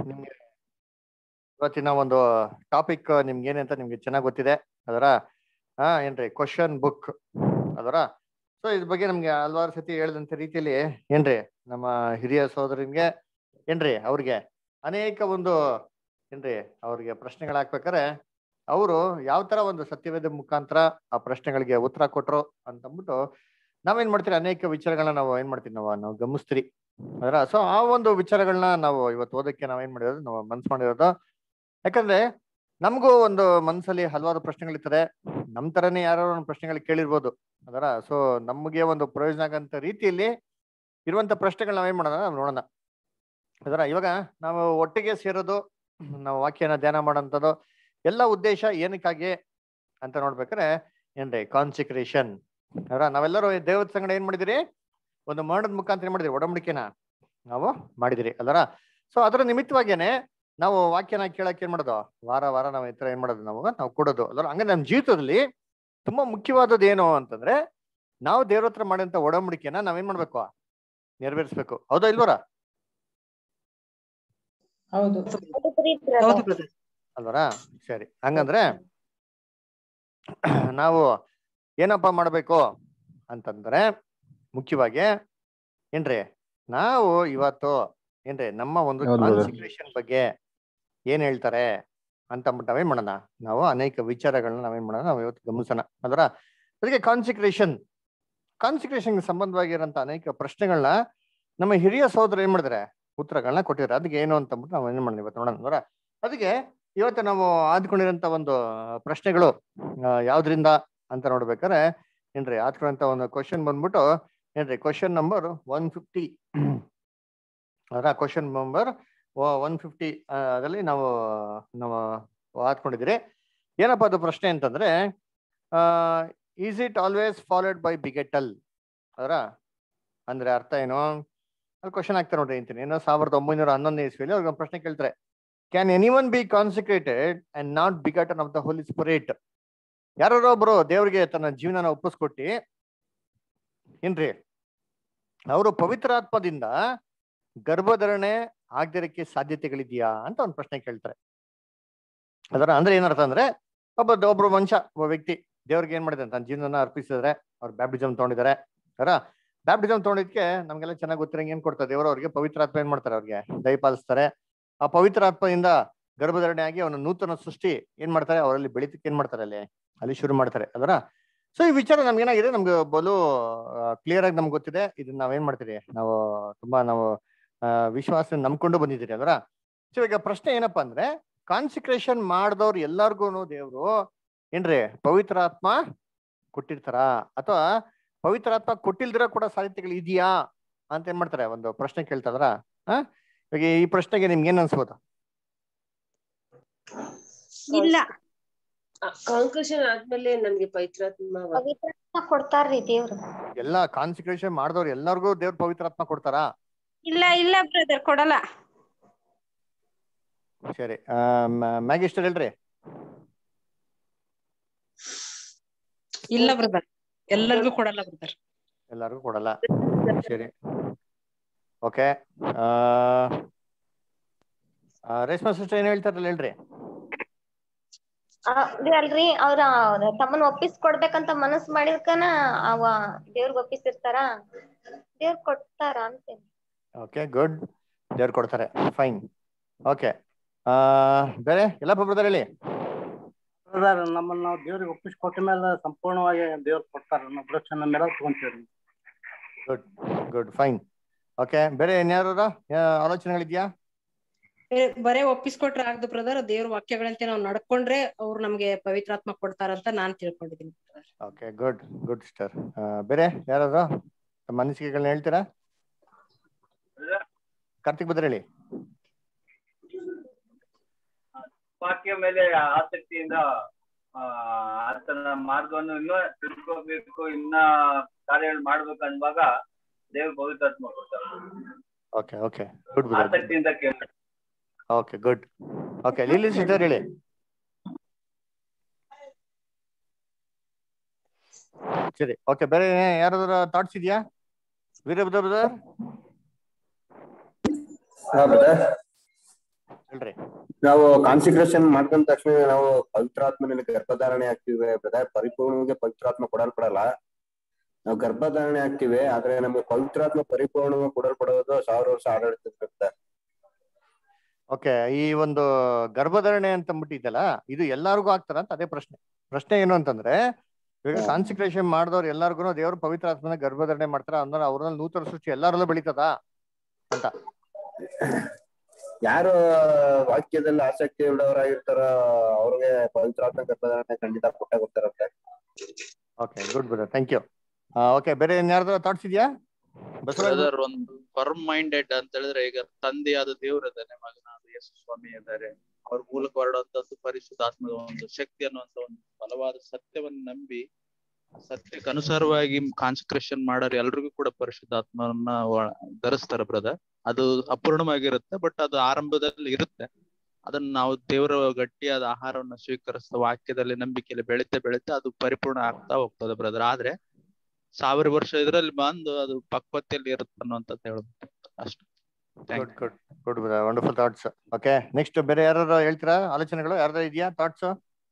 ನಿಮ್ಗೆ ಇವತ್ತಿನ ಒಂದು ಟಾಪಿಕ್ ನಿಮ್ಗೆ ಏನಂತ ನಿಮ್ಗೆ ಚೆನ್ನಾಗಿ ಗೊತ್ತಿದೆ ಅದರ ಹಾ ಏನ್ರಿ ಕ್ವಶನ್ ಬುಕ್ ಅದರ ಸೊ ಇದ್ರ ಬಗ್ಗೆ ನಮ್ಗೆ ಹಲವಾರು ಸತಿ ಹೇಳಿದಂತ ರೀತಿಯಲ್ಲಿ ಏನ್ರಿ ನಮ್ಮ ಹಿರಿಯ ಸಹೋದರನ್ಗೆ ಏನ್ರಿ ಅವ್ರಿಗೆ ಅನೇಕ ಒಂದು ಏನ್ರಿ ಅವ್ರಿಗೆ ಪ್ರಶ್ನೆಗಳು ಹಾಕ್ಬೇಕಾರೆ ಅವರು ಯಾವ ತರ ಒಂದು ಸತ್ಯವೇದ ಮುಖಾಂತರ ಆ ಪ್ರಶ್ನೆಗಳಿಗೆ ಉತ್ತರ ಕೊಟ್ರು ಅಂತಂದ್ಬಿಟ್ಟು ನಾವೇನ್ ಮಾಡ್ತೀರಿ ಅನೇಕ ವಿಚಾರಗಳನ್ನ ನಾವು ಏನ್ ಮಾಡ್ತೀವಿ ನಾವು ನಾವು ಗಮನಿಸ್ತೀರಿ ಅದರ ಸೊ ಆ ಒಂದು ವಿಚಾರಗಳನ್ನ ನಾವು ಇವತ್ತು ಓದಕ್ಕೆ ನಾವೇನ್ ಮಾಡಿರೋದು ನಾವು ಮನ್ಸು ಮಾಡಿರೋದು ಯಾಕಂದ್ರೆ ನಮಗೂ ಒಂದು ಮನ್ಸಲ್ಲಿ ಹಲವಾರು ಪ್ರಶ್ನೆಗಳಿರ್ತದೆ ನಮ್ ತರನೇ ಯಾರೋ ಒಂದು ಪ್ರಶ್ನೆಗಳು ಕೇಳಿರ್ಬೋದು ಅದರ ಸೊ ನಮಗೆ ಒಂದು ಪ್ರಯೋಜನ ಆಗಂತ ರೀತಿಯಲ್ಲಿ ಇರುವಂತ ಪ್ರಶ್ನೆಗಳನ್ನ ನಾವೇನ್ ಮಾಡೋಣ ನಾವು ನೋಡೋಣ ಅದರ ಇವಾಗ ನಾವು ಒಟ್ಟಿಗೆ ಸೇರೋದು ನಾವು ವಾಕ್ಯನ ಧ್ಯಾನ ಮಾಡೋಂಥದ್ದು ಎಲ್ಲ ಉದ್ದೇಶ ಏನಕ್ಕಾಗಿ ಅಂತ ನೋಡ್ಬೇಕಾರೆ ಏನ್ರಿ ಕಾನ್ಸಿಕ್ರೇಷನ್ ಅದರ ನಾವೆಲ್ಲರೂ ದೇವರ ಸಂಗಡ ಏನ್ ಮಾಡಿದಿರಿ ಒಂದು ಮರಣದ ಮುಖಾಂತರ ಏನ್ ಮಾಡಿದಿರಿ ಒಡಂಬಡಿಕೆನ ನಾವು ಮಾಡಿದಿರಿ ಅಲ್ಲರ ಸೊ ಅದರ ನಿಮಿತ್ತವಾಗೇನೆ ನಾವು ವಾಕ್ಯನ ಕೇಳಕ್ ಏನ್ ಮಾಡೋದು ವಾರ ವಾರ ನಾವು ಈ ತರ ಏನ್ ಮಾಡೋದು ನಾವು ನಾವು ಕೊಡೋದು ಅಲ್ವ ಹಂಗ ನಮ್ಮ ಜೀವಿತದಲ್ಲಿ ತುಂಬಾ ಮುಖ್ಯವಾದದ್ದು ಏನು ಅಂತಂದ್ರೆ ನಾವು ದೇವ್ರ ಹತ್ರ ಮಾಡಿದಂತ ಒಡಂಬಡಿಕೆನ ನಾವೇನ್ ಮಾಡ್ಬೇಕು ನೆರವೇರಿಸ್ಬೇಕು ಹೌದಾ ಇಲ್ವರ ಹೌದು ಹೌದು ಬ್ರದರ್ ಅಲ್ವರ ಸರಿ ಹಂಗಂದ್ರೆ ನಾವು ಏನಪ್ಪ ಮಾಡ್ಬೇಕು ಅಂತಂದ್ರೆ ಮುಖ್ಯವಾಗಿ ಏನ್ರಿ ನಾವು ಇವತ್ತು ಏನ್ರಿ ನಮ್ಮ ಒಂದು ಹೌದು brother. ಕಾನ್ಸಿಕ್ರೇಷನ್ ಬಗ್ಗೆ ಏನ್ ಹೇಳ್ತಾರೆ ಅಂತ ಅಂದ್ಬಿಟ್ಟು ನಾವೇನ್ ಮಾಡೋಣ ನಾವು ಅನೇಕ ವಿಚಾರಗಳನ್ನ ನಾವೇನ್ ಮಾಡೋಣ ನಾವು ಇವತ್ತು ಗಮನಿಸೋಣ ಅದರ ಅದಕ್ಕೆ ಕಾನ್ಸಿಕ್ರೇಷನ್ ಕಾನ್ಸಿಕ್ರೇಷನ್ ಸಂಬಂಧವಾಗಿರೋಂಥ ಅನೇಕ ಪ್ರಶ್ನೆಗಳನ್ನ ನಮ್ಮ ಹಿರಿಯ ಸಹೋದರ ಏನ್ ಮಾಡಿದಾರೆ ಉತ್ತರಗಳನ್ನ ಕೊಟ್ಟಿದ್ದಾರೆ ಅದಕ್ಕೆ ಏನು ಅಂತ ಅಂದ್ಬಿಟ್ಟು ನಾವು ಏನ್ ಮಾಡೋಣ ಇವತ್ತು ನೋಡೋಣ ಅದರ ಅದಕ್ಕೆ ಇವತ್ತು ನಾವು ಆದ್ಕೊಂಡಿರೋಂಥ ಒಂದು ಪ್ರಶ್ನೆಗಳು ಆ, ಯಾವ್ದ್ರಿಂದ ಅಂತ ನೋಡ್ಬೇಕಾದ್ರೆ ಏನ್ರಿ ಆದ್ಕೊಂಡಂತ ಒಂದು ಕ್ವಶನ್ ಬಂದ್ಬಿಟ್ಟು ಏನ್ರಿ ಕ್ವಶನ್ ನಂಬರ್ ಒನ್ ಫಿಫ್ಟಿ ಅದರ ಕ್ವಶನ್ ನಂಬರ್ ಒನ್ ಫಿಫ್ಟಿ ಅದರಲ್ಲಿ ನಾವು ನಾವು ಆದ್ಕೊಂಡಿದ್ದೀರಿ ಏನಪ್ಪ ಅದು ಪ್ರಶ್ನೆ ಅಂತಂದ್ರೆ is it always followed by begotten ಅದರ ಅಂದ್ರೆ ಅರ್ಥ ಏನು ಅಲ್ಲಿ ಕ್ವಶನ್ ಆಗ್ತಾರೆ ನೋಡ್ರಿ ಅಂತೀನಿ ಏನೋ ಸಾವಿರದ ಒಂಬೈನೂರ ಹನ್ನೊಂದನೇ ಇಸ್ವಿಯಲ್ಲಿ ಅವ್ರಿಗೆ ಒಂದು ಪ್ರಶ್ನೆ ಕೇಳ್ತಾರೆ can any one be consecrated and not begotten of the holy spirit ಯಾರೋ ಒಬ್ರು ದೇವ್ರಿಗೆ ತನ್ನ ಜೀವನನ ಒಪ್ಪಿಸ್ಕೊಟ್ಟಿ ಏನ್ರಿ ಅವರು ಪವಿತ್ರಾತ್ಮದಿಂದ ಗರ್ಭಧರಣೆ ಆಗದಿರಕ್ಕೆ ಸಾಧ್ಯತೆಗಳಿದೆಯಾ ಅಂತ ಒಂದು ಪ್ರಶ್ನೆ ಕೇಳ್ತಾರೆ ಅದರ ಅಂದ್ರೆ ಏನರ್ಥ ಅಂದ್ರೆ ಒಬ್ಬ ಒಬ್ರು ಮನುಷ್ಯ ಒಬ್ಬ ವ್ಯಕ್ತಿ ದೇವ್ರಿಗೆ ಏನ್ ಮಾಡಿದಾರೆ ತನ್ನ ಜೀವನನ ಅರ್ಪಿಸಿದ್ರೆ ಅವ್ರು ಬ್ಯಾಪ್ಟಿಸಮ್ ತಗೊಂಡಿದ್ದಾರೆ ಅದರ ಬ್ಯಾಪ್ಟಿಸಮ್ ತಗೊಂಡಿದ್ಕೆ ನಮ್ಗೆಲ್ಲ ಚೆನ್ನಾಗಿ ಗೊತ್ತಿರಂಗೆ ಏನ್ ಕೊಡ್ತಾರೆ ದೇವರು ಅವ್ರಿಗೆ ಪವಿತ್ರಾತ್ಮ ಏನ್ ಮಾಡ್ತಾರೆ ಅವ್ರಿಗೆ ದಯಪಾಲಿಸ್ತಾರೆ ಆ ಪವಿತ್ರಾತ್ಮದಿಂದ ಗರ್ಭಧಾರಣೆ ಆಗಿ ಅವನ ನೂತನ ಸೃಷ್ಟಿ ಏನ್ ಮಾಡ್ತಾರೆ ಅವರಲ್ಲಿ ಬೆಳಿತಕ್ಕೆ ಏನ್ ಮಾಡ್ತಾರೆ ಅಲ್ಲಿ ಅಲ್ಲಿ ಶುರು ಮಾಡ್ತಾರೆ ಅದರ ಸೊ ಈ ವಿಚಾರ ನಮ್ಗೆ ಏನಾಗಿದೆ ನಮ್ಗೆ ಬಲು ಕ್ಲಿಯರ್ ಆಗಿ ನಮ್ಗೆ ಗೊತ್ತಿದೆ ಇದನ್ನ ನಾವೇನ್ ಮಾಡ್ತೀರಿ ನಾವು ತುಂಬಾ ನಾವು ಆ, ವಿಶ್ವಾಸ ನಂಬ್ಕೊಂಡು ಬಂದಿದ್ದೀರಿ ಅದರ ಸೊ ಈಗ ಪ್ರಶ್ನೆ ಏನಪ್ಪಾ ಅಂದ್ರೆ ಕಾನ್ಸಿಕ್ರೇಷನ್ ಮಾಡಿದವ್ರು ಎಲ್ಲಾರ್ಗು ದೇವ್ರು ಏನ್ರಿ ಪವಿತ್ರಾತ್ಮ ಕೊಟ್ಟಿರ್ತಾರ ಅಥವಾ ಪವಿತ್ರಾತ್ಮ ಕೊಟ್ಟಿಲ್ದಿರ ಕೂಡ ಸಾಧ್ಯತೆಗಳು ಇದೆಯಾ ಅಂತ ಏನ್ ಮಾಡ್ತಾರೆ ಒಂದು ಪ್ರಶ್ನೆ ಕೇಳ್ತಾದ್ರ ಆ ಇವಾಗ ಈ ಪ್ರಶ್ನೆಗೆ ನಿಮ್ಗೆ ಏನ್ ಅನ್ಸ್ಬೋದು ಇಲ್ಲ ಕಾಂಕ್ರೇಷನ್ ಆದ್ಮೇಲೆ ನಮ್ಗೆ ಪವಿತ್ರಾತ್ಮ ಪವಿತ್ರಾತ್ಮ ಕೊಡ್ತಾರ್ರಿ ದೇವ್ರು ಎಲ್ಲಾ ಕಾನ್ಸಿಕ್ರೇಷನ್ ಮಾಡಿದವ್ರು ಎಲ್ಲಾರ್ಗೂ ದೇವ್ರ ಪವಿತ್ರಾತ್ಮ ಕೊಡ್ತಾರಾ ಇಲ್ಲ ಇಲ್ಲ ಬ್ರದರ್ ಕೊಡಲ್ಲ ಸರಿ ಮ್ಯಾಗಿ ಇಷ್ಟ ಹೇಳ್ರಿ ಇಲ್ಲ ಬ್ರದರ್ ಎಲ್ಲರಿಗೂ ಕೊಡಲ್ಲ ಬ್ರದರ್ ಎಲ್ಲಾರ್ಗೂ ಕೊಡಲ್ಲ ಸರಿ ಓಕೆ ರೇಷ್ಮಾ ಸಿಸ್ಟರ್ ಏನ್ ಹೇಳ್ತಾರಲ್ಲ ಹೇಳ್ರಿ ಆ, ಅದೇ ಅಲ್ರಿ ಅವ್ರ ತಮ್ಮನ್ ಒಪ್ಪಿಸ್ಕೊಡ್ಬೇಕಂತ ಮನಸ್ ಮಾಡಿದ್ಕನ ಅವ ದೇವ್ರಿಗೆ ಒಪ್ಪಿಸಿರ್ತಾರ ದೇವ್ರ ಕೊಡ್ತಾರ ಅಂತೇನಿ ಓಕೆ ಗುಡ್ ದೇವ್ರು ಕೊಡ್ತಾರೆ ಫೈನ್ ಓಕೆ ಬೇರೆ ಎಲ್ಲ ಬ್ರದರ್ ಹೇಳಿ ಬ್ರದರ್ ನಮ್ಮನ್ನ ನಾವು ದೇವ್ರಿಗೆ ಒಪ್ಪಿಸ್ಕೊಟ್ಟ ಮೇಲೆ ಸಂಪೂರ್ಣವಾಗಿ ದೇವ್ರು ಕೊಡ್ತಾರ ನಾವು ಪ್ರದಕ್ಷಿಣೆ ಮೇಲೆ ತಗೊಂತೀವಿ ಗುಡ್ ಗುಡ್ ಫೈನ್ ಓಕೆ ಬೇರೆ ಇನ್ಯಾರ ಆಲೋಚನೆಗಳಿದ್ಯಾ ಬೇ- ಬರೇ ಒಪ್ಪಿಸ್ಕೊಟ್ರೆ ಆಗ್ದು ಬ್ರದರ್ ದೇವ್ರ ವಾಕ್ಯಗಳಂತೆ ನಾವು ನಡ್ಕೊಂಡ್ರೆ ಅವ್ರು ನಮ್ಗೆ ಪವಿತ್ರಾತ್ಮ ಕೊಡ್ತಾರಂತ ನಾನ್ ತಿಳ್ಕೊಂಡಿದ್ದೀನಿ brother. ಓಕೆ ಗುಡ್ ಗುಡ್ ಸ್ಟರ್ ಬೇರೆ ಯಾರಾದ್ರು ತಮ್ಮ ಅನಿಸಿಕೆಗಳನ್ನ ಹೇಳ್ತೀರಾ ಕಾರ್ತಿಕ್ ಬದ್ರ ಹೇಳಿ ವಾಕ್ಯ ಮೇಲೆ ಆಸಕ್ತಿಯಿಂದ ಆ ಆತನ ಮಾರ್ಗವನ್ನು ಇನ್ನೂ ತಿಳ್ಕೋಬೇಕು ಇನ್ನ ಕಾರ್ಯಗಳು ಮಾಡ್ಬೇಕು ಅನ್ನುವಾಗ ದೇವ್ರ ಪವಿತ್ರಾತ್ಮ ಕೊಡ್ತಾರೆ ಓಕೆ ಓಕೆ ಗುಡ್ ಬ್ರದರ್ ಆಸಕ್ತಿಯಿಂದ ಕೇಳ okay good okay Lily sister ಹೇಳಿ ಸರಿ ಓಕೆ ಬೇರೆ ಯಾರಾದ್ರ ಥಾಟ್ಸ್ ಇದೆಯಾ ವೀರಭದ್ರ ಬ್ರದರ್ ಹಾ ಬ್ರದರ್ ಹೇಳ್ರಿ ನಾವು ಕಾನ್ಸಿಕ್ರೇಷನ್ ಮಾಡ್ಕೊಂಡ ತಕ್ಷಣ ನಾವು ಪವಿತ್ರಾತ್ಮನಲ್ಲಿ ಗರ್ಭಧಾರಣೆ ಆಗ್ತೀವಿ ಬ್ರದರ್ ಪರಿಪೂರ್ಣವಾಗಿ ಪವಿತ್ರಾತ್ಮ ಕೊಡಲ್ಪಡಲ್ಲ ನಾವು ಗರ್ಭಧಾರಣೆ ಆಗ್ತೀವಿ ಆದ್ರೆ ನಮ್ಗೆ ಪವಿತ್ರಾತ್ಮ ಪರಿಪೂರ್ಣವಾಗಿ ಕೊಡಲ್ಪಡೋದು ಸಾವಿರ ವರ್ಷ ಆಡಳಿತ ಬ್ರದರ್ ಓಕೆ ಈ ಒಂದು ಗರ್ಭಧಾರಣೆ ಅಂತ ಅಂದ್ಬಿಟ್ಟಿದ್ದಲ್ಲ ಇದು ಎಲ್ಲಾರ್ಗೂ ಆಗ್ತಾರ ಅಂತ ಅದೇ ಪ್ರಶ್ನೆ ಪ್ರಶ್ನೆ ಏನು ಅಂತಂದ್ರೆ ಇವಾಗ ಕಾನ್ಸಿಕ್ರೇಷನ್ ಮಾಡಿದವ್ರು ಎಲ್ಲಾರ್ಗು ದೇವ್ರು ಪವಿತ್ರ ಆತ್ಮನ ಗರ್ಭಧಾರಣೆ ಮಾಡ್ತಾರ ಅಂದ್ರೆ ಅವ್ರಲ್ಲಿ ನೂತನ ಸೃಷ್ಟಿ ಎಲ್ಲರಲ್ಲೂ ಬೆಳೀತದ ಅಂತ ಯಾರು ವಾಕ್ಯದಲ್ಲಿ ಆಸಕ್ತಿ ಉಳ್ಳವರಾಗಿರ್ತಾರ ಅವ್ರಿಗೆ ಪವಿತ್ರಾತ್ಮ ಗರ್ಭಧಾರಣೆ ಖಂಡಿತ ಕೊಟ್ಟ ಕೊಡ್ತಾರಂತೆ okay good brother thank you okay ಬೇರೆ ಇನ್ಯಾರ್ದಾರ ಥಾಟ್ಸ್ ಇದೆಯಾ ಬಸವರಾಜ್ ಬ್ರದರ್ ಒಂದು ಫರ್ಮ್ ಮೈಂಡೆಡ್ ಅಂತ ಹೇಳಿದ್ರೆ ಈಗ ತಂದೆಯಾದ ದೇವರು ಇದ್ದಾನೆ ಮಗನಾದ ಯೇಸು ಸ್ವಾಮಿ ಇದ್ದಾರೆ ಅವ್ರ ಮೂಲಕ ಹೊರಡುವಂತದ್ದು ಪರಿಶುದ್ಧಾತ್ಮದ ಒಂದು ಶಕ್ತಿ ಅನ್ನುವಂತ ಒಂದು ಬಲವಾದ ಸತ್ಯವನ್ನು ನಂಬಿ ಸತ್ಯಕ್ಕೆ ಅನುಸಾರವಾಗಿ ಕಾನ್ಸಂಟ್ರೇಷನ್ ಮಾಡೋರು ಎಲ್ರಿಗೂ ಕೂಡ ಪರಿಶುದ್ಧಾತ್ಮವನ್ನ ಒ- ಧರಿಸ್ತಾರೆ ಬ್ರದರ್ ಅದು ಅಪೂರ್ಣವಾಗಿರುತ್ತೆ ಬಟ್ ಅದು ಆರಂಭದಲ್ಲಿ ಇರುತ್ತೆ ಅದನ್ನ ನಾವು ದೇವರ ಗಟ್ಟಿಯಾದ ಆಹಾರವನ್ನ ಸ್ವೀಕರಿಸ್ತಾ ವಾಕ್ಯದಲ್ಲಿ ನಂಬಿಕೆಯಲ್ಲಿ ಬೆಳೀತಾ ಬೆಳೀತಾ ಅದು ಪರಿಪೂರ್ಣ ಆಗ್ತಾ ಹೋಗ್ತದೆ ಬ್ರದರ್ ಆದ್ರೆ ಸಾವಿರ ವರ್ಷ ಇದ್ರಲ್ಲಿ ಬಂದು ಅದು ಪಕ್ವತೆಯಲ್ಲಿ ಇರುತ್ತೆ ಅನ್ನುವಂಥದ್ದು ಹೇಳ್ಬೇಕು ಅಷ್ಟೇ good good good brother wonderful thoughts okay next ಬೇರೆ ಯಾರು ಹೇಳ್ತೀರಾ ಆಲೋಚನೆಗಳು ಯಾರ್ದಾರ ಇದೆಯಾ ಥಾಟ್ಸ್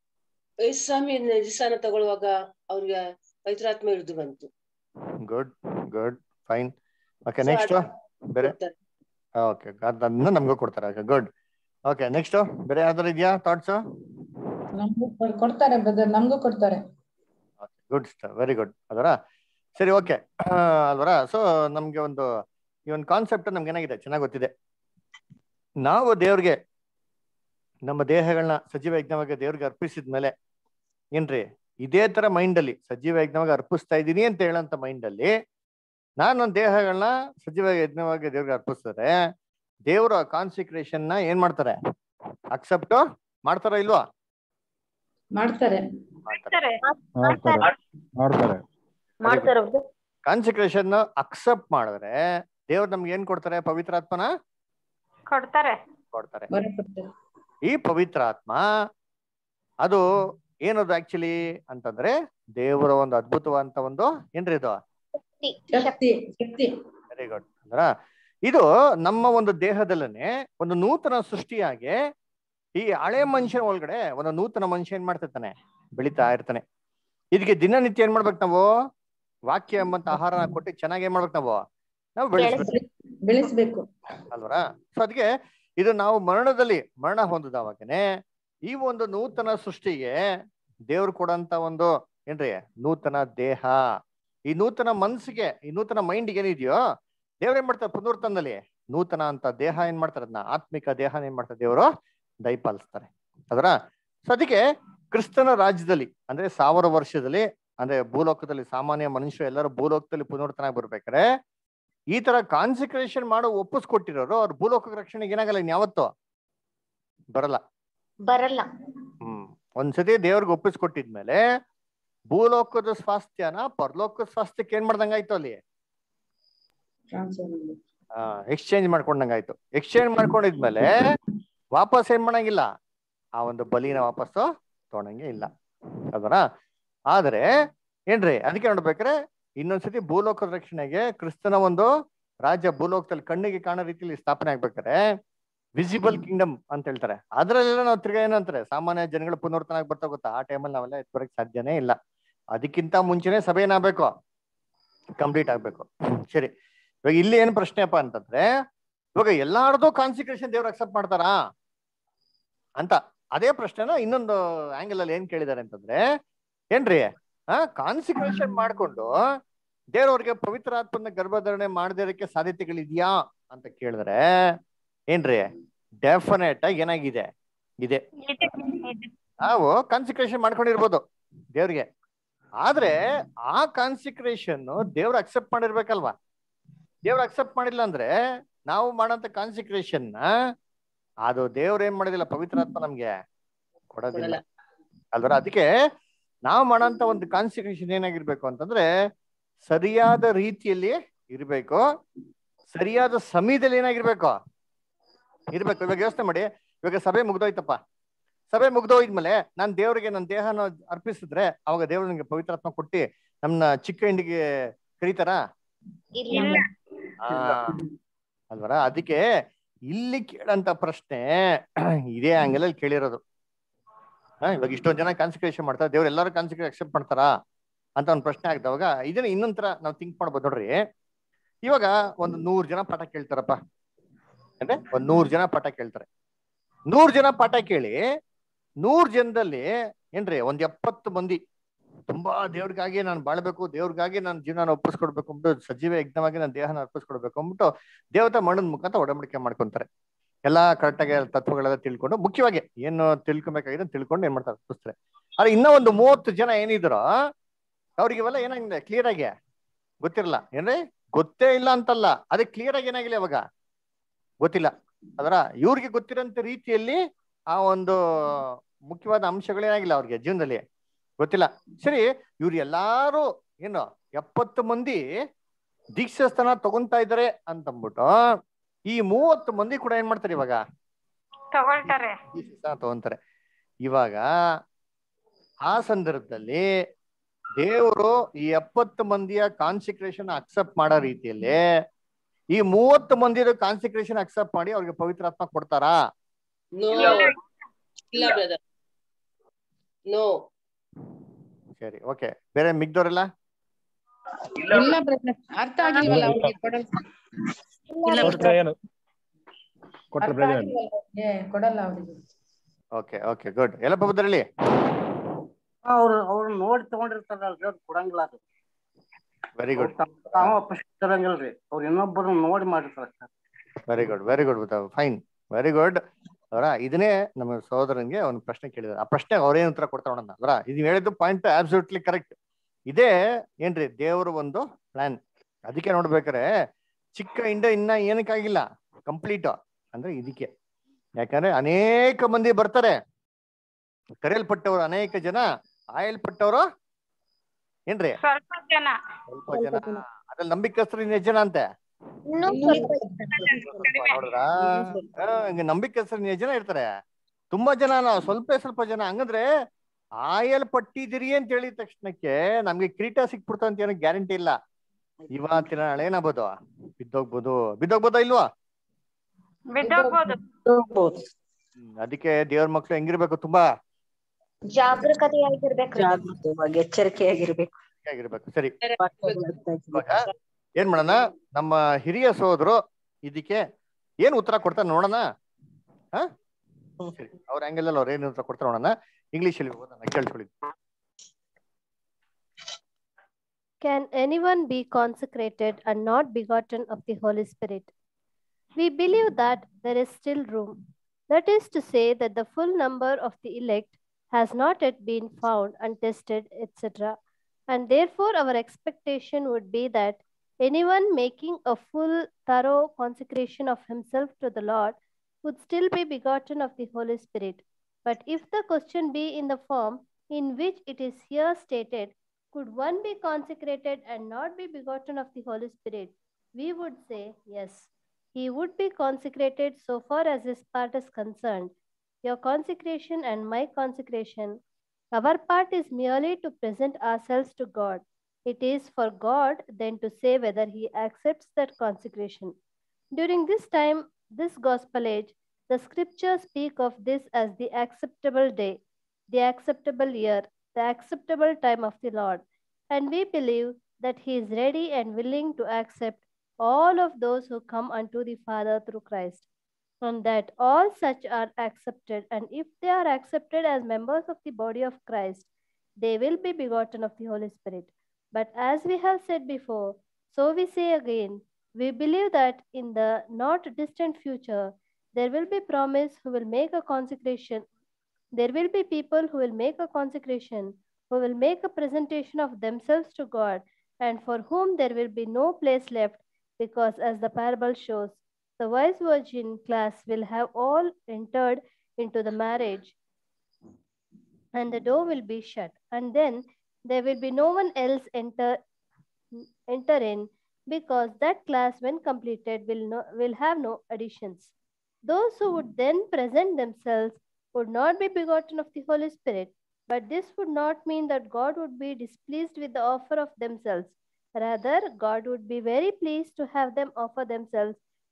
ಸ್ವಾಮಿ ನಿಜಸಾನ ತಗೊಳ್ಳುವಾಗ ಅವ್ರಿಗೆ ಪವಿತ್ರಾತ್ಮ ಹಿಡಿದು ಬಂತು good good fine okay So next ಅದು ಬೇರೆ ಕೊಡ್ತಾರೆ. ಓಕೆ ಅದನ್ನ ನಮಗೂ ಕೊಡ್ತಾರೆ ಓಕೆ ಗುಡ್ ಓಕೆ ನೆಕ್ಸ್ಟ್ ಬೇರೆ ಯಾವ್ದಾರು ಇದೆಯಾ ಥಾಟ್ಸ್ ನಮ್ಗೂ ಕೊಡ್- ಕೊಡ್ತಾರೆ ಬ್ರದರ್ ನಮ್ಗೂ ಕೊಡ್ತಾರೆ ಗುಡ್ ವೆರಿ ಗುಡ್ ಅದರ ಸರಿ ಓಕೆ ಅಲ್ವರ ಸೊ ನಮ್ಗೆ ಒಂದು ಈ ಒಂದು ಕಾನ್ಸೆಪ್ಟ್ ನಮ್ಗೆ ಏನಾಗಿದೆ ಚೆನ್ನಾಗಿ ಗೊತ್ತಿದೆ ನಾವು ದೇವ್ರಿಗೆ ನಮ್ಮ ದೇಹಗಳನ್ನ ಸಜೀವ ಯಜ್ಞವಾಗಿ ದೇವ್ರಿಗೆ ಅರ್ಪಿಸಿದ ಮೇಲೆ ಏನ್ರಿ ಇದೇ ತರ ಮೈಂಡ್ ಅಲ್ಲಿ ಸಜೀವ ಯಜ್ಞವಾಗಿ ಅರ್ಪಿಸ್ತಾ ಇದ್ದೀನಿ ಅಂತ ಹೇಳಂತ ಮೈಂಡ್ ಅಲ್ಲಿ ನಾನು ನನ್ನ ದೇಹಗಳನ್ನ ಸಜೀವ ಯಜ್ಞವಾಗಿ ದೇವ್ರಿಗೆ ಅರ್ಪಿಸಿದ್ರೆ ದೇವರ ಕಾನ್ಸಿಕ್ರೇಷನ್ ನ ಏನ್ ಮಾಡ್ತಾರೆ ಅಕ್ಸೆಪ್ಟ್ ಮಾಡ್ತಾರ ಇಲ್ವಾ ಮಾಡ್ತಾರೆ ಮಾಡ್ತಾರೆ ಮಾಡ್ತಾರೆ ಮಾಡ್ತಾರೆ ಮಾಡ್ತಾರ ಕಾನ್ಸಿಕ್ರೇಷನ್ ಅಕ್ಸೆಪ್ಟ್ ಮಾಡಿದ್ರೆ ದೇವ್ರು ನಮ್ಗೆ ಏನ್ ಕೊಡ್ತಾರೆ ಪವಿತ್ರಾತ್ಮನ ಕೊಡ್ತಾರೆ ಕೊಡ್ತಾರೆ ವರ ಕೊಡ್ತಾರೆ ಈ ಪವಿತ್ರಾತ್ಮ ಅದು ಏನದು ಆಕ್ಚುಲಿ ಅಂತಂದ್ರೆ ದೇವರ ಒಂದು ಅದ್ಭುತವಾದಂತ ಒಂದು ಏನ್ರಿ ಇದು ಶಕ್ತಿ ಶಕ್ತಿ ವೆರಿ ಗುಡ್ ಅಂದ್ರ ಇದು ನಮ್ಮ ಒಂದು ದೇಹದಲ್ಲೇ ಒಂದು ನೂತನ ಸೃಷ್ಟಿಯಾಗಿ ಈ ಹಳೆ ಮನುಷ್ಯನ ಒಳಗಡೆ ಒಂದು ನೂತನ ಮನುಷ್ಯ ಏನ್ ಮಾಡ್ತಿರ್ತಾನೆ ಬೆಳಿತಾ ಇರ್ತಾನೆ ಇದಕ್ಕೆ ದಿನನಿತ್ಯ ಏನ್ ಮಾಡ್ಬೇಕು ನಾವು ವಾಕ್ಯ ಎಂಬಂತ ಆಹಾರನ ಕೊಟ್ಟು ಚೆನ್ನಾಗಿ ಏನ್ ಮಾಡ್ಬೇಕು ನಾವು ನಾವು ಬೆಳೆಸ್ಬೇಕು ಬೆಳೆಸ್ಬೇಕು ಅಲ್ವರಾ ಸೊ ಅದಕ್ಕೆ ಇದು ನಾವು ಮರಣದಲ್ಲಿ ಮರಣ ಹೊಂದಿದವಾಗನೆ ಈ ಒಂದು ನೂತನ ಸೃಷ್ಟಿಗೆ ದೇವ್ರು ಕೊಡಂತ ಒಂದು ಏನ್ರಿ ನೂತನ ದೇಹ ಈ ನೂತನ ಮನ್ಸಿಗೆ ಈ ನೂತನ ಮೈಂಡ್ಗೆ ಏನಿದೆಯೋ ದೇವ್ರ ಏನ್ ಮಾಡ್ತಾರೆ ಪುನರ್ತನದಲ್ಲಿ ನೂತನ ಅಂತ ದೇಹ ಏನ್ ಮಾಡ್ತಾರೆ ಅದನ್ನ ಆತ್ಮಿಕ ದೇಹನ ಏನ್ ಮಾಡ್ತಾರೆ ದೇವರು ದಯಪಾಲಿಸ್ತಾರೆ ಅದರ ಸೊ ಅದಕ್ಕೆ ಕ್ರಿಸ್ತನ ರಾಜ್ಯದಲ್ಲಿ ಅಂದ್ರೆ ಸಾವಿರ ವರ್ಷದಲ್ಲಿ ಅಂದ್ರೆ ಭೂಲೋಕದಲ್ಲಿ ಸಾಮಾನ್ಯ ಮನುಷ್ಯರು ಎಲ್ಲರೂ ಭೂಲೋಕದಲ್ಲಿ ಪುನರ್ತನಾಗಿ ಬರ್ಬೇಕಾದ್ರೆ ಈ ತರ ಕಾನ್ಸಿಕ್ರೇಷನ್ ಮಾಡೋ ಒಪ್ಪಿಸ್ಕೊಟ್ಟಿರೋರು ಅವ್ರ ಭೂಲೋಕ ರಕ್ಷಣೆಗೆ ಏನಾಗಲ್ಲ ಇನ್ ಯಾವತ್ತು ಬರಲ್ಲ ಬರಲ್ಲ ಹ್ಮ್ ಒಂದ್ಸತಿ ದೇವ್ರಿಗೆ ಒಪ್ಪಿಸ್ಕೊಟ್ಟಿದ್ಮೇಲೆ ಭೂಲೋಕದ ಸ್ವಾಸ್ಥ್ಯನ ಪರಲೋಕದ ಸ್ವಾಸ್ಥ್ಯಕ್ಕೆ ಏನ್ ಮಾಡ್ದಂಗಾಯ್ತು ಅಲ್ಲಿ ಟ್ರಾನ್ಸ್ಫರ್ ಮಾಡಿ ಎಕ್ಸ್ಚೇಂಜ್ ಮಾಡ್ಕೊಂಡಂಗಾಯ್ತು ಎಕ್ಸ್ಚೇಂಜ್ ಮಾಡ್ಕೊಂಡಿದ್ಮೇಲೆ ವಾಪಸ್ ಏನ್ ಮಾಡಂಗಿಲ್ಲ ಆ ಒಂದು ಬಲಿನ ವಾಪಸ್ಸು ತೊಗೊಂಡಂಗೆ ಇಲ್ಲ ಅದರ ಆದ್ರೆ ಏನ್ರಿ ಅದಕ್ಕೆ ನೋಡ್ಬೇಕಾರೆ ಇನ್ನೊಂದ್ಸತಿ ಭೂಲೋಕದ ರಕ್ಷಣೆಗೆ ಕ್ರಿಸ್ತನ ಒಂದು ರಾಜ್ಯ ಭೂಲೋಕದಲ್ಲಿ ಕಣ್ಣಿಗೆ ಕಾಣೋ ರೀತಿಯಲ್ಲಿ ಸ್ಥಾಪನೆ ಆಗ್ಬೇಕಾರೆ ವಿಸಿಬಲ್ ಕಿಂಗ್ಡಮ್ ಅಂತ ಹೇಳ್ತಾರೆ ಅದ್ರಲ್ಲೆಲ್ಲ ನಾವು ತಿರ್ಗಾ ಏನಂತಾರೆ ಸಾಮಾನ್ಯ ಜನಗಳು ಪುನರ್ತನಾಗಿ ಬರ್ತಾ ಗೊತ್ತಾ ಆ ಟೈಮಲ್ಲಿ ನಾವೆಲ್ಲ ಎತ್ ಬರಕ್ ಸಾಧ್ಯನೇ ಇಲ್ಲ ಅದಕ್ಕಿಂತ ಮುಂಚೆನೆ ಸಭೆ ಏನಾಗ್ಬೇಕು ಕಂಪ್ಲೀಟ್ ಆಗ್ಬೇಕು ಸರಿ ಇವಾಗ ಇಲ್ಲಿ ಏನ್ ಪ್ರಶ್ನೆಪ್ಪ ಅಂತಂದ್ರೆ ಇವಾಗ ಎಲ್ಲಾರ್ದು ಕಾನ್ಸಿಕ್ರೇಷನ್ ದೇವ್ರು ಅಕ್ಸೆಪ್ಟ್ ಮಾಡ್ತಾರಾ ಅಂತ ಅದೇ ಪ್ರಶ್ನೆನ ಇನ್ನೊಂದು ಆಂಗಲ್ ಅಲ್ಲಿ ಏನ್ ಕೇಳಿದಾರೆ ಅಂತಂದ್ರೆ ಏನ್ರಿ ಆ ಕಾನ್ಸಿಕ್ರೇಷನ್ ಮಾಡ್ಕೊಂಡು ದೇವ್ರವ್ರಿಗೆ ಪವಿತ್ರ ಆತ್ಮನ ಗರ್ಭಧಾರಣೆ ಮಾಡದಿರಕ್ಕೆ ಸಾಧ್ಯತೆಗಳಿದ್ಯಾ ಅಂತ ಕೇಳಿದ್ರೆ ಏನ್ರಿ ಡೆಫಿನೆಟ್ ಆಗಿ ಏನಾಗಿದೆ ಇದೆ ನಾವು ಕಾನ್ಸಿಕ್ರೇಷನ್ ಮಾಡ್ಕೊಂಡಿರ್ಬೋದು ದೇವ್ರಿಗೆ ಆದ್ರೆ ಆ ಕಾನ್ಸಿಕ್ರೇಷನ್ ದೇವ್ರ ಅಕ್ಸೆಪ್ಟ್ ಮಾಡಿರ್ಬೇಕಲ್ವಾ ದೇವ್ರ ಅಕ್ಸೆಪ್ಟ್ ಮಾಡಿಲ್ಲ ಅಂದ್ರೆ ನಾವು ಮಾಡಂತ ಕಾನ್ಸಿಕ್ರೇಷನ್ ಅದು ದೇವ್ರ ಏನ್ ಮಾಡೋದಿಲ್ಲ ಪವಿತ್ರಾತ್ಮ ನಮ್ಗೆ ಕೊಡೋದಿಲ್ಲ ಅಲ್ವರ ಅದಕ್ಕೆ ನಾವು ಮಾಡೋಂತ ಒಂದು ಕಾನ್ಸಿಕ್ರೇಷನ್ ಏನಾಗಿರ್ಬೇಕು ಅಂತಂದ್ರೆ ಸರಿಯಾದ ರೀತಿಯಲ್ಲಿ ಇರ್ಬೇಕು ಸರಿಯಾದ ಸಮಯದಲ್ಲಿ ಏನಾಗಿರ್ಬೇಕು ಇರ್ಬೇಕು ಇವಾಗ ಯೋಚನೆ ಮಾಡಿ ಇವಾಗ ಸಭೆ ಮುಗ್ದೋಯ್ತಪ್ಪ ಸಭೆ ಮುಗ್ದೋಯ್ದ್ಮೇಲೆ ನಾನ್ ದೇವ್ರಿಗೆ ನನ್ನ ದೇಹನ ಅರ್ಪಿಸಿದ್ರೆ ಅವಾಗ ದೇವ್ರು ನಂಗೆ ಪವಿತ್ರಾತ್ಮ ಕೊಟ್ಟಿ ನಮ್ನ ಚಿಕ್ಕ ಹಿಂಡಿಗೆ ಕರೀತಾರ ಇಲ್ಲ ಆ ಅಲ್ವರ ಅದಕ್ಕೆ ಇಲ್ಲಿ ಕೇಳಂತ ಪ್ರಶ್ನೆ ಇದೇ ಆಂಗಲ್ ಅಲ್ಲಿ ಕೇಳಿರೋದು ಹಾ ಇವಾಗ ಇಷ್ಟೊಂದ್ ಜನ ಕಾನ್ಸಂಟ್ರೇಷನ್ ಮಾಡ್ತಾರೆ ದೇವ್ರು ಎಲ್ಲರೂ ಕಾನ್ಸಂಟ್ರೇಟ್ ಅಕ್ಸೆಪ್ಟ್ ಮಾಡ್ತಾರಾ ಅಂತ ಒಂದು ಪ್ರಶ್ನೆ ಆಗ್ದವಾಗ ಇದನ್ನ ಇನ್ನೊಂದ್ ತರ ನಾವು ಥಿಂಕ್ ಮಾಡ್ಬೋದು ನೋಡ್ರಿ ಇವಾಗ ಒಂದು ನೂರ್ ಜನ ಪಾಠ ಕೇಳ್ತಾರಪ್ಪ ಅಂದ್ರೆ ಒಂದ್ ನೂರ್ ಜನ ಪಾಠ ಕೇಳ್ತಾರೆ ನೂರ್ ಜನ ಪಾಠ ಕೇಳಿ ನೂರ್ ಜನದಲ್ಲಿ ಏನ್ರಿ ಒಂದ್ ಎಪ್ಪತ್ತು ಮಂದಿ ತುಂಬಾ ದೇವ್ರಿಗಾಗಿ ನಾನು ಬಾಳ್ಬೇಕು ದೇವ್ರಿಗಾಗಿ ನಾನು ಜೀವನ ಒಪ್ಪಿಸ್ಕೊಡ್ಬೇಕು ಅಂದ್ಬಿಟ್ಟು ಸಜೀವ ಯಜ್ಞವಾಗಿ ನನ್ನ ದೇಹನ ಅರ್ಪಿಸ್ಕೊಡ್ಬೇಕು ಅಂದ್ಬಿಟ್ಟು ದೇವತಾ ಮಣ್ಣದ ಮುಖಾಂತರ ಒಡಂಬಡಿಕೆ ಮಾಡ್ಕೊಂತಾರೆ ಎಲ್ಲಾ ಕರೆಕ್ಟಾಗಿ ತತ್ವಗಳೆಲ್ಲ ತಿಳ್ಕೊಂಡು ಮುಖ್ಯವಾಗಿ ಏನು ತಿಳ್ಕೊಬೇಕಾಗಿದೆ ಅಂತ ತಿಳ್ಕೊಂಡು ಏನ್ ಮಾಡ್ತಾರೆ ಅರ್ಪಿಸ್ತಾರೆ ಆದ್ರೆ ಇನ್ನೂ ಒಂದು ಮೂವತ್ತು ಜನ ಏನಿದ್ರು ಅವ್ರಿಗೆ ಇವೆಲ್ಲ ಏನಾಗಿದೆ ಕ್ಲಿಯರ್ ಆಗಿ ಗೊತ್ತಿರಲ್ಲ ಏನ್ರಿ ಗೊತ್ತೇ ಇಲ್ಲ ಅಂತಲ್ಲ ಅದೇ ಕ್ಲಿಯರ್ ಆಗಿ ಏನಾಗಿಲ್ಲ ಇವಾಗ ಗೊತ್ತಿಲ್ಲ ಅದರ ಇವ್ರಿಗೆ ಗೊತ್ತಿರೋಂಥ ರೀತಿಯಲ್ಲಿ ಆ ಒಂದು ಮುಖ್ಯವಾದ ಅಂಶಗಳೇನಾಗಿಲ್ಲ ಅವ್ರಿಗೆ ಜೀವನದಲ್ಲಿ ಗೊತ್ತಿಲ್ಲ ಸರಿ ಇವ್ರು ಎಲ್ಲಾರು ಏನು ಎಪ್ಪತ್ತು ಮಂದಿ ದೀಕ್ಷಾಸ್ಥಾನ ತಗೊಂತಾ ಇದಾರೆ ಅಂತಂದ್ಬಿಟ್ಟು ಈ ಮೂವತ್ತು ಮಂದಿ ಕೂಡ ಏನ್ ಮಾಡ್ತಾರೆ ಇವಾಗ ತಗೊಳ್ತಾರೆ ದೀಕ್ಷಾಸ್ಥಾನ ತಗೊಂತಾರೆ ಇವಾಗ ಆ ಸಂದರ್ಭದಲ್ಲಿ ದೇವರು ಈ ಎಪ್ಪತ್ತು ಮಂದಿಯ ಕಾನ್ಸಿಕ್ರೇಷನ್ ಅಕ್ಸೆಪ್ಟ್ ಮಾಡೋ ರೀತಿಯಲ್ಲಿ ಈ ಮೂವತ್ತು ಮಂದಿದ ಕಾನ್ಸಿಕ್ರೇಷನ್ ಅಕ್ಸೆಪ್ಟ್ ಮಾಡಿ ಅವ್ರಿಗೆ ಪವಿತ್ರಾತ್ಮ ಕೊಡ್ತಾರಾ ನೋ ಇಲ್ಲ ಬ್ರದರ್ ನೋ ಸರಿ ಓಕೆ ಬೇರೆ ಮಿಗ್ದವ್ರೆಲ್ಲ ಇಲ್ಲ ಬ್ರದರ್ ಅರ್ಥ ಆಗಿಲ್ವಲ್ಲ ಅವ್ರಿಗೆ ಕೊಡಲ್ಲ ಇಲ್ಲ ಕೊಟ್ರೆ ಏನು ಕೊಟ್ರೆ ಅರ್ಥ ಪ್ರಯೋಜನ ಆಗಿಲ್ವಲ್ಲ ಅವ್ರಿಗೆ ಕೊಡಲ್ಲ ಅವ್ರಿಗೆ ಓಕೆ ಓಕೆ ಗುಡ್ ಎಲ್ಲ ಪಬ್ಬದ್ರಲ್ಲಿ ಅವ್ರು ಅವ್ರು ನೋಡಿ ತಗೊಂಡಿರ್ತಾರಲ್ರಿ ಅವ್ರು ಕೊಡಂಗಿಲ್ಲ ಅದು ವೆರಿ ಗುಡ್ ತಾವ ತರಂಗಿಲ್ರಿ ಅವ್ರು ಇನ್ನೊಬ್ಬರು ನೋಡಿ ಮಾಡಿರ್ತಾರ very good very good fine very good ಅವರ ಇದನ್ನೇ ನಮ್ಮ ಸಹೋದರನ್ಗೆ ಒಂದು ಪ್ರಶ್ನೆ ಕೇಳಿದ್ರು ಆ ಪ್ರಶ್ನೆಗೆ ಅವ್ರೇನ್ ಉತ್ತರ ಕೊಡ್ತಾರ ನೋಡೋಣ ಅವರ ಇದು ಹೇಳಿದ್ದು ಪಾಯಿಂಟ್ ಅಬ್ಸಲ್ಯೂಟ್ಲಿ ಕರೆಕ್ಟ್ ಇದೇ ಏನ್ರಿ ದೇವ್ರ ಒಂದು ಪ್ಲಾನ್ ಅದಕ್ಕೆ ನೋಡ್ಬೇಕಾರೆ ಚಿಕ್ಕ ಇಂಡ ಇನ್ನ ಏನಕ್ಕಾಗಿಲ್ಲ ಕಂಪ್ಲೀಟ್ ಅಂದ್ರೆ ಇದಕ್ಕೆ ಯಾಕಂದ್ರೆ ಅನೇಕ ಮಂದಿ ಬರ್ತಾರೆ ಕರೆಯಲ್ಪಟ್ಟವರು ಅನೇಕ ಜನ ಆಯಲ್ಪಟ್ಟವರು ಏನ್ರಿ ಸ್ವಲ್ಪ ಜನ ಸ್ವಲ್ಪ ಜನ ಅದ್ರಲ್ಲಿ ನಂಬಿಕಸ್ತರು ಇನ್ನು ಎಷ್ಟು ಜನ ಅಂತೆ ಇನ್ನೂ ಕಡಿಮೆ ನೋಡಿದ್ರಾ ಆ, ಹಂಗೆ ನಂಬಿಕಸ್ತರು ಇನ್ನು ಎಷ್ಟು ಜನ ಇರ್ತಾರೆ ತುಂಬಾ ಜನ ನಾವು ಸ್ವಲ್ಪ ಸ್ವಲ್ಪ ಜನ ಹಂಗಂದ್ರೆ ಆಯಲ್ಪಟ್ಟಿದಿರಿ ಅಂತ ಹೇಳಿದ ತಕ್ಷಣಕ್ಕೆ ನಮ್ಗೆ ಕಿರೀಟ ಸಿಕ್ಬಿಡ್ತ ಅಂತ ಏನೋ ಗ್ಯಾರಂಟಿ ಇಲ್ಲ ಇವತ್ತಿನ ನಾಳೆ ಏನಾಗ್ಬೋದು ಬಿದ್ದೋಗ್ಬೋದು ಬಿದ್ದೋಗ್ಬೋದಾ ಇಲ್ವಾ ಬಿದ್ದೋಗ್ಬೋದು ಹ್ಮ್, ಅದಕ್ಕೆ ದೇವ್ರ ಮಕ್ಳು ಹೆಂಗಿರ್ಬೇಕು ತುಂಬಾ ಜಾಗರೂಕತೆಯಾಗಿರ್ಬೇಕ್ರಿ ಜಾಗೃತವಾಗಿ ಎಚ್ಚರಿಕೆಯಾಗಿರ್ಬೇಕು ಆಗಿರ್ಬೇಕು ಸರಿ ಇವಾಗ ಏನ್ ಮಾಡೋಣ ನಮ್ಮ ಹಿರಿಯ ಸೋದರು ಇದಕ್ಕೆ ಏನ್ ಉತ್ತರ ಕೊಡ್ತಾರೆ ನೋಡೋಣ ಹಾ ಸರಿ ಅವ್ರ ಆಂಗಲ್ ಅಲ್ಲಿ ಅವ್ರ ಏನ್ ಉತ್ತರ ಕೊಡ್ತಾರೆ ನೋಡೋಣ ಇಂಗ್ಲಿಷ್ ಅಲ್ಲಿ ಓದೋಣ ಕೇಳ್ಕೊಳ್ಳಿ Can anyone be consecrated and not begotten of the Holy Spirit? We believe that there is still room. That is to say, that the full number of the elect has not yet been found and tested, etc. And therefore, our expectation would be that anyone making a full, thorough consecration of himself to the Lord would still be begotten of the Holy Spirit. But if the question be in the form in which it is here stated, could one be consecrated and not be begotten of the Holy Spirit? We would say yes. He would be consecrated so far as his part is concerned. Your consecration and my consecration, our part is merely to present ourselves to God. It is for God then to say whether he accepts that consecration. During this time, this gospel age, the scriptures speak of this as the acceptable day, the acceptable year, the acceptable time of the Lord. And we believe that He is ready and willing to accept all of those who come unto the Father through Christ. And that all such are accepted, and if they are accepted as members of the body of Christ, they will be begotten of the Holy Spirit. But as we have said before, so we say again, we believe that in the not distant future, there will be promise who will make a consecration there will be people who will make a consecration, who will make a presentation of themselves to God, and for whom there will be no place left, because as the parable shows, the wise virgin class will have all entered into the marriage, and the door will be shut, and then there will be no one else enter enter in, because that class, when completed, will no, will have no additions. Those who would then present themselves would not be begotten of the Holy Spirit, but this would not mean that God would be displeased with the offer of themselves. Rather, God would be very pleased to have them offer themselves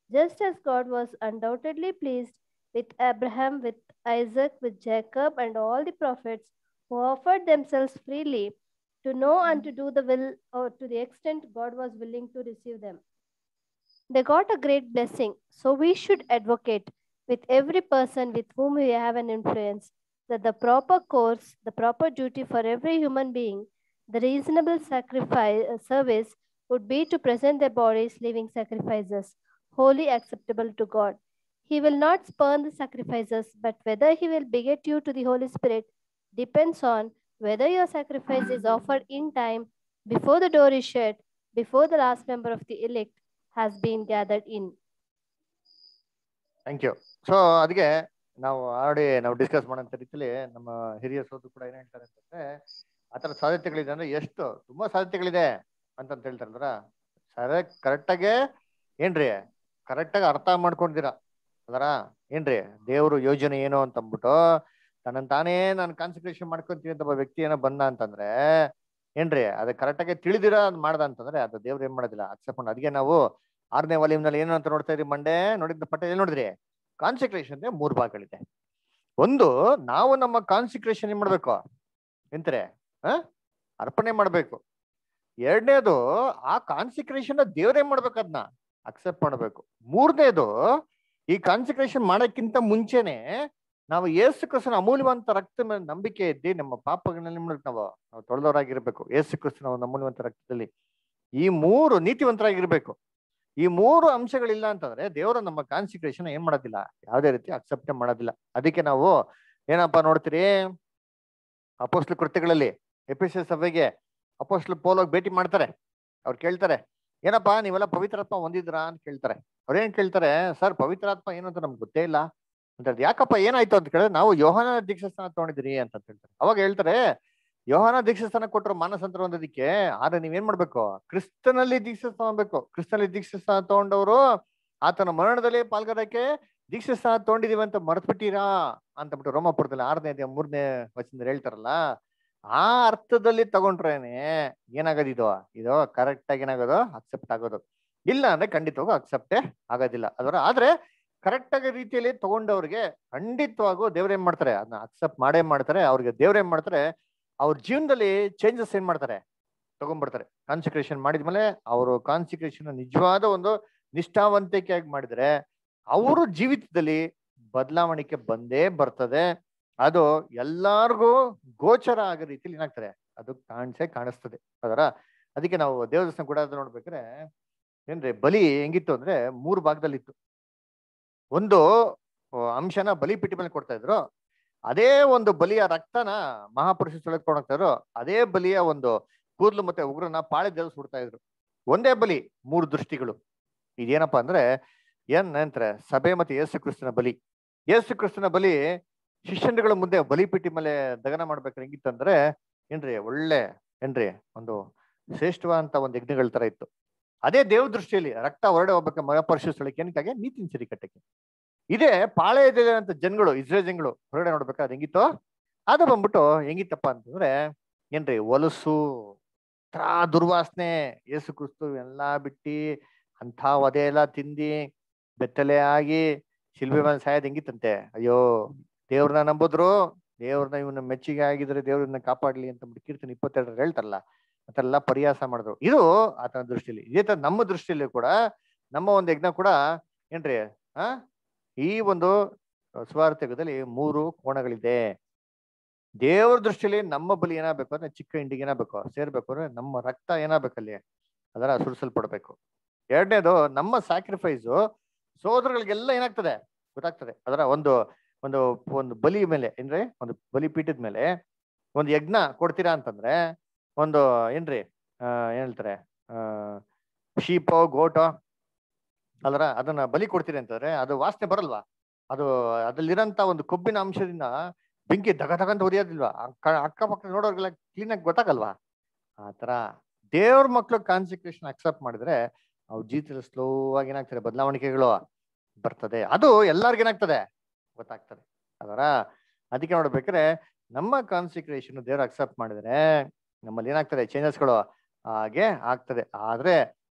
just as God was undoubtedly pleased with Abraham, with Isaac, with Jacob, and all the prophets who offered themselves freely to know and to do the will, or to the extent God was willing to receive them. They got a great blessing, so we should advocate with every person with whom we have an influence that the proper course, the proper duty for every human being, the reasonable sacrifice uh, service would be to present their bodies living sacrifices, wholly acceptable to God. He will not spurn the sacrifices, but whether he will beget you to the Holy Spirit depends on whether your sacrifice is offered in time before the door is shut, before the last member of the elect has been gathered in. Thank you so ಅದಕ್ಕೆ ನಾವು already ನಾವು discuss ಮಾಡೋಂಥ ರೀತಿಯಲ್ಲಿ ನಮ್ಮ ಹಿರಿಯ ಸೋದು ಕೂಡ ಏನ್ ಹೇಳ್ತಾರೆ ಅಂತಂದ್ರೆ ಆ ಥರ ಸಾಧ್ಯತೆಗಳಿದೆ ಅಂದ್ರೆ ಎಷ್ಟು ತುಂಬಾ ಸಾಧ್ಯತೆಗಳಿದೆ ಅಂತಂತ ಹೇಳ್ತಾರಲ್ರ ಸರಿ ಕರೆಕ್ಟಾಗೆ ಏನ್ರಿ ಕರೆಕ್ಟಾಗಿ ಅರ್ಥ ಮಾಡ್ಕೊಂಡಿದ್ದೀರಾ ಅದರ ಏನ್ರಿ ದೇವ್ರ ಯೋಜನೆ ಏನು ಅಂತ ಅಂದ್ಬಿಟ್ಟು ತನ್ನನ್ ತಾನೇ ನಾನು ಕಾನ್ಸಂಟ್ರೇಷನ್ ಮಾಡ್ಕೊಂತೀನಿ ಅಂತ ಒಬ್ಬ ವ್ಯಕ್ತಿ ಏನೋ ಬಂದ ಅಂತಂದ್ರೆ ಏನ್ರಿ ಅದು ಕರೆಕ್ಟಾಗಿ ತಿಳಿದಿರ ಅದ್ ಮಾಡ್ದ ಅಂತಂದ್ರೆ ಅದು ದೇವ್ರು ಏನ್ ಮಾಡೋದಿಲ್ಲ ಅಕ್ಸೆಪ್ಟ್ ಮಾಡಿ ಅದಕ್ಕೆ ನಾವು ಆರನೇ ವಾಲ್ಯೂಮ್ನಲ್ಲಿ ಏನು ಅಂತ ನೋಡ್ತಾ ಇದ್ರಿ ಮಂಡೆ ನೋಡಿದ ಪಟ್ಟ ಏನ್ ನೋಡಿದ್ರಿ ಕಾನ್ಸಂಟ್ರೇಷನ್ ಮೂರು ಭಾಗಗಳಿದೆ ಒಂದು ನಾವು ನಮ್ಮ ಕಾನ್ಸಂಟ್ರೇಷನ್ ಏನ್ ಮಾಡ್ಬೇಕು ಎಂತಾರೆ ಹ ಅರ್ಪಣೆ ಮಾಡ್ಬೇಕು ಎರಡನೇದು ಆ ಕಾನ್ಸಂಟ್ರೇಷನ್ ದೇವ್ರೇ ಮಾಡ್ಬೇಕು ಅದನ್ನ ಅಕ್ಸೆಪ್ಟ್ ಮಾಡ್ಬೇಕು ಮೂರನೇದು ಈ ಕಾನ್ಸಂಟ್ರೇಷನ್ ಮಾಡೋಕ್ಕಿಂತ ಮುಂಚೆನೆ ನಾವು ಏಸು ಕ್ರಿಸ್ತನ ಅಮೂಲ್ಯವಂತ ರಕ್ತ ಮೇಲೆ ನಂಬಿಕೆ ಇದ್ದಿ ನಮ್ಮ ಪಾಪಗಳನ್ನ ಮಾಡ್ಬೇಕು ನಾವು ನಾವು ತೊಳೆದವರಾಗಿರ್ಬೇಕು ಏಸು ಕ್ರಿಸ್ತನ ಒಂದು ಅಮೂಲ್ಯವಂತ ರಕ್ತದಲ್ಲಿ ಈ ಮೂರು ನೀತಿವಂತರಾಗಿರ್ಬೇಕು ಈ ಮೂರು ಅಂಶಗಳಿಲ್ಲ ಅಂತಂದ್ರೆ ದೇವರ ನಮ್ಮ ಕಾನ್ಸಿಕ್ರೇಷನ್ ಏನ್ ಮಾಡೋದಿಲ್ಲ ಯಾವುದೇ ರೀತಿ ಅಕ್ಸೆಪ್ಟ್ ಮಾಡೋದಿಲ್ಲ ಅದಕ್ಕೆ ನಾವು ಏನಪ್ಪಾ ನೋಡ್ತೀರಿ ಅಪೋಸ್ಲ ಕೃತ್ಯಗಳಲ್ಲಿ ಎಪಿಸ ಸಭೆಗೆ ಅಪೋಸ್ಲ ಪೋಲೋಗ್ ಭೇಟಿ ಮಾಡ್ತಾರೆ ಅವ್ರು ಕೇಳ್ತಾರೆ ಏನಪ್ಪಾ ನೀವೆಲ್ಲ ಪವಿತ್ರಾತ್ಮ ಹೊಂದಿದ್ರಾ ಅಂತ ಕೇಳ್ತಾರೆ ಅವ್ರೇನ್ ಕೇಳ್ತಾರೆ ಸರ್ ಪವಿತ್ರಾತ್ಮ ಏನು ಅಂತ ನಮ್ಗೆ ಗೊತ್ತೇ ಇಲ್ಲ ಅಂತ ಹೇಳ್ತಾರೆ, ಯಾಕಪ್ಪ ಏನಾಯ್ತು ಅಂತ ಕೇಳಿದ್ರೆ ನಾವು ಯೋಹಾನ ದೀಕ್ಷಾಸ್ಥಾನ ತಗೊಂಡಿದ್ರಿ ಅಂತ ಹೇಳ್ತಾರೆ ಅವಾಗ ಹೇಳ್ತಾರೆ ಯೋಹಾನ ದೀಕ್ಷಾಸ್ಥಾನ ಕೊಟ್ಟರು ಮಾನಸಂತರ ಹೊಂದೋದಿಕ್ಕೆ ಆದ್ರೆ ನೀವೇನ್ ಮಾಡ್ಬೇಕು ಕ್ರಿಸ್ತನಲ್ಲಿ ದೀಕ್ಷಾಸ್ಥಾನ ತಗೊಬೇಕು ಕ್ರಿಸ್ತನಲ್ಲಿ ದೀಕ್ಷಾಸ್ಥಾನ ತಗೊಂಡವರು ಆತನ ಮರಣದಲ್ಲಿ ಪಾಲ್ಗೊಳ್ಳಕ್ಕೆ ದೀಕ್ಷಾಸ್ಥಾನ ತಗೊಂಡಿದೀವಿ ಅಂತ ಮರ್ತ್ಬಿಟ್ಟಿರಾ ಅಂತ ಬಿಟ್ಟು ರೋಮಾಪುರದಲ್ಲಿ ಆರನೇ ಅಧ್ಯಾಯ ಮೂರನೇ ವಚನದಲ್ಲಿ ಹೇಳ್ತಾರಲ್ಲ ಆ ಅರ್ಥದಲ್ಲಿ ತಗೊಂಡ್ರೇನೆ ಏನಾಗೋದು ಇದು ಇದು ಕರೆಕ್ಟ್ ಆಗಿ ಏನಾಗೋದು ಅಕ್ಸೆಪ್ಟ್ ಆಗೋದು ಇಲ್ಲ ಅಂದ್ರೆ ಖಂಡಿತವಾಗೂ ಅಕ್ಸೆಪ್ಟೇ ಆಗೋದಿಲ್ಲ ಅದರ ಆದ್ರೆ ಕರೆಕ್ಟ್ ಆಗಿ ರೀತಿಯಲ್ಲಿ ತಗೊಂಡವ್ರಿಗೆ ಖಂಡಿತವಾಗೂ ದೇವ್ರ ಏನ್ ಮಾಡ್ತಾರೆ ಅದನ್ನ ಅಕ್ಸೆಪ್ಟ್ ಮಾಡೇ ಮಾಡ್ತಾರೆ ಅವ್ರಿಗೆ ದೇವ್ರ ಏನ್ ಮಾಡ್ತಾರೆ ಅವ್ರ ಜೀವನದಲ್ಲಿ ಚೇಂಜಸ್ ಏನ್ ಮಾಡ್ತಾರೆ ತಗೊಂಡ್ಬರ್ತಾರೆ ಕಾನ್ಸಿಕ್ರೇಷನ್ ಮಾಡಿದ್ಮೇಲೆ ಅವರು ಕಾನ್ಸಿಕ್ರೇಷನ್ ನಿಜವಾದ ಒಂದು ನಿಷ್ಠಾವಂತಿಕೆಯಾಗಿ ಮಾಡಿದ್ರೆ ಅವರು ಜೀವಿತದಲ್ಲಿ ಬದಲಾವಣೆ ಬಂದೇ ಬರ್ತದೆ ಅದು ಎಲ್ಲಾರ್ಗೂ ಗೋಚರ ಆಗೋ ರೀತಿಲಿ ಏನಾಗ್ತದೆ ಅದು ಕಾಣಿಸೇ ಕಾಣಿಸ್ತದೆ ಅದರ ಅದಕ್ಕೆ ನಾವು ದೇವದರ್ಶನ ಕೂಡ ನೋಡ್ಬೇಕಾದ್ರೆ ಏನ್ರಿ ಬಲಿ ಹೆಂಗಿತ್ತು ಅಂದ್ರೆ ಮೂರು ಭಾಗದಲ್ಲಿತ್ತು ಒಂದು ಆ, ಅಂಶನ ಬಲಿಪೀಠ ಮೇಲೆ ಕೊಡ್ತಾ ಇದ್ರು ಅದೇ ಒಂದು ಬಲಿಯ ರಕ್ತನ ಮಹಾಪುರುಷ ತೊಳೆದ್ಕೊಂಡು ಹೋಗ್ತಾ ಇದ್ರು ಅದೇ ಬಲಿಯ ಒಂದು ಕೂದಲು ಮತ್ತೆ ಉಗ್ರನ ಪಾಳೆ ದೇವ್ರು ಸುಡ್ತಾ ಇದ್ರು ಒಂದೇ ಬಲಿ ಮೂರು ದೃಷ್ಟಿಗಳು ಇದೇನಪ್ಪಾ ಅಂದ್ರೆ ಏನ್ ಅಂತಾರೆ ಸಭೆ ಮತ್ತೆ ಯೇಸು ಕ್ರಿಸ್ತನ ಬಲಿ ಯೇಸು ಕ್ರಿಸ್ತನ ಬಲಿ ಶಿಷ್ಯಂಡಿಗಳ ಮುಂದೆ ಬಲಿಪೀಠಿ ಮೇಲೆ ದಗನ ಮಾಡ್ಬೇಕಾದ್ರೆ ಹೆಂಗಿತ್ತಂದ್ರೆ ಏನ್ರಿ ಒಳ್ಳೆ ಏನ್ರಿ ಒಂದು ಶ್ರೇಷ್ಠವಾದಂತ ಒಂದು ಯಜ್ಞಗಳ ತರ ಇತ್ತು ಅದೇ ದೇವ್ ದೃಷ್ಟಿಯಲ್ಲಿ ರಕ್ತ ಹೊರಡೆ ಹೋಗ್ಬೇಕು ಮಹಾಪರಿಶೀಲಿಸಲಿಕ್ಕೆ ಏನಕ್ಕಾಗಿ ನೀತಿನ ಸರಿ ಕಟ್ಟಕ್ಕೆ ಇದೇ ಪಾಳೆಯದಲ್ಲಿರುವಂತ ಜನಗಳು ಇಸ್ರೇಲ್ ಜನಗಳು ಹೊರಗಡೆ ನೋಡ್ಬೇಕಾದ್ರೆ ಹೆಂಗಿತ್ತು ಅದು ಬಂದ್ಬಿಟ್ಟು ಹೆಂಗಿತ್ತಪ್ಪ ಅಂತಂದ್ರೆ ಏನ್ರಿ ಹೊಲಸು ತ್ರಾ ದುರ್ವಾಸನೆ ಏಸು ಕ್ರಿಸ್ತು ಎಲ್ಲಾ ಬಿಟ್ಟಿ ಅಂಥ ವಧೆ ಎಲ್ಲ ತಿಂದಿ ಬೆತ್ತಲೆ ಆಗಿ ಶಿಲ್ಬೆ ಮೇಲೆ ಸಾಯೋದ್ ಹೆಂಗಿತ್ತಂತೆ ಅಯ್ಯೋ ದೇವ್ರನ್ನ ನಂಬುದ್ರು ದೇವ್ರನ್ನ ಇವನ್ನ ಮೆಚ್ಚಿಗೆ ಆಗಿದ್ರೆ ದೇವ್ರನ್ನ ಕಾಪಾಡ್ಲಿ ಅಂತ ಅಂದ್ಬಿಟ್ಟು ಕೀರ್ತನೆ ಇಪ್ಪತ್ತೆರಡರಲ್ಲಿ ಹೇಳ್ತಾರಲ್ಲ ಅದೆಲ್ಲ ಪರಿಹಾಸ ಮಾಡಿದ್ರು ಇದು ಆತನ ದೃಷ್ಟಿಯಲ್ಲಿ ಇದೇ ತರ ನಮ್ಮ ದೃಷ್ಟಿಯಲ್ಲಿ ಕೂಡ ನಮ್ಮ ಒಂದು ಯಜ್ಞ ಕೂಡ ಏನ್ರಿ ಆ ಈ ಒಂದು ಸ್ವಾರ್ಥಕದಲ್ಲಿ ಮೂರು ಕೋಣಗಳಿದೆ ದೇವರ ದೃಷ್ಟಿಯಲ್ಲಿ ನಮ್ಮ ಬಲಿ ಏನಾಗಬೇಕು ಅಂದ್ರೆ ಚಿಕ್ಕ ಹಿಂಡಿಗೆ ಏನಾಗಬೇಕು ಸೇರ್ಬೇಕು ಅಂದ್ರೆ ನಮ್ಮ ರಕ್ತ ಏನಾಗಬೇಕಲ್ಲಿ ಅದರ ಸುರಿಸಲ್ಪಡ್ಬೇಕು ಎರಡನೇದು ನಮ್ಮ ಸ್ಯಾಕ್ರಿಫೈಸು ಸೋದರಗಳಿಗೆಲ್ಲ ಏನಾಗ್ತದೆ ಗೊತ್ತಾಗ್ತದೆ ಅದರ ಒಂದು ಒಂದು ಒಂದು ಬಲಿ ಮೇಲೆ ಏನ್ರಿ ಒಂದು ಬಲಿ ಪೀಠದ ಮೇಲೆ ಒಂದು ಯಜ್ಞ ಕೊಡ್ತೀರಾ ಅಂತಂದ್ರೆ ಒಂದು ಏನ್ರಿ ಆ ಏನ್ ಹೇಳ್ತಾರೆ ಆ ಶೀಪೋ ಗೋಟೋ ಅಲ್ರ ಅದನ್ನ ಬಲಿ ಕೊಡ್ತೀರಿ ಅಂತಂದ್ರೆ ಅದು ವಾಸನೆ ಬರಲ್ವಾ ಅದು ಅದ್ರಲ್ಲಿರಂತ ಒಂದು ಕೊಬ್ಬಿನ ಅಂಶದಿಂದ ಬೆಂಕಿ ದಗ ದಗಂತ ಉರಿಯೋದಿಲ್ವಾ ಅಕ್ಕ- ಅಕ್ಕಪಕ್ಕ ನೋಡೋರ್ಗೆಲ್ಲ ಕ್ಲೀನ್ ಆಗಿ ಗೊತ್ತಾಗಲ್ವಾ ಆತರ ದೇವ್ರ ಮಕ್ಳು ಕಾನ್ಸಿಕ್ರೇಷನ್ ಅಕ್ಸೆಪ್ಟ್ ಮಾಡಿದ್ರೆ ಅವ್ರ ಜೀವಿತದಲ್ಲಿ ಸ್ಲೋ ಆಗಿ ಏನಾಗ್ತದೆ ಬದಲಾವಣೆಗಳು ಬರ್ತದೆ ಅದು ಎಲ್ಲಾರ್ಗು ಏನಾಗ್ತದೆ ಗೊತ್ತಾಗ್ತದೆ ಅದರ ಅದಕ್ಕೆ ನೋಡ್ಬೇಕಾದ್ರೆ ನಮ್ಮ ಕಾನ್ಸಿಕ್ರೇಷನ್ ದೇವ್ರ ಅಕ್ಸೆಪ್ಟ್ ಮಾಡಿದ್ರೆ ನಮ್ಮಲ್ಲಿ ಏನಾಗ್ತದೆ ಚೇಂಜಸ್ಗಳು ಹಾಗೆ ಆಗ್ತದೆ ಆದ್ರೆ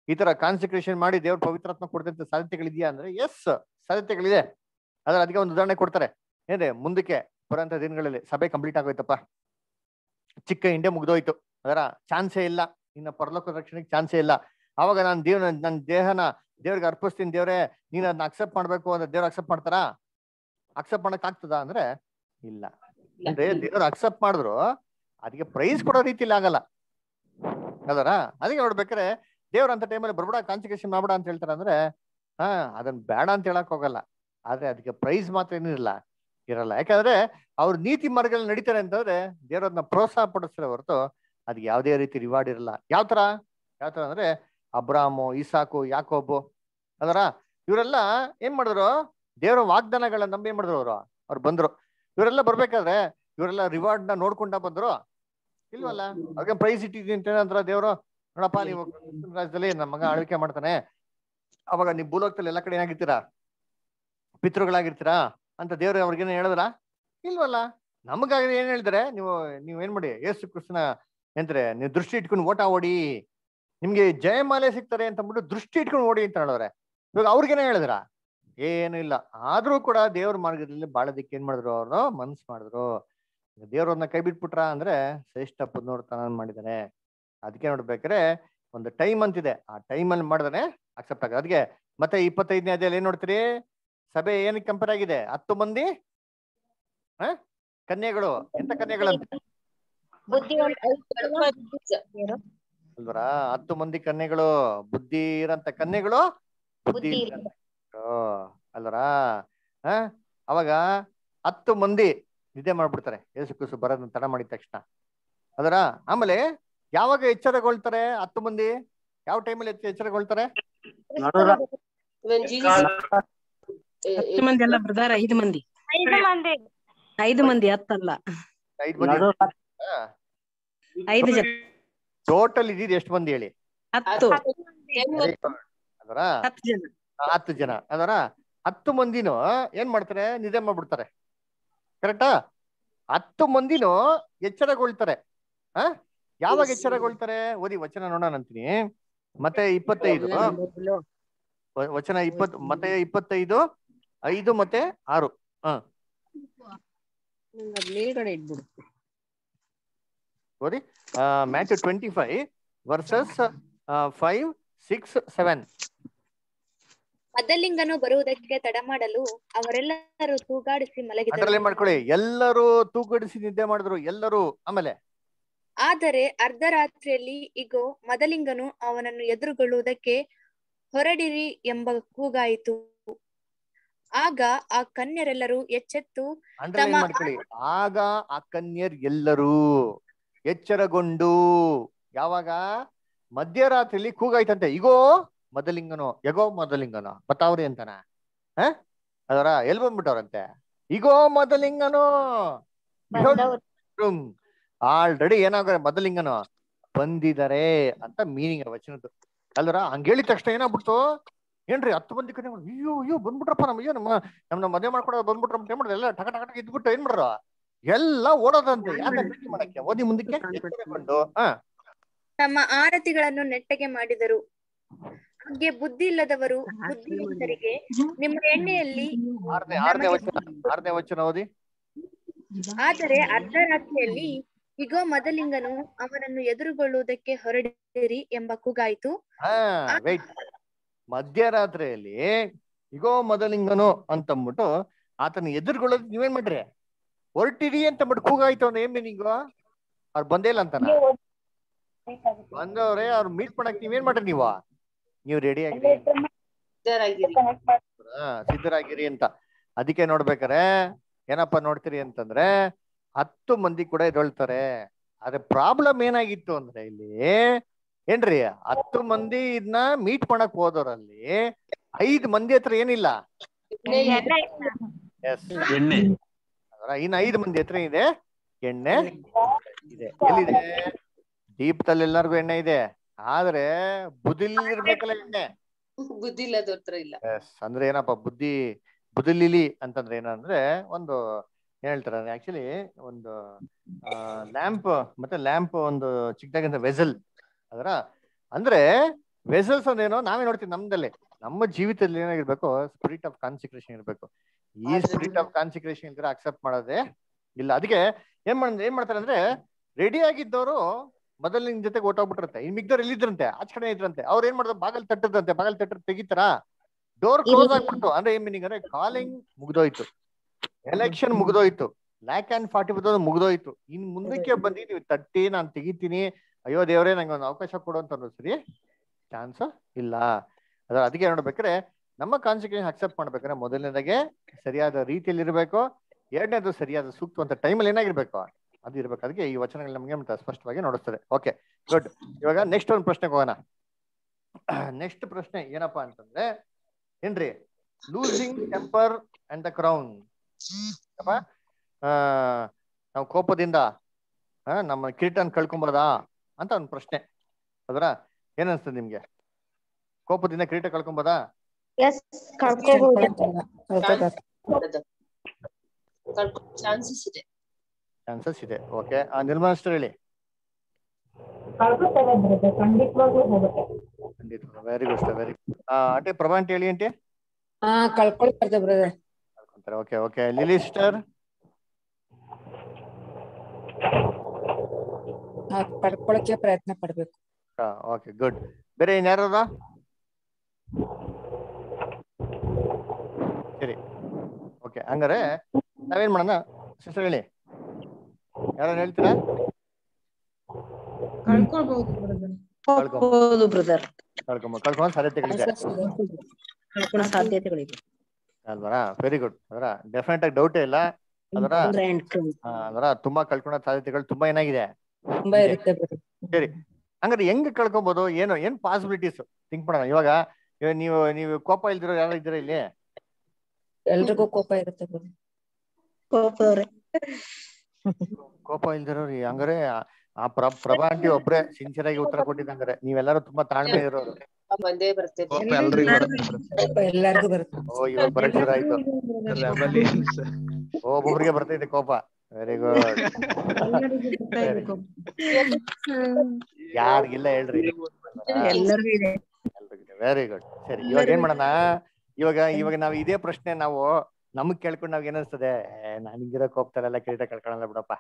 ಈ ತರ ಕಾನ್ಸಂಟ್ರೇಷನ್ ಮಾಡಿ ದೇವ್ರ ಪವಿತ್ರಾತ್ಮ ಕೊಡ್ತಂತ ಸಾಧ್ಯತೆಗಳಿದೆಯಾ ಅಂದ್ರೆ ಎಸ್ ಸಾಧ್ಯತೆಗಳಿದೆ ಅದ್ರ ಅದಕ್ಕೆ ಒಂದು ಉದಾಹರಣೆ ಕೊಡ್ತಾರೆ ಏನೇ ಮುಂದಕ್ಕೆ ಬರೋಂಥ ದಿನಗಳಲ್ಲಿ ಸಭೆ ಕಂಪ್ಲೀಟ್ ಆಗೋಯ್ತಪ್ಪ ಚಿಕ್ಕ ಇಂಡೆ ಮುಗ್ದೋಯ್ತು ಅದರ ಚಾನ್ಸೇ ಇಲ್ಲ ಇನ್ನ ಪರಲೋಕ ರಕ್ಷಣೆಗೆ ಚಾನ್ಸೇ ಇಲ್ಲ ಅವಾಗ ನಾನು ದೇವ್ ನನ್ನ ದೇಹನ ದೇವ್ರಿಗೆ ಅರ್ಪಿಸ್ತೀನಿ ದೇವ್ರೆ ನೀನ್ ಅದನ್ನ ಅಕ್ಸೆಪ್ಟ್ ಮಾಡ್ಬೇಕು ಅಂದ್ರೆ ದೇವ್ರ ಅಕ್ಸೆಪ್ಟ್ ಮಾಡ್ತಾರಾ ಅಕ್ಸೆಪ್ಟ್ ಮಾಡಕ್ ಆಗ್ತದ ಅಂದ್ರೆ ಇಲ್ಲ ಅಂದ್ರೆ ದೇವ್ರ ಅಕ್ಸೆಪ್ಟ್ ಮಾಡಿದ್ರು ಅದಕ್ಕೆ ಪ್ರೈಸ್ ಕೊಡೋ ರೀತಿಲಿ ಆಗಲ್ಲ ಅದರ ಅದಕ್ಕೆ ನೋಡ್ಬೇಕಾರೆ ದೇವ್ರ ಅಂತ ಟೈಮಲ್ಲಿ ಬರ್ಬೇಡ ಕಾನ್ಸಿಕೇಶನ್ ಮಾಡ್ಬೇಡ ಅಂತ ಹೇಳ್ತಾರೆ ಅಂದ್ರೆ ಹಾ ಅದನ್ನ ಬೇಡ ಅಂತ ಹೇಳಕ್ ಹೋಗಲ್ಲ ಆದ್ರೆ ಅದಕ್ಕೆ ಪ್ರೈಸ್ ಮಾತ್ರ ಏನಿರಲ್ಲ ಇರಲ್ಲ ಯಾಕಂದ್ರೆ ಅವ್ರ ನೀತಿ ಮಾರ್ಗದಲ್ಲಿ ನಡೀತಾರೆ ಅಂತಂದ್ರೆ ದೇವ್ರನ್ನ ಪ್ರೋತ್ಸಾಹ ಪಡಿಸ್ತಾರೆ ಹೊರತು ಅದಕ್ಕೆ ಯಾವುದೇ ರೀತಿ ರಿವಾರ್ಡ್ ಇರಲ್ಲ ಯಾವ ತರ ಯಾವ ತರ ಅಂದ್ರೆ ಅಬ್ರಾಮು ಇಸಾಕು ಯಾಕೋಬು ಅದರ ಇವರೆಲ್ಲ ಏನ್ ಮಾಡಿದ್ರು ದೇವರ ವಾಗ್ದಾನಗಳನ್ನ ನಂಬಿ ಏನ್ ಮಾಡಿದ್ರು ಅವರು ಅವ್ರು ಬಂದ್ರು ಇವರೆಲ್ಲ ಬರ್ಬೇಕಾದ್ರೆ ಇವರೆಲ್ಲ ರಿವಾರ್ಡ್ ನ ನೋಡ್ಕೊಂಡ ಬಂದ್ರು ಇಲ್ವಲ್ಲ ಅವ್ರಿಗೆ ಪ್ರೈಸ್ ಇಟ್ಟಿದ್ದೀನಿ ಅಂತ ಏನಂದ್ರ ದೇವ್ರು ನೋಡಪ್ಪ ನೀವು ಕ್ರಿಸ್ತನ ರಾಜ್ಯದಲ್ಲಿ ನಮ್ಮ ಮಗ ಆಳ್ವಿಕೆ ಮಾಡ್ತಾನೆ ಅವಾಗ ನೀವು ಭೂಲೋಕದಲ್ಲಿ ಎಲ್ಲ ಕಡೆ ಏನಾಗಿರ್ತೀರಾ ಪಿತೃಗಳಾಗಿರ್ತೀರಾ ಅಂತ ದೇವ್ರು ಅವ್ರಿಗೇನು ಹೇಳಿದ್ರ ಇಲ್ವಲ್ಲ ನಮಗಾಗಿ ಏನ್ ಹೇಳಿದ್ರೆ ನೀವು ನೀವು ಏನ್ ಮಾಡಿ ಏಸು ಕೃಷ್ಣ ಎಂದ್ರೆ ನೀವು ದೃಷ್ಟಿ ಇಟ್ಕೊಂಡು ಓಟ ಓಡಿ ನಿಮ್ಗೆ ಜಯಮಾಲೆ ಸಿಗ್ತಾರೆ ಅಂತ ಅಂದ್ಬಿಟ್ಟು ದೃಷ್ಟಿ ಇಟ್ಕೊಂಡು ಓಡಿ ಅಂತ ಹೇಳೋರೆ ಇವಾಗ ಅವ್ರಿಗೇನೆ ಹೇಳಿದ್ರ ಏನು ಇಲ್ಲ ಆದ್ರೂ ಕೂಡ ದೇವ್ರ ಮಾರ್ಗದಲ್ಲಿ ಬಾಳೋದಿಕ್ಕೆ ಏನ್ ಮಾಡಿದ್ರು ಅವ್ರು ಮನ್ಸ್ ಮಾಡಿದ್ರು ದೇವ್ರನ್ನ ಕೈ ಬಿಟ್ಬಿಟ್ರ ಅಂದ್ರೆ ಶ್ರೇಷ್ಠ ಪುನರ್ತನ ಮಾಡಿದಾರೆ ಅದಕ್ಕೆ ನೋಡ್ಬೇಕಾರೆ ಒಂದು ಟೈಮ್ ಅಂತಿದೆ ಆ ಟೈಮಲ್ಲಿ ಮಾಡಿದ್ರೆ ಅಕ್ಸೆಪ್ಟ್ ಆಗುತ್ತೆ ಅದಕ್ಕೆ ಮತ್ತೆ ಇಪ್ಪತ್ತೈದನೇ ಅಧ್ಯಾಯಲ್ಲಿ ಏನ್ ನೋಡ್ತೀರಿ ಸಭೆ ಏನಕ್ಕೆ ಕಂಪೇರ್ ಆಗಿದೆ ಹತ್ತು ಮಂದಿ ಹ ಕನ್ಯೆಗಳು ಎಂತ ಕನ್ಯೆಗಳಂತೆ ಅಲ್ವರ ಹತ್ತು ಮಂದಿ ಕನ್ಯೆಗಳು ಬುದ್ಧಿ ಇರಂತ ಕನ್ಯೆಗಳು ಬುದ್ಧಿ ಇರಂತ ಕನ್ಯೆಗಳು. ಅಲ್ವರ ಹ ಅವಾಗ ಹತ್ತು ಮಂದಿ ನಿದ್ದೆ ಮಾಡ್ಬಿಡ್ತಾರೆ ಯೇಸು ಕ್ರಿಸ್ತು ಬರೋದನ್ನ ತಡ ಮಾಡಿದ ತಕ್ಷಣ ಅದರ ಆಮೇಲೆ ಯಾವಾಗ ಎಚ್ಚರಗೊಳ್ತಾರೆ ಹತ್ತು ಮಂದಿ ಯಾವ ಟೈಮಲ್ಲಿ ಎಚ್ಚರಗೊಳ್ತಾರೆ When Jesus ಹತ್ತು ಮಂದಿ ಅಲ್ಲ ಬ್ರದರ್ ಐದು ಮಂದಿ ಐದು ಮಂದಿ ಐದು ಮಂದಿ ಹತ್ತಲ್ಲ ಐದು ಮಂದಿ ಐದು ಜನ ಟೋಟಲ್ ಇದ್ದಿದ್ದು ಎಷ್ಟು ಮಂದಿ ಹೇಳಿ ಹತ್ತು ಅದರ ಹತ್ತು ಜನ ಹತ್ತು ಜನ ಅದರ ಹತ್ತು ಮಂದಿನೂ ಏನ್ ಮಾಡ್ತಾರೆ ನಿದ್ದೆ ಮಾಡ್ಬಿಡ್ತಾರೆ ಕರೆಕ್ಟಾ ಹತ್ತು ಮಂದಿನೂ ಎಚ್ಚರಗೊಳ್ತಾರೆ ಆ ಯಾವಾಗ ಎಚ್ಚರಗೊಳ್ತಾರೆ ಓದಿ ವಚನ ನೋಡೋಣ ಅಂತೀನಿ ಮತ್ತೆ ಇಪ್ಪತ್ತೈದು ವ- ವಚನ ಇಪ್ಪತ್ ಮತ್ತೆ ಇಪ್ಪತ್ತೈದು ಐದು ಮತ್ತೆ ಆರು ಹ ನಂಗ್ ಅದ್ ಮೇಲ್ಗಡೆ ಇಟ್ಬಿಡು ಓದಿ match twenty five versus five six seven ಮದಲಿಂಗನು ಬರುವುದಕ್ಕೆ ತಡ ಮಾಡಲು ಅವರೆಲ್ಲರೂ ತೂಗಾಡಿಸಿ ಮಲಗಿದರು ಅದ್ರಲ್ಲೇ ಮಾಡ್ಕೊಳ್ಳಿ ಎಲ್ಲರೂ ತೂಗಡಿಸಿ ನಿದ್ದೆ ಮಾಡಿದ್ರು ಎಲ್ಲರೂ ಆಮೇಲೆ ಆದರೆ ಅರ್ಧರಾತ್ರಿಯಲ್ಲಿ ಇಗೋ ಮದಲಿಂಗನು ಅವನನ್ನು ಎದುರುಗೊಳ್ಳುವುದಕ್ಕೆ ಹೊರಡಿರಿ ಎಂಬ ಕೂಗಾಯಿತು ಆಗ ಆ ಕನ್ಯರೆಲ್ಲರೂ ಎಚ್ಚೆತ್ತು ಅಂಡರ್ಲೈನ್ ತಮ್ಮ ಮಾಡ್ಕೊಳ್ಳಿ ಆಗ ಆ ಕನ್ಯರ್ ಎಲ್ಲರೂ ಎಚ್ಚರಗೊಂಡು ಯಾವಾಗ ಮಧ್ಯರಾತ್ರಿಲಿ ಕೂಗಾಯ್ತಂತೆ ಇಗೋ ಮದಲಿಂಗನು ಎಗೋ ಮದಲಿಂಗನು ಬತ್ತಾವ್ರಿ ಅಂತಾನ ಹ ಅದರ ಎಲ್ ಬಂದ್ಬಿಟ್ಟವ್ರಂತೆ ಇಗೋ ಮದಲಿಂಗನು ಆಲ್ರೆಡಿ ಏನಾಗ ಮದಲಿಂಗನು ಬಂದಿದ್ದಾರೆ ಅಂತ ಮೀನಿಂಗ್ ವಚನದ್ದು ಅಲ್ವರ ಹಂಗ ಹೇಳಿದ ತಕ್ಷಣ ಏನಾಗ್ಬಿಡ್ತು ಏನ್ರಿ ಹತ್ತು ಮಂದಿ ಕಡೆ ಅಯ್ಯೋ ಅಯ್ಯೋ ಬಂದ್ಬಿಟ್ರಪ್ಪ ನಮ್ಮ ಅಯ್ಯೋ ನಮ್ಮ ನಮ್ಮ ಮದುವೆ ಮಾಡ್ಕೊಡೋ ಬಂದ್ಬಿಟ್ರ ಅಂತ ಏನ್ ಮಾಡಿದ್ರು ಎಲ್ಲ ಟಕ ಟಕ ಟಕ ಇದ್ಬಿಟ್ಟು ಏನ್ ಮಾಡ್ರ ಎಲ್ಲ ಓಡೋದಂತೆ ಯಾಕೆ ಭೇಟಿ ಮಾಡಕ್ಕೆ ಓದಿ ಮುಂದಕ್ಕೆ ಎಚ್ಚರಗೊಂಡು ಹ ತಮ್ಮ ಆರತಿಗಳನ್ನು ನೆಟ್ಟಗೆ ಮಾಡಿದರು ಹಾಗೆ ಬುದ್ಧಿ ಇಲ್ಲದವರು ಬುದ್ಧಿವಂತರಿಗೆ ನಿಮ್ಮ ಎಣ್ಣೆಯಲ್ಲಿ ಆರನೇ ಆರನೇ ವಚನ ಆರನೇ ವಚನ ಓದಿ ಆದರೆ ಅರ್ಧರಾತ್ರಿಯಲ್ಲಿ ಇಗೋ ಮದಲಿಂಗನು ಅವನನ್ನು ಎದುರುಗೊಳ್ಳುವುದಕ್ಕೆ ಹೊರಡಿರಿ ಎಂಬ ಕೂಗಾಯಿತು ಹಾ ವೆಯ್ಟ್ ಮಧ್ಯರಾತ್ರಿಯಲ್ಲಿ ಇಗೋ ಮೊದಲಿಂಗನು ಅಂತಂದ್ಬಿಟ್ಟು ಆತನ ಎದುರುಗೊಳ್ಳೋದು ನೀವೇನ್ ಮಾಡ್ರಿ ಹೊರಟಿರಿ ಅಂತ ಅಂದ್ಬಿಟ್ಟು ಕೂಗಾಯ್ತು ಅಂದ್ರೆ ಏನ್ ಮೀನಿಂಗು ಅವ್ರು ಬಂದೇ ಇಲ್ಲ ಅಂತಾನ ಬಂದವ್ರೆ ಅವ್ರು ಮೀಟ್ ಮಾಡಕ್ ನೀವೇನ್ ಮಾಡ್ರಿ ನೀವು ನೀವು ರೆಡಿ ಆಗಿರಿ ಸಿದ್ಧರಾಗಿರಿ ಹಾ, ಸಿದ್ಧರಾಗಿರಿ ಅಂತ ಅದಕ್ಕೆ ನೋಡ್ಬೇಕಾರೆ ಏನಪ್ಪಾ ನೋಡ್ತೀರಿ ಅಂತಂದ್ರೆ ಹತ್ತು ಮಂದಿ ಕೂಡ ಎದೊಳ್ತಾರೆ ಆದ್ರೆ ಪ್ರಾಬ್ಲಮ್ ಏನಾಗಿತ್ತು ಅಂದ್ರೆ ಇಲ್ಲಿ ಏನ್ರಿ ಹತ್ತು ಮಂದಿ ಇದನ್ನ ಮೀಟ್ ಮಾಡಕ್ ಹೋದವ್ರಲ್ಲಿ ಐದ್ ಮಂದಿ ಹತ್ರ ಏನಿಲ್ಲ ಎಸ್ ಎಣ್ಣೆ ಇನ್ನು ಐದು ಮಂದಿ ಹತ್ರ ಇದೆ ಎಣ್ಣೆ ಇದೆ ಎಲ್ಲಿದೆ ದೀಪದಲ್ಲಿ ಎಲ್ಲರಿಗೂ ಎಣ್ಣೆ ಇದೆ ಆದ್ರೆ ಬುದಿಲಿ ಇರ್ಬೇಕಲ್ಲ ಎಣ್ಣೆ ಬುದ್ಧಿ ಇಲ್ಲದವ್ರ ಹತ್ರ ಇಲ್ಲ ಎಸ್ ಅಂದ್ರೆ ಏನಪ್ಪ ಬುದ್ಧಿ ಬುದಿಲಿಲಿ ಅಂತಂದ್ರೆ ಏನಂದ್ರೆ ಒಂದು ಏನ್ ಹೇಳ್ತಾರೆ ಆಕ್ಚುಲಿ ಒಂದು ಲ್ಯಾಂಪ್ ಮತ್ತೆ ಲ್ಯಾಂಪ್ ಒಂದು ಚಿಕ್ಕದಾಗಿಂದ ವೆಸಲ್ ಅದರ ಅಂದ್ರೆ ವೆಸಲ್ಸ್ ಅಂದೇನೋ ನಾವೇ ನೋಡ್ತೀವಿ ನಮ್ದಲ್ಲಿ ನಮ್ಮ ಜೀವಿತದಲ್ಲಿ ಏನಾಗಿರ್ಬೇಕು ಸ್ಪಿರಿಟ್ ಆಫ್ ಕಾನ್ಸಿಕ್ರೇಷನ್ ಇರ್ಬೇಕು ಈ ಸ್ಪಿರಿಟ್ ಆಫ್ ಕಾನ್ಸಿಕ್ರೇಷನ್ ಇದ್ರೆ ಅಕ್ಸೆಪ್ಟ್ ಮಾಡೋದೇ ಇಲ್ಲ ಅದಕ್ಕೆ ಏನ್ ಮಾಡ್ ಏನ್ ಮಾಡ್ತಾರೆ ಅಂದ್ರೆ ರೆಡಿ ಆಗಿದ್ದವರು ಮೊದಲು ನಿನ್ ಜೊತೆಗೆ ಹೊಟ್ಟೋಗ್ಬಿಟ್ಟಿರುತ್ತೆ ಇನ್ ಮಿಗ್ದವ್ರು ಎಲ್ಲಿದ್ರಂತೆ ಆಚ ಕಡೆ ಇದ್ರಂತೆ ಅವ್ರು ಏನ್ ಮಾಡ್ತಾರೆ ಬಾಗಲ್ ತಟ್ಟದಂತೆ ಬಾಗಲ್ ತಟ್ಟ ತೆಗಿತಾರ ಡೋರ್ ಕ್ಲೋಸ್ ಆಗ್ಬಿಡ್ತು ಅಂದ್ರೆ ಏನ್ ಮೀನಿಂಗ್ ಅಂದ್ರೆ ಕಾಲಿಂಗ್ ಮುಗ್ದೋಯ್ತು ಎಲೆಕ್ಷನ್ ಮುಗ್ದೋಯ್ತು ಲ್ಯಾಕ್ ಅಂಡ್ ಫಾರ್ಟಿ ಬರ್ತದ ಮುಗ್ದೋಯ್ತು ಇನ್ ಮುಂದಕ್ಕೆ ಬಂದು ನೀವು ತಟ್ಟಿ ನಾನು ತೆಗಿತೀನಿ ಅಯ್ಯೋ ದೇವ್ರೇ ನಂಗೆ ಒಂದು ಅವಕಾಶ ಕೊಡು ಅಂತ ಅನ್ನೋದು ಸರಿ ಚಾನ್ಸ್ ಇಲ್ಲ ಅದ್ರ ಅದಕ್ಕೆ ನೋಡ್ಬೇಕಾದ್ರೆ ನಮ್ಮ ಕಾನ್ಸಿಕ್ವೆನ್ಸ್ ಅಕ್ಸೆಪ್ಟ್ ಮಾಡ್ಬೇಕಾದ್ರೆ ಮೊದಲನೇದಾಗೆ ಸರಿಯಾದ ರೀತಿಯಲ್ಲಿ ಇರಬೇಕು ಎರಡನೇದು ಸರಿಯಾದ ಸೂಕ್ತವಂತ ಟೈಮಲ್ಲಿ ಏನಾಗಿರ್ಬೇಕು ಅದು ಇರ್ಬೇಕು ಅದಕ್ಕೆ ಈ ವಚನಗಳು ನಮಗೆ ಮತ್ತೆ ಸ್ಪಷ್ಟವಾಗಿ ನೋಡಿಸ್ತದೆ ಓಕೆ ಗುಡ್ ಇವಾಗ ನೆಕ್ಸ್ಟ್ ಒಂದು ಪ್ರಶ್ನೆಗೆ ಹೋಗೋಣ ನೆಕ್ಸ್ಟ್ ಪ್ರಶ್ನೆ ಏನಪ್ಪಾ ಅಂತಂದ್ರೆ ಏನ್ರಿ losing temper and the crown ನಾವು ಕೋಪದಿಂದ ಆ, ನಮ್ಮ ಕಿರೀಟನ್ ಕಳ್ಕೊಂಬೋದಾ ಅಂತ ಒಂದು ಪ್ರಶ್ನೆ ಅದರ ಏನನ್ಸ್ತದೆ ನಿಮ್ಗೆ ಕೋಪದಿಂದ ಕಿರೀಟ ಕಳ್ಕೊಂಬೋದಾ ಎಸ್ ಕಳ್ಕೋಬಹುದು ಚಾನ್ಸಸ್ ಇದೆ ಚಾನ್ಸಸ್ ಇದೆ ಓಕೆ ನಿರ್ಮಲ ಅಷ್ಟೇ ಹೇಳಿ ಕಳ್ಕೊತಾರೆ ಬ್ರದರ್ ಖಂಡಿತವಾಗ್ಲೂ ಹೋಗುತ್ತೆ ಖಂಡಿತ very good sir very good aunty Prabha ಅಂತ ಹೇಳಿ ಆಂಟಿ ಹಾ ಕಳ್ಕೊಳ್ತಾರೆ brother okay okay Lily sister ಪಡ್ಕೊಳಕ್ಕೆ ಪ್ರಯತ್ನ ಪಡ್ಬೇಕು ಓಕೆ ಗುಡ್ ಬೇರೆ ಇನ್ಯಾರದ ಸರಿ ಓಕೆ ಹಂಗಾರೆ ನಾವೇನ್ ಮಾಡೋಣ ಸಿಸ್ಟರ್ ಹೇಳಿ ಯಾರು ಹೇಳ್ತೀರಾ ಕಳ್ಕೊಳ್ಬಹುದು ಬ್ರದರ್ ಕಳ್ಕೊಬೋದು ಬ್ರದರ್ ಕಳ್ಕೊಂಬ ಕಳ್ಕೊಂಡ್ ಸಾಧ್ಯತೆಗಳಿದೆ ಕಳ್ಕೊಳ್ಳೋ ಸಾಧ್ಯತೆಗಳಿದೆ ಅಲ್ವರ ವೆರಿ ಗುಡ್ ಅದರ ಡೆಫಿನೆಟ್ ಆಗಿ ಡೌಟೇ ಇಲ್ಲ ಅದರ ಆ, ಅದರ ತುಂಬಾ ಕಳ್ಕೊಳ್ಳೋ ಸಾಧ್ಯತೆಗಳು ತುಂಬಾ ಏನಾಗಿದೆ ತುಂಬಾ ಇದೆ. ಇರುತ್ತೆ ಬ್ರದರ್ ಸರಿ ಹಂಗಾರೆ ಹೆಂಗ್ ಕಳ್ಕೊಬೋದು ಏನು ಏನ್ ಪಾಸಿಬಿಲಿಟೀಸ್ ಥಿಂಕ್ ಮಾಡೋಣ ಇವಾಗ ಇವಾಗ ನೀವು ನೀವು ಕೋಪ ಇಲ್ದಿರೋ ಯಾರು ಇದ್ದೀರಾ ಇಲ್ಲಿ ಎಲ್ರಿಗೂ ಕೋಪ ಇರುತ್ತೆ ಬ್ರದರ್ ಕೋಪದವ್ರೆ ಕೋಪ ಇಲ್ದಿರೋರು ಹಂಗಾರೆ ಆ- ಆ ಪ್ರ ಪ್ರಭಾ ಆಂಟಿ ಒಬ್ರೆ ಸಿನ್ಸಿಯರ್ ಆಗಿ ಉತ್ತರ ಕೊಟ್ಟಿದ್ದಂಗಾರೆ ನೀವೆಲ್ಲರೂ ತುಂಬಾ ತಾಳ್ಮೆ ಇರೋರು ಬಂದೇ ಬರುತ್ತೆ ಕೋಪ ಎಲ್ರಿಗೂ ಬರುತ್ತೆ ಕೋಪ ಎಲ್ಲಾರ್ಗೂ ಬರುತ್ತೆ ಓ ಇವಾಗ ಬರಕ್ ಶುರು ಆಯ್ತು ರೆಬಲಿಯನ್ಸ್ ಒಬ್ಬೊಬ್ರಿಗೆ ಬರ್ತೈತೆ ಕೋಪ ವೆರಿ ಗುಡ್ ಯಾರಿಗಿಲ್ಲ ಹೇಳ್ರಿ ಎಲ್ಲರಿಗೂ ಇದೆ ವೆರಿ ಗುಡ್ ಸರಿ ಇವಾಗ ಏನ್ ಮಾಡೋಣ ಇವಾಗ ಇವಾಗ ನಾವ್ ಇದೇ ಪ್ರಶ್ನೆ ನಾವು ನಮಗ್ ಕೇಳ್ಕೊಂಡು ನಾವ್ ಏನಿಸ್ತದೆ ನಾನ್ ಹಿಂಗಿರೋ ಕೋಪ್ತಾರೆಲ್ಲ ಕಿರೀಟ ಕಳ್ಕೊಳಲ್ಲ ಬಿಡಪ್ಪ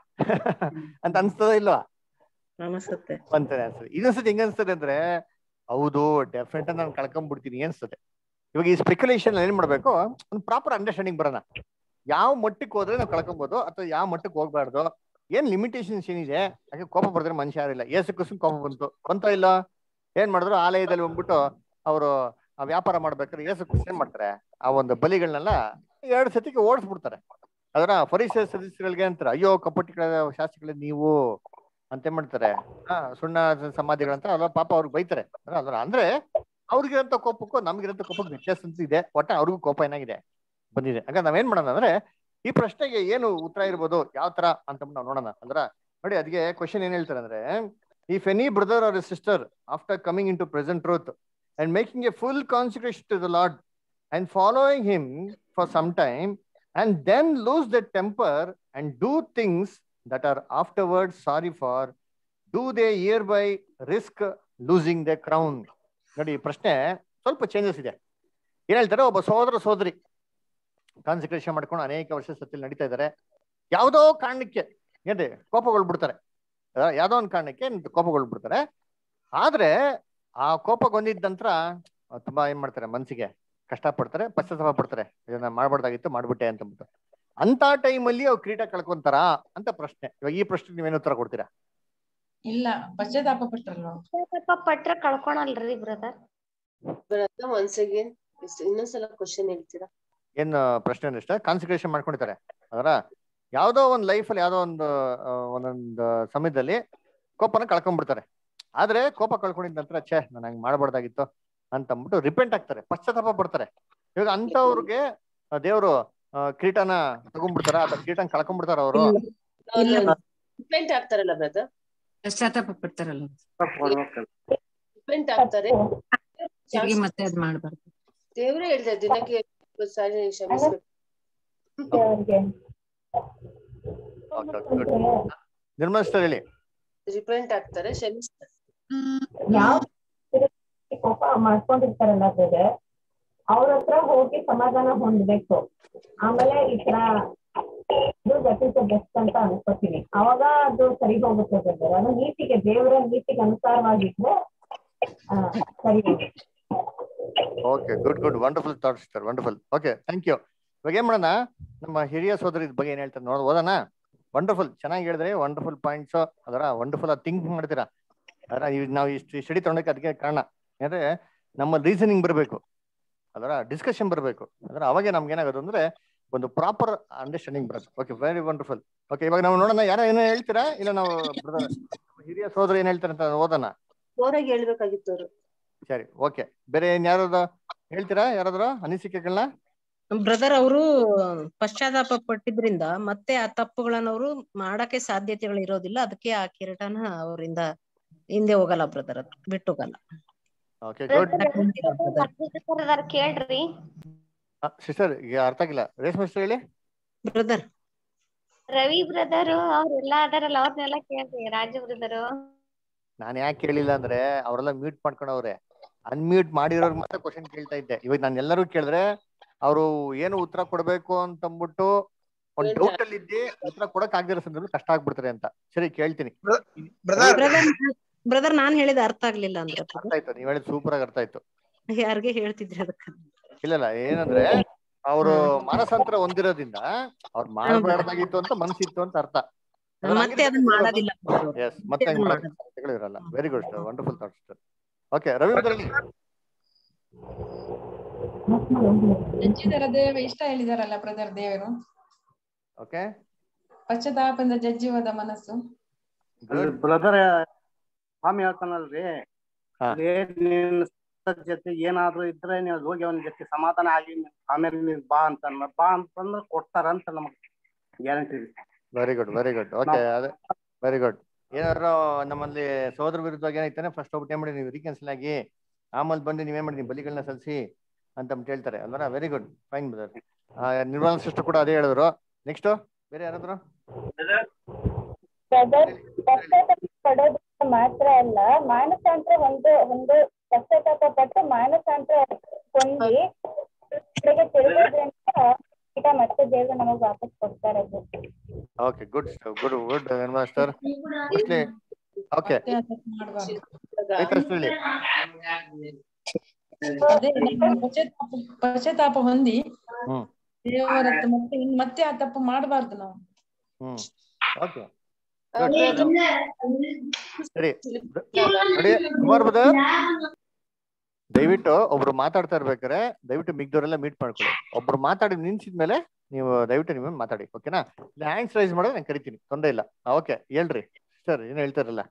ಅಂತ ಅನ್ಸ್ತದ ಇಲ್ವಾ ಅನಿಸುತ್ತೆ ಅಂತಾನೆ ಅನ್ಸ್ತದೆ ಇನ್ನೊಂದ್ಸತಿ ಹೆಂಗ ಅನ್ಸ್ತದೆ ಅಂದ್ರೆ ಹೌದು ಡೆಫಿನೆಟ್ ನಾನು ಕಳ್ಕೊಂಡ್ಬಿಡ್ತೀನಿ ಅನ್ಸ್ತದೆ ಇವಾಗ ಈ ಸ್ಪೆಕ್ಯುಲೇಷನ್ ಏನ್ ಮಾಡ್ಬೇಕು ಒಂದು ಪ್ರಾಪರ್ ಅಂಡರ್ಸ್ಟ್ಯಾಂಡಿಂಗ್ ಬರೋಣ ಯಾವ ಮಟ್ಟಕ್ಕೆ ಹೋದ್ರೆ ನಾವು ಕಳ್ಕೊಬಹುದು ಅಥವಾ ಯಾವ ಮಟ್ಟಕ್ಕೆ ಹೋಗ್ಬಾರ್ದು ಏನ್ ಲಿಮಿಟೇಷನ್ಸ್ ಏನಿದೆ ಯಾಕೆ ಕೋಪ ಬರ್ತಾರೆ ಮನುಷ್ಯ ಯಾರಿಲ್ಲ ಏಸು ಕುಸು ಕೋಪ ಬಂತು ಬಂತೋ ಇಲ್ಲ ಏನ್ ಮಾಡಿದ್ರು ಆಲಯದಲ್ಲಿ ಬಂದ್ಬಿಟ್ಟು ಅವರು ಆ ವ್ಯಾಪಾರ ಮಾಡ್ಬೇಕಾದ್ರೆ ಏಸು ಕುಸು ಏನ್ ಮಾಡ್ತಾರೆ ಆ ಒಂದು ಬಲಿಗಳನ್ನೆಲ್ಲ ಎರಡು ಸತಿಗೆ ಓಡಿಸ್ಬಿಡ್ತಾರೆ ಅದರ ಪರಿಸರ ಸದಸ್ಯಗಳಿಗೆ ಅಂತಾರೆ ಅಯ್ಯೋ ಕಪಟಿಗಳ ಶಾಸ್ತ್ರಿಗಳ ನೀವು ಅಂತ ಏನ್ ಮಾಡ್ತಾರೆ ಹಾ ಸುಣ್ಣ ಸಮಾಧಿಗಳಂತ ಅಲ್ವಾ ಪಾಪ ಅವ್ರಿಗೆ ಬೈತಾರೆ ಅಲ್ವಾ ಅಂದ್ರೆ ಅವ್ರಿಗಿರಂತ ಕೋಪಕ್ಕೂ ನಮ್ಗಿರಂತ ಕೋಪಕ್ಕೆ ವ್ಯತ್ಯಾಸ ಅಂತ ಇದೆ ಒಟ್ಟ ಅವ್ರಿಗೂ ಕೋಪ ಏನಾಗಿದೆ ಬಂದಿದೆ ಹಾಗಾದ್ರೆ ನಾವೇನ್ ಮಾಡೋಣ ಅಂದ್ರೆ ಈ ಪ್ರಶ್ನೆಗೆ ಏನು ಉತ್ತರ ಇರ್ಬೋದು ಯಾವ ತರ ಅಂತ ನಾವು ನೋಡೋಣ ಅಂದ್ರ ನೋಡಿ ಅದಕ್ಕೆ ಕ್ವಶನ್ ಏನ್ ಹೇಳ್ತಾರೆ ಅಂದ್ರೆ if any brother or sister after coming in to present truth and making a full concentration to the lord and following him for some time and then lose the temper and do things that are afterward sorry for do they ear by risk losing the crown ನೋಡಿ ಈ ಪ್ರಶ್ನೆ ಸ್ವಲ್ಪ changes ಇದೆ ಏನ್ ಹೇಳ್ತಾರೆ ಒಬ್ಬ ಸಹೋದರ ಸೋದರಿ ಕಾನ್ಸಂಟ್ರೇಷನ್ ಮಾಡ್ಕೊಂಡು ಅನೇಕ ವರ್ಷ ಸತ್ತಿಲ್ ನಡೀತಾ ಇದ್ದಾರೆ ಯಾವುದೋ ಕಾರಣಕ್ಕೆ ಏನ್ರಿ ಕೋಪಗೊಳ್ಬಿಡ್ತಾರೆ ಆ, ಯಾವ್ದೋ ಒಂದು ಕಾರಣಕ್ಕೆ ಕೋಪಗೊಳ್ಬಿಡ್ತಾರೆ ಆದ್ರೆ ಆ ಕೋಪಗೊಂದಿದ ನಂತರ ತುಂಬಾ ಏನ್ ಮಾಡ್ತಾರೆ ಮನ್ಸಿಗೆ ಕಷ್ಟ ಪಡ್ತಾರೆ ಪಶ್ಚಾತ್ತಾಪ ಪಡ್ತಾರೆ ಇದನ್ನ ಮಾಡ್ಬಾರ್ದಾಗಿತ್ತು ಮಾಡ್ಬಿಟ್ಟೆ ಅಂತ ಅಂದ್ಬಿಟ್ಟು ಅಂತ ಟೈಮಲ್ಲಿ ಅವ್ರು ಕ್ರೀಟ ಕಳ್ಕೊಂತಾರ ಅಂತ ಪ್ರಶ್ನೆ ಇವಾಗ ಈ ಪ್ರಶ್ನೆ ನೀವೇನು ಉತ್ತರ ಕೊಡ್ತೀರಾ ಇಲ್ಲ ಪಶ್ಚಾತ್ತಾಪ ಪಟ್ರಲ್ವಾ ಪಶ್ಚಾತ್ತಾಪ ಪಟ್ರೆ ಕಳ್ಕೊಳಲ್ರಿ ಬ್ರದರ್ ಬ್ರದರ್ ಒನ್ಸ್ ಅಗೇನ್ ಇನ್ನೊಂದ್ಸಲ ಕ್ವಶನ್ ಹೇಳ್ತೀರಾ ಏನ್ ಪ್ರಶ್ನೆ ಅಂದ್ರೆ ಇಷ್ಟ ಕಾನ್ಸಂಟ್ರೇಷನ್ ಮಾಡ್ಕೊಂಡಿದ್ದಾರೆ ಅದರ ಯಾವ್ದೋ ಒಂದು ಲೈಫಲ್ಲಿ ಯಾವ್ದೋ ಒಂದು ಆ, ಒಂದೊಂದು ಸಮಯದಲ್ಲಿ ಕೋಪನ ಕಳ್ಕೊಂಡ್ಬಿಡ್ತಾರೆ ಆದ್ರೆ ಕೋಪ ಕಳ್ಕೊಂಡಿದ ನಂತರ ಛೇ ನಾನು ಹಂಗ್ ಮಾಡ್ಬಾರ್ದಾಗಿತ್ತು ಅಂತ ಅಂದ್ಬಿಟ್ಟು ರಿಪೆಂಟ್ ಆಗ್ತಾರೆ ಪಶ್ಚಾತ್ತಾಪ ಪಡ್ತಾರೆ ಇವಾಗ ಅಂತವ್ರಿಗೆ ದೇವರು ಕಿರೀಟನ ತಗೊಂಡ್ಬಿಡ್ತಾರ ಅಥವಾ ಕಿರೀಟನ ಕಳ್ಕೊಂಡ್ಬಿಡ್ತಾರ ಅವರು ಡಿಪೆಂಡ್ ಆಗ್ತಾರಲ್ಲ ಬ್ರದರ್ ಪಶ್ಚಾತ್ತಾಪ ಪಡ್ತಾರಲ್ಲ ಡಿಪೆಂಡ್ ಆಗ್ತಾರೆ ತಿರ್ಗಿ ಮತ್ತೆ ಅದ್ ಮಾಡ್ಬಾರ್ದು ದೇವ್ರೇ ಹೇಳ್ತಾರೆ ದಿನಕ್ಕೆ ಇಪ್ಪತ್ತು ಸಾರಿ ಕ್ಷಮಿಸ್ಬೇಕು ನಿರ್ಮಲ ಸರ್ ಹೇಳಿ ರಿಪೆಂಟ್ ಆಗ್ತಾರೆ ಕ್ಷಮಿಸ್ತಾರೆ ಕೋಪ ಮಾಡ್ಕೊಂಡಿರ್ತಾರಲ್ಲ ಬ್ರದರ್ ಅವ್ರ ಹತ್ರ ಹೋಗಿ ಸಮಾಧಾನ ಹೊಂದ್ಬೇಕು ಆಮೇಲೆ ಈ ತರ ಇದು ದಟ್ ಇಸ್ ದ ಬೆಸ್ಟ್ ಅಂತ ಅನ್ಕೋತೀನಿ ಅವಾಗ ಅದು ಸರಿ ಹೋಗುತ್ತೆ ಬ್ರದರ್ ಅದು ನೀತಿಗೆ ದೇವರ ನೀತಿಗೆ ಅನುಸಾರವಾಗಿದ್ರೆ ಆ, ಸರಿ ಹೋಗುತ್ತೆ okay good good wonderful thoughts sir wonderful okay thank you ಇವಾಗ ಏನ್ ಮಾಡೋಣ ನಮ್ಮ ಹಿರಿಯ ಸೋದರಿ ಇದ್ ಬಗ್ಗೆ ಏನ್ ಹೇಳ್ತಾರೆ ನೋಡ್ ಓದೋಣ ವಂಡರ್ಫುಲ್ ಚೆನ್ನಾಗಿ ಹೇಳಿದ್ರೆ ವಂಡರ್ಫುಲ್ ಪಾಯಿಂಟ್ಸ್ ಅದರ ವಂಡರ್ಫುಲ್ ಥಿಂಕ್ ಮಾಡ್ತೀರಾ ಅದರ ಇವ್- ನಾವು ಇಷ್ಟು ಸ್ಟಡಿ ತಗೊಂಡಕ್ಕೆ ಅದಕ್ಕೆ ಕಾರಣ ಯಾಕಂದ್ರೆ ನಮ್ಮ ರೀಸನಿಂಗ್ ಬರಬೇಕು ಅದರ ಡಿಸ್ಕಷನ್ ಬರಬೇಕು ಅದರ ಅವಾಗೆ ನಮ್ಗೆ ಏನಾಗೋದು ಅಂದ್ರೆ ಒಂದು ಪ್ರಾಪರ್ ಅಂಡರ್ಸ್ಟ್ಯಾಂಡಿಂಗ್ ಬರುತ್ತೆ ಓಕೆ ವೆರಿ ವಂಡರ್ಫುಲ್ ಓಕೆ ಇವಾಗ ನಾವು ನೋಡೋಣ ಯಾರೋ ಏನೋ ಹೇಳ್ತೀರಾ ಇಲ್ಲ ನಾವು brother, ನಮ್ಮ ಹಿರಿಯ ಸೋದರ ಏನ್ ಹೇಳ್ತಾರೆ ಅಂತ ಓದೋಣ ಜೋರಾಗಿ ಹೇಳ್ಬೇಕಾಗಿತ್ತು ಅವ್ರು ಸರಿ ಓಕೆ ಬೇರೆ ಏನ್ ಯಾರಾದ್ರು ಹೇಳ್ತೀರಾ ಯಾರಾದ್ರು ಅನಿಸಿಕೆಗಳನ್ನ ಬ್ರದರ್ ಅವರು ಪಶ್ಚಾತ್ತಾಪ ಪಟ್ಟಿದ್ರಿಂದ ಮತ್ತೆ ಆ ತಪ್ಪುಗಳನ್ನ ಅವರು ಮಾಡಕ್ಕೆ ಸಾಧ್ಯತೆಗಳು ಇರೋದಿಲ್ಲ ಅದಕ್ಕೆ ಆ ಕಿರೀಟನ ಅವರಿಂದ ಹಿಂದೆ ಹೋಗಲ್ಲ ಬ್ರದರ್ ಅದು ಬಿಟ್ಟು ಹೋಗಲ್ಲ ಓಕೆ ಗುಡ್ ಬ್ರದರ್ ಕೇಳ್ರಿ ಸಿಸ್ಟರ್ ಈಗ ಅರ್ಥ ಆಗಿಲ್ಲ ರೇಷ್ಮೆ sister ಹೇಳಿ ಬ್ರದರ್ ರವಿ ಬ್ರದರ್ ಅವ್ರೆಲ್ಲಾ ಅದಾರಲ್ಲ ಅವ್ರನ್ನೆಲ್ಲ ಕೇಳ್ರಿ ರಾಜು ಬ್ರದರ್ ನಾನು ಯಾಕೆ ಕೇಳಿಲ್ಲ ಅಂದ್ರೆ ಅವರೆಲ್ಲ ಮ್ಯೂಟ್ ಮಾಡ್ಕೊಂಡವ್ರೆ ಅನ್ಮ್ಯೂಟ್ ಮಾಡಿರೋರ್ ಮಾತ್ರ ಕ್ವಶನ್ ಕೇಳ್ತಾ ಇದ್ದೆ ಇವಾಗ ನಾನು ಎಲ್ಲರೂ ಕೇಳಿದ್ರೆ ಅವರು ಏನು ಉತ್ತರ ಕೊಡ್ಬೇಕು ಅಂತಂದ್ಬಿಟ್ಟು ಒಂದ್ ಡೌಟ್ ಅಲ್ಲಿ ಇದ್ದಿ ಉತ್ತರ ಕೊಡಕ್ ಆಗದಿರೋ ಸಂದರ್ಭ ಕಷ್ಟ ಆಗ್ಬಿಡ್ತಾರೆ ಅಂತ ಸರಿ ಕೇಳ್ತೀನಿ ಬ್ರದರ್ ಬ್ರದರ್ ನಾನ್ ಹೇಳಿದ ಅರ್ಥ ಆಗ್ಲಿಲ್ಲ ಅಂದ್ರೆ ಅರ್ಥ ಆಯ್ತು ನೀವ್ ಹೇಳಿದ್ ಸೂಪರ್ ಆಗಿ ಅರ್ಥ ಆಯ್ತು ಯಾರಿಗೆ ಹೇಳ್ತಿದ್ರಿ ಅದಕ್ಕ ಇಲ್ಲ ಇಲ್ಲ ಏನಂದ್ರೆ ಅವರು ಮಾನಸಾಂತರ ಹೊಂದಿರೋದ್ರಿಂದ ಅವ್ರು ಮಾಡಬಾರ್ದಾಗಿತ್ತು ಅಂತ ಮನಸ್ಸಿತ್ತು ಅಂತ ಅರ್ಥ ಮತ್ತೆ ಅದನ್ನ ಮಾಡೋದಿಲ್ಲ ಎಸ್ ಮತ್ತೆ ಹಂಗ್ ಮಾಡೋ ಸಾಧ್ಯತೆಗಳು ಇರಲ್ಲ very good sir wonderful thoughts sir okay Ravi ಬದಲಿ ಜಜ್ಜಿದರ ದೇವ ಇಷ್ಟ ಹೇಳಿದಾರಲ್ಲ ಬ್ರದರ್ ದೇವರು ಓಕೆ ಪಶ್ಚಾತ್ತಾಪದಿಂದ ಜಜ್ಜಿ ಹೋದ ಮನಸ್ಸು ಬ್ರದರ್ ಸ್ವಾಮಿ ಹೇಳ್ತಾನಲ್ರಿ ಅದೇ ನಿನ್ ಸ್ವಂತ ಜೊತೆ ಏನಾದ್ರು ಇದ್ರೆ ನೀವು ಹೋಗಿ ಅವನ ಜೊತೆ ಸಮಾಧಾನ ಆಗಿ ನೀನ್ ಆಮೇಲೆ ನೀನ್ ಬಾ ಅಂತ ಅನ್ನ ಬಾ ಅಂತಂದ್ರೆ ಕೊಡ್ತಾರ ಅಂತ ನಮಗ್ ಗ್ಯಾರಂಟಿ ಇದೆ very good very good okay ಅದೇ ವೆರಿ ಗುಡ್ ಏನಾದ್ರು ನಮ್ಮಲ್ಲಿ ಸೋದರ ವಿರುದ್ಧವಾಗಿ ಏನಾಯ್ತಾನೆ ಫಸ್ಟ್ ಹೋಗ್ಬಿಟ್ಟು ಏನ್ ಮಾಡಿ ನೀವು ರೀಕೆನ್ಸಲ್ ಆಗಿ ಆಮೇಲೆ ಬಂದು ನೀವೇನ್ ಮಾಡಿ ನೀವು ಬಲಿಗಳನ್ನ ಸಲ್ಲಿಸಿ ಅಂತ ಅಂದ್ಬಿಟ್ಟು ಹೇಳ್ತಾರೆ ಅಲ್ವಾ very good fine brother Nirmala sister ಕೂಡ ಅದೇ ಹೇಳಿದ್ರು ನೆಕ್ಸ್ಟ್ ಬೇರೆ ಯಾರಾದ್ರು ಬ್ರದರ್ ಪಶ್ಚಾತ್ತಾಪ ಪಡೋದು ಮಾತ್ರ ಅಲ್ಲ ಮಾನಸಾಂತರ ಒಂದು ಒಂದು ಪಶ್ಚಾತ್ತಾಪ ಪಟ್ಟು ಮಾನಸಾಂತರ ಹೊಂದಿ ಕಡೆಗೆ ತಿರುಗೋದ್ರಿಂದ ಈಗ ಮತ್ತೆ ದೇವರು ನಮಗ್ ವಾಪಸ್ ಕೊಡ್ತಾರೆ okay good good good Nirmala sister mostly okay ಹೇಳಿ ಅದೇ ನಾವು ಪಶ್ಚಾತ್ತಾಪ ಪಶ್ಚಾತ್ತಾಪ ಹೊಂದಿ ಹ್ಮ್ ದೇವರ ಹತ್ರ ಮತ್ತೆ ಇನ್ ಮತ್ತೆ ಆ ತಪ್ಪು ಮಾಡಬಾರ್ದು ನಾವು ಹ್ಮ್ ಓಕೆ ಸರಿ ನೋಡಿ ಕುಮಾರ್ ಬದರ್ ದಯವಿಟ್ಟು ಒಬ್ರು ಮಾತಾಡ್ತಾ ಇರ್ಬೇಕಾರೆ ದಯವಿಟ್ಟು ಮಿಗ್ದವರೆಲ್ಲ ಮೀಟ್ ಮಾಡ್ಕೊಳ್ಳಿ ಒಬ್ರು ಮಾತಾಡಿ ನಿಲ್ಸಿದ್ಮೇಲೆ ನೀವು ದಯವಿಟ್ಟು ನೀವೇ ಮಾತಾಡಿ ಓಕೆನಾ ಇಲ್ಲ ಹ್ಯಾಂಡ್ಸ್ ರೈಸ್ ಮಾಡೋದು ನಾನು ಕರಿತೀನಿ ತೊಂದರೆ ಇಲ್ಲ ಓಕೆ ಹೇಳ್ರಿ ಸರ್ ಏನು ಹೇಳ್ತಾರಲ್ಲ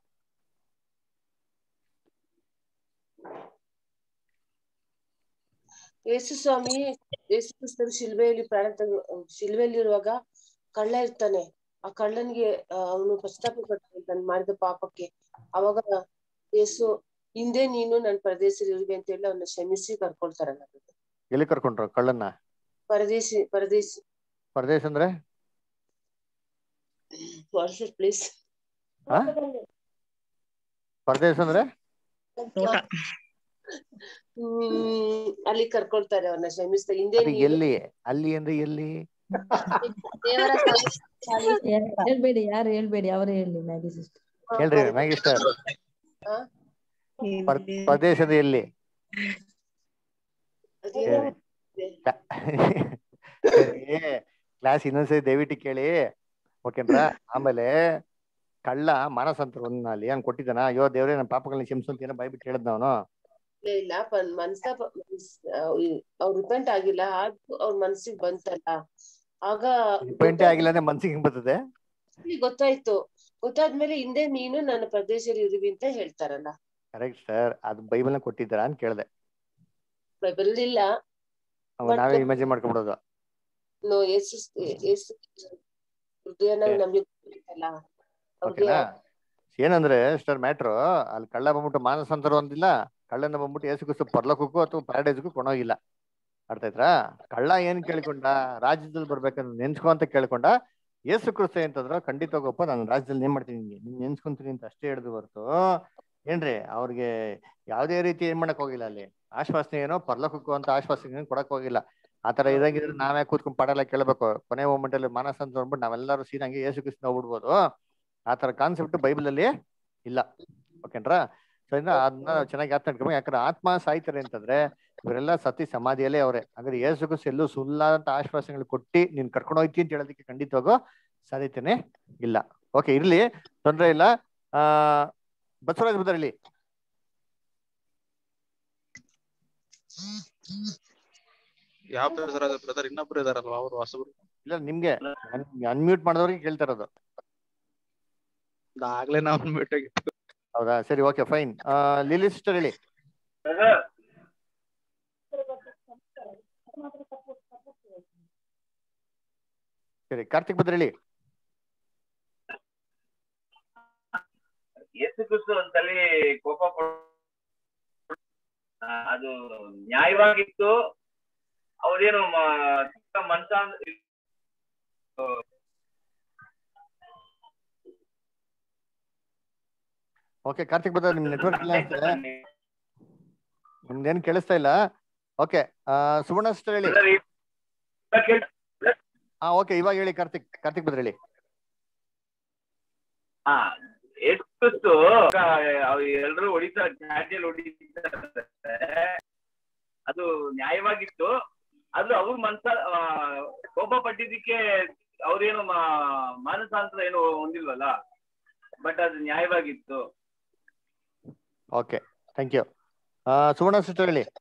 ಯೇಸು ಸ್ವಾಮಿ ಯೇಸು ಕ್ರಿಸ್ತರು ಶಿಲ್ಬೆಯಲ್ಲಿ ಪ್ರಾಣ ತೆಗೆ ಶಿಲ್ಬೆಯಲ್ಲಿರುವಾಗ ಕಳ್ಳ ಇರ್ತಾನೆ ಆ ಕಳ್ಳನಿಗೆ ಅವನು ಪಶ್ಚಾತ್ತಾಪ ಪಡ್ತಾನೆ ತಾನು ಮಾಡಿದ ಪಾಪಕ್ಕೆ ಅವಾಗ ಯೇಸು ಹಿಂದೆ ನೀನು ನನ್ನ ಪರದೇಶಿರುವೆ ಅಂತ ಹೇಳಿ ಅವನ್ನ ಕ್ಷಮಿಸಿ ಕರ್ಕೊಳ್ತಾರಲ್ಲ ಎಲ್ಲಿ ಕರ್ಕೊಂಡ್ರು ಕಳ್ಳನ್ನ ಪರದೇಶಿ ಪರದೇಶಿ ಪರದೇಶ ಅಂದ್ರೆ ಪ್ಲೀಸ್ ಹಾ ಪರದೇಶ ಅಂದ್ರೆ ಹ್ಮ್ ಅಲ್ಲಿ ಕರ್ಕೊಳ್ತಾರೆ ಅವ್ರನ್ನ ಕ್ಷಮಿಸ್ತಾ ಹಿಂದೆ ಅದು ನೀನು ಎಲ್ಲಿ ಅಲ್ಲಿ ಅಂದ್ರೆ ಎಲ್ಲಿ ದೇವರ ಹೇಳ್ಬೇಡಿ ಯಾರು ಹೇಳ್ಬೇಡಿ ಅವರೇ ಹೇಳಿ ಮ್ಯಾಗಿ ಸಿಸ್ಟರ್ ಹೇಳ್ರಿ ಮ್ಯಾಗಿಸ್ಟರ್ ಪರದೇಶದ ಎಲ್ಲಿ ಕ್ಲಾಸ್ ಇನ್ನೊಂದ್ಸರಿ ದಯವಿಟ್ಟು ಕೇಳಿ ಓಕೆನ್ರಾ ಆಮೇಲೆ ಕಳ್ಳ ಮಾನಸಂತರ ಒಂದಲ್ಲಿ ಹಂಗ್ ಕೊಟ್ಟಿದ್ದಾನ ಅಯ್ಯೋ ದೇವ್ರೆ ನನ್ನ ಪಾಪಗಳನ್ನ ಕ್ಷಮಿಸು ಅಂತ ಏನೋ ಬೈಬಿಟ್ಟು ಹೇಳಿದ್ ಅವನು ಇಲ್ಲ ಇಲ್ಲ ಪನ್- ಮನ್ಸ್ತಾಪ ಅವ್ರ ರಿಪೆಂಟ್ ಆಗಿಲ್ಲ ಆದ್ರೂ ಅವ್ರ ಮನ್ಸಿಗೆ ಬಂತಲ್ಲ ಆಗ ರಿಪೆಂಟೇ ಆಗಿಲ್ಲ ಅಂದ್ರೆ ಮನ್ಸಿಗೆ ಹೆಂಗ್ ಬರ್ತದೆ ಗೊತ್ತಾಯ್ತು- ಗೊತ್ತಾಯ್ತು ಗೊತ್ತಾದ್ಮೇಲೆ ಹಿಂದೆ ನೀನು ನನ್ನ ಪ್ರದೇಶದಲ್ಲಿ ಇರುವಿ ಅಂತ ಹೇಳ್ತಾರಲ್ಲ ಕರೆಕ್ಟ್ ಸರ್ ಅದು ಬೈಬಲ್ನ ಕೊಟ್ಟಿದ್ದಾರ ಅಂತ ಕೇಳ್ದೆ ಬೈಬಲ್ ಇಲ್ಲ ಅವಾಗ ನಾವೇ ಇಮ್ಯಾಜಿನ್ ಮಾಡ್ಕೊಂಡ್ಬಿಡೋದು ನೋ ಯೇಸು ಯೇಸು ಹೃದಯನ ನಮ್ಗೆ ಗೊತ್ತಿತ್ತಲ್ಲ ಅವ್ರಿಗೆ ಓಕೆನಾ ಏನಂದ್ರೆ ಸ್ಟರ್ ಮ್ಯಾಟ್ರು ಅಲ್ಲಿ ಕಳ್ಳ ಬಂದ್ಬಿಟ್ಟು ಮಾನಸಾಂತರ ಒಂದಿಲ್ಲ ಕಳ್ಳನ ಬಂದ್ಬಿಟ್ಟು ಏಸು ಕ್ರಿಸ್ತು ಪರ್ಲೋಕಕ್ಕೂ ಅಥವಾ ಪ್ಯಾರಡೈಸ್ಗೂ ಕೊಂಡೋಗಿಲ್ಲ ಅರ್ಥ ಆಯ್ತಾ ಕಳ್ಳ ಏನ್ ಕೇಳ್ಕೊಂಡ ರಾಜ್ಯದಲ್ಲಿ ಬರ್ಬೇಕಂತ ನೆನ್ಸ್ಕೊ ಅಂತ ಕೇಳ್ಕೊಂಡ ಏಸು ಕ್ರಿಸ್ತು ಅಂತಂದ್ರ ಖಂಡಿತ ಹೋಗಪ್ಪ ನಾನು ರಾಜ್ಯದಲ್ಲಿ ಏನ್ ಮಾಡ್ತೀನಿ ನಿನ್ಗೆ ನೀನ್ ನೆನ್ಸ್ಕೊಂತೀನಿ ಅಂತ ಅಷ್ಟೇ ಹೇಳಿದ್ರು ಹೊರತು ಏನ್ರಿ ಅವ್ರಿಗೆ ಯಾವುದೇ ರೀತಿ ಏನ್ ಮಾಡಕ್ ಹೋಗಿಲ್ಲ ಅಲ್ಲಿ ಆಶ್ವಾಸನೆ ಏನೋ ಪರ್ಲೋಕಕ್ಕೂ ಅಂತ ಆಶ್ವಾಸನೆ ಏನು ಕೊಡಕ್ ಹೋಗಿಲ್ಲ ಆತರ ಇದಂಗಿದ್ರೆ ನಾವೇ ಕೂತ್ಕೊಂಡ್ ಪಾಡೆಲ್ಲ ಕೇಳ್ಬೇಕು ಕೊನೆ ಮೂಮೆಂಟ್ ಅಲ್ಲಿ ಮಾನಸ ಅಂತ ಅಂದ್ಬಿಟ್ಟು ನಾವೆಲ್ಲರೂ ಸೀದಾ ಹಂಗೆ ಯೇಸು ಕ್ರಿಸ್ತ ಹೋಗ್ಬಿಡ್ಬೋದು ಆತರ ಕಾನ್ಸೆಪ್ಟ್ ಬೈಬಲ್ ಅಲ್ಲಿ ಇಲ್ಲ ಓಕೆನ್ರಾ ಸೊ ಇನ್ನ ಅದನ್ನ ನಾವು ಚೆನ್ನಾಗಿ ಅರ್ಥ ಮಾಡ್ಕೊಬೇಕು ಯಾಕಂದ್ರೆ ಆತ್ಮ ಸಾಯ್ತಾರೆ ಅಂತಂದ್ರೆ ಇವರೆಲ್ಲ ಸತಿ ಸಮಾಧಿಯಲ್ಲೇ ಅವ್ರೆ ಹಾಗಾದ್ರೆ ಯೇಸು ಕ್ರಿಸ್ತ ಎಲ್ಲೂ ಸುಳ್ಳಾದಂತ ಆಶ್ವಾಸನೆಗಳು ಕೊಟ್ಟಿ ನೀನ್ ಕರ್ಕೊಂಡು ಹೋಯ್ತಿ ಅಂತ ಹೇಳೋದಕ್ಕೆ ಖಂಡಿತವಾಗೂ ಸಾಧ್ಯತೆನೆ ಇಲ್ಲ ಓಕೆ ಇರ್ಲಿ ತೊಂದ್ರೆ ಇಲ್ಲ ಆ ಬಸವರಾಜ್ ಬ್ರದರ್ ಇಲ್ಲಿ ಯಾವ ಬ್ರದರ್ ಬ್ರದರ್ ಇನ್ನೊಬ್ರು ಇದಾರಲ್ವಾ ಅವರು ಹೊಸಬ್ರು ಇಲ್ಲ ನಿಮ್ಗೆ ಅನ್ಮ್ಯೂಟ್ ಮಾಡಿದವ್ರಿಗೆ ಕೇಳ್ತಾ ಇರೋದು ಆಗ್ಲೇ ನಾವು ಅನ್ಮ್ಯೂಟ್ ಆಗಿತ್ತು ಹೌದಾ ಸರಿ ಓಕೆ ಫೈನ್ ಲಿಲಿ ಸಿಸ್ಟರ್ ಹೇಳಿ ಸರಿ ಕಾರ್ತಿಕ್ ಬ್ರದರ್ ಹೇಳಿ ಯೇಸು ಕ್ರಿಸ್ತು ಒಂದ್ಸಲಿ ಕೋಪ ಪಡ್- ಆ, ಅದು ನ್ಯಾಯವಾಗಿತ್ತು ಅವ್ರೇನು ಮ- ಚಿಕ್ಕ ಮನ್ಸ ಅಂದ್- ಓಕೆ ಕಾರ್ತಿಕ್ ಬ್ರದರ್ ನಿಮ್ ನೆಟ್ವರ್ಕ್ ಇಲ್ಲ ಅನ್ಸುತ್ತೆ ನಿಮ್ದೇನು ಕೇಳಿಸ್ತಾ ಇಲ್ಲ ಓಕೆ ಸುವರ್ಣ ಸಿಸ್ಟರ್ ಹೇಳಿ ಹಾ ಓಕೆ ಇವಾಗ ಹೇಳಿ ಕಾರ್ತಿಕ್ ಕಾರ್ತಿಕ್ ಬ್ರದರ್ ಹೇಳಿ ಹಾ ಯೇಸು ಕ್ರಿಸ್ತು ಎಲ್ರು ಹೊಡಿತಾ ಚಾಟಿಯಲ್ಲಿ ಹೊಡಿತಾರೆ ಅದು ನ್ಯಾಯವಾಗಿತ್ತು ಅದು ಅವ್ರ ಮನ್ಸ ಆ, ಕೋಪ ಪಟ್ಟಿದ್ದಕ್ಕೆ ಅವ್ರೇನು ಮಾ- ಮಾನಸಾಂತರ ಏನು ಹೊಂದಿಲ್ವಲ್ಲ ಬಟ್ ಅದು ನ್ಯಾಯವಾಗಿತ್ತು okay thank you Suvarna sister ಹೇಳಿ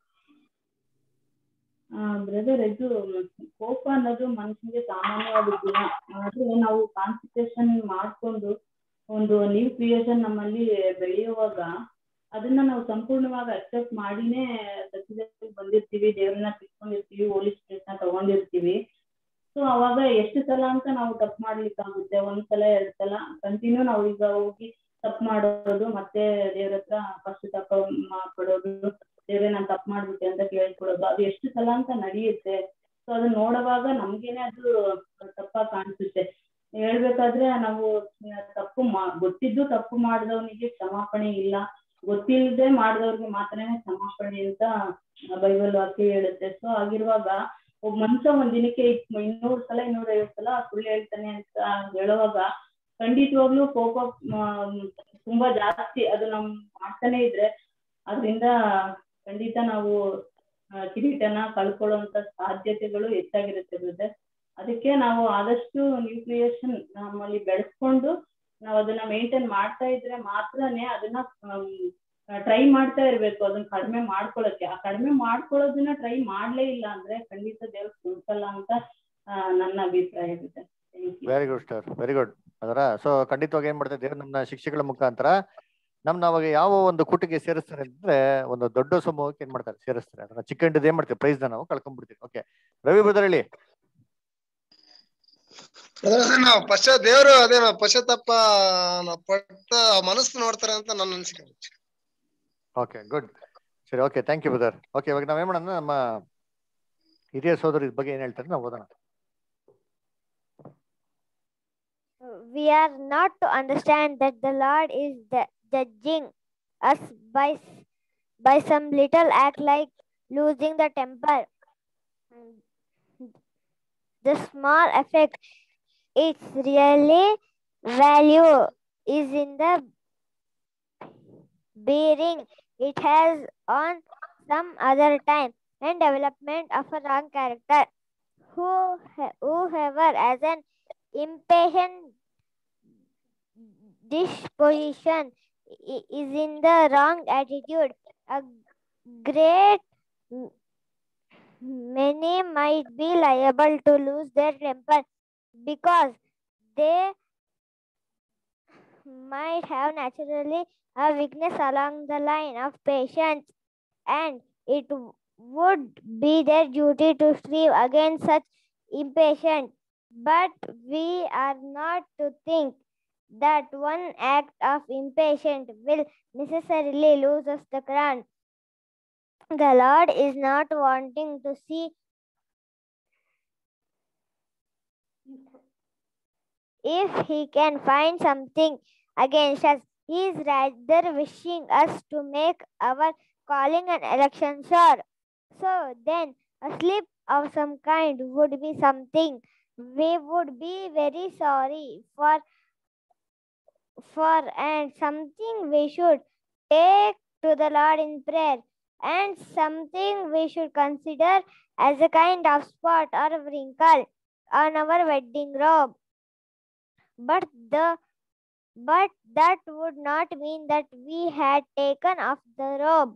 ಬ್ರದರ್ ಇದು ಕೋಪ ಅನ್ನೋದು ಮನುಷ್ಯನಿಗೆ ಸಾಮಾನ್ಯವಾದ ಗುಣ ಆದ್ರೆ ನಾವು ಕಾನ್ಸಂಟ್ರೇಷನ್ ಮಾಡ್ಕೊಂಡು ಒಂದು ನ್ಯೂ ಕ್ರಿಯೇಷನ್ ನಮ್ಮಲ್ಲಿ ಬೆಳೆಯುವಾಗ ಅದನ್ನ ನಾವು ಸಂಪೂರ್ಣವಾಗಿ ಅಕ್ಸೆಪ್ಟ್ ಮಾಡಿನೇ ಸತ್ಯದಲ್ಲಿ ಬಂದಿರ್ತೀವಿ ದೇವ್ರನ್ನ ತಿಳ್ಕೊಂಡಿರ್ತೀವಿ ಹೋಲಿ ಸ್ಪಿರಿಟ್ ನ ತಗೊಂಡಿರ್ತೀವಿ ಸೊ ಅವಾಗ ಎಷ್ಟು ಸಲ ಅಂತ ನಾವು ತಪ್ಪು ಮಾಡ್ಲಿಕ್ಕಾಗುತ್ತೆ ಒಂದ್ ಸಲ ಎರಡ್ ಸಲ ಕಂಟಿನ್ಯೂ ನಾವು ಈಗ ಹೋಗಿ ತಪ್ಪು ಮಾಡೋದು ಮತ್ತೆ ದೇವ್ರ ಹತ್ರ ಪಶ್ಚಾತ್ತಾಪ ಮಾ- ಪಡೋದು ದೇವ್ರೆ ನಾನ್ ತಪ್ಪು ಮಾಡ್ಬಿಟ್ಟೆ ಅಂತ ಕೇಳ್ಕೊಳೋದು ಅದು ಎಷ್ಟು ಸಲ ಅಂತ ನಡೆಯುತ್ತೆ ಸೊ ಅದನ್ನ ನೋಡುವಾಗ ನಮ್ಗೇನೆ ಅದು ತಪ್ಪಾಗಿ ಕಾಣಿಸುತ್ತೆ ಹೇಳ್ಬೇಕಾದ್ರೆ ನಾವು ತಪ್ಪು ಮಾ ಗೊತ್ತಿದ್ದು ತಪ್ಪು ಮಾಡಿದವನಿಗೆ ಕ್ಷಮಾಪಣೆ ಇಲ್ಲ ಗೊತ್ತಿಲ್ಲದೆ ಮಾಡಿದವ್ರಿಗೆ ಮಾತ್ರನೇ ಕ್ಷಮಾಪಣೆ ಅಂತ ಬೈಬಲ್ ವಾಕ್ಯ ಹೇಳುತ್ತೆ ಸೊ ಆಗಿರುವಾಗ ಒಬ್ಬ ಮನುಷ್ಯ ಒಂದ್ ದಿನಕ್ಕೆ ಇಪ್- ಇನ್ನೂರು ಸಲ ಇನ್ನೂರ ಐವತ್ತು ಸಲ ಸುಳ್ಳು ಹೇಳ್ತಾನೆ ಅಂತ ಹೇಳುವಾಗ ಖಂಡಿತವಾಗ್ಲೂ ಕೋಪ ಮ್, ತುಂಬಾ ಜಾಸ್ತಿ ಅದು ನಮ್ ಮಾಡ್ತಾನೆ ಇದ್ರೆ ಅದರಿಂದ ಖಂಡಿತ ನಾವು ಆ, ಕಿರೀಟನ ಕಳ್ಕೊಳ್ಳುವಂತ ಸಾಧ್ಯತೆಗಳು ಹೆಚ್ಚಾಗಿರುತ್ತೆ ಬ್ರದರ್ ಅದಕ್ಕೆ ನಾವು ಆದಷ್ಟು ನ್ಯೂಕ್ಲಿಯೇಷನ್ ನಮ್ಮಲ್ಲಿ ಬೆಳೆಸ್ಕೊಂಡು ನಾವು ಅದನ್ನ ಮೇಂಟೈನ್ ಮಾಡ್ತಾ ಇದ್ರೆ ಮಾತ್ರನೇ ಅದನ್ನ ಟ್ರೈ ಮಾಡ್ತಾ ಇರ್ಬೇಕು ಅದನ್ನ ಕಡಿಮೆ ಮಾಡ್ಕೊಳಕ್ಕೆ ಆ ಕಡಿಮೆ ಮಾಡ್ಕೊಳ್ಳೋದನ್ನ ಟ್ರೈ ಮಾಡ್ಲೇ ಇಲ್ಲ ಅಂದ್ರೆ ಖಂಡಿತ ದೇವ್ರು ಕುಡ್ಸಲ್ಲ ಅಂತ ಆ, ನನ್ನ ಅಭಿಪ್ರಾಯ ಇದೆ thank you very good star very good ಅದರ ಸೊ ಖಂಡಿತವಾಗಿ ಏನ್ ಮಾಡ್ತಾರೆ ದೇವ್ರು ನಮ್ಮ ಶಿಕ್ಷೆಗಳ ಮುಖಾಂತರ ನಮ್ನ ಅವಾಗ ಯಾವ ಒಂದು ಕೂಟಿಗೆ ಸೇರಿಸ್ತಾರೆ ಅಂದ್ರೆ ಒಂದು ದೊಡ್ಡ ಸಮೂಹಕ್ಕೆ ಏನ್ ಮಾಡ್ತಾರೆ ಸೇರಿಸ್ತಾರೆ ಅದನ್ನ ಚಿಕ್ಕ ಹಿಂಡಿದ್ ಏನ್ ಮಾಡ್ತೀವಿ ಪ್ರೈಸ್ ನಾವು ಕಳ್ಕೊಂಡ್ಬಿಡ್ತೀವಿ ಓಕೆ ರವಿ ಬ್ರದರ್ ಹೇಳಿ ಅದೇ ನಾವು ಪಶ್ಚಾ ದೇವರು ಅದೇ ನಾವು ಪಶ್ಚಾತ್ತಾಪ ನಾವು ಪಟ್ಟ ಮನಸ್ಸು ನೋಡ್ತಾರೆ ಅಂತ ನನ್ನ ಅನಿಸಿಕೆ ಓಕೆ ಗುಡ್ ಸರಿ okay thank you brother okay ಇವಾಗ ನಾವೇನ್ ಮಾಡೋಣ ನಮ್ಮ ಹಿರಿಯ ಸೋದರಿ ಬಗ್ಗೆ ಏನ್ ಹೇಳ್ತಾರೆ ನಾವು ಓದೋಣ we are not to understand that the Lord is the- judging us by s- by some little act like losing the temper. The small effect its really value is in the bearing it has on some other time and development of a wrong character. Who, whoever as an impatient disposition i- is in the wrong attitude. A great m- many might be liable to lose their temper because they might have naturally a weakness along the line of patience, and it w- would be their duty to strive against such impatience. But we are not to think that one act of impatience will necessarily lose us the crown. The Lord is not wanting to see if he can find something against us, He is rather wishing us to make our calling and election sure. So then, a slip of some kind would be something we would be very sorry for, for and something we should take to the Lord in prayer, and something we should consider as a kind of spot or wrinkle on our wedding robe. But the but that would not mean that we had taken off the robe.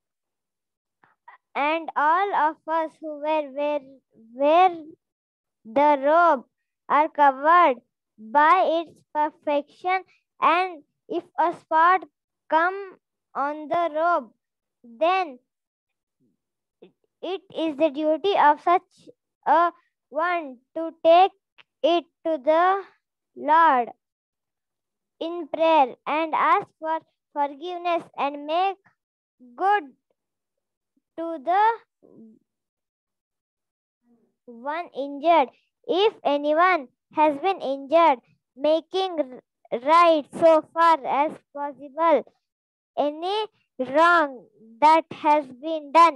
And all of us who wear, wear, wear the robe are covered by its perfection. And if a spot come on the robe, then it is the duty of such a one to take it to the Lord in prayer and ask for forgiveness and make good to the one injured. If anyone has been injured, making r- right so far as possible any wrong that has been done.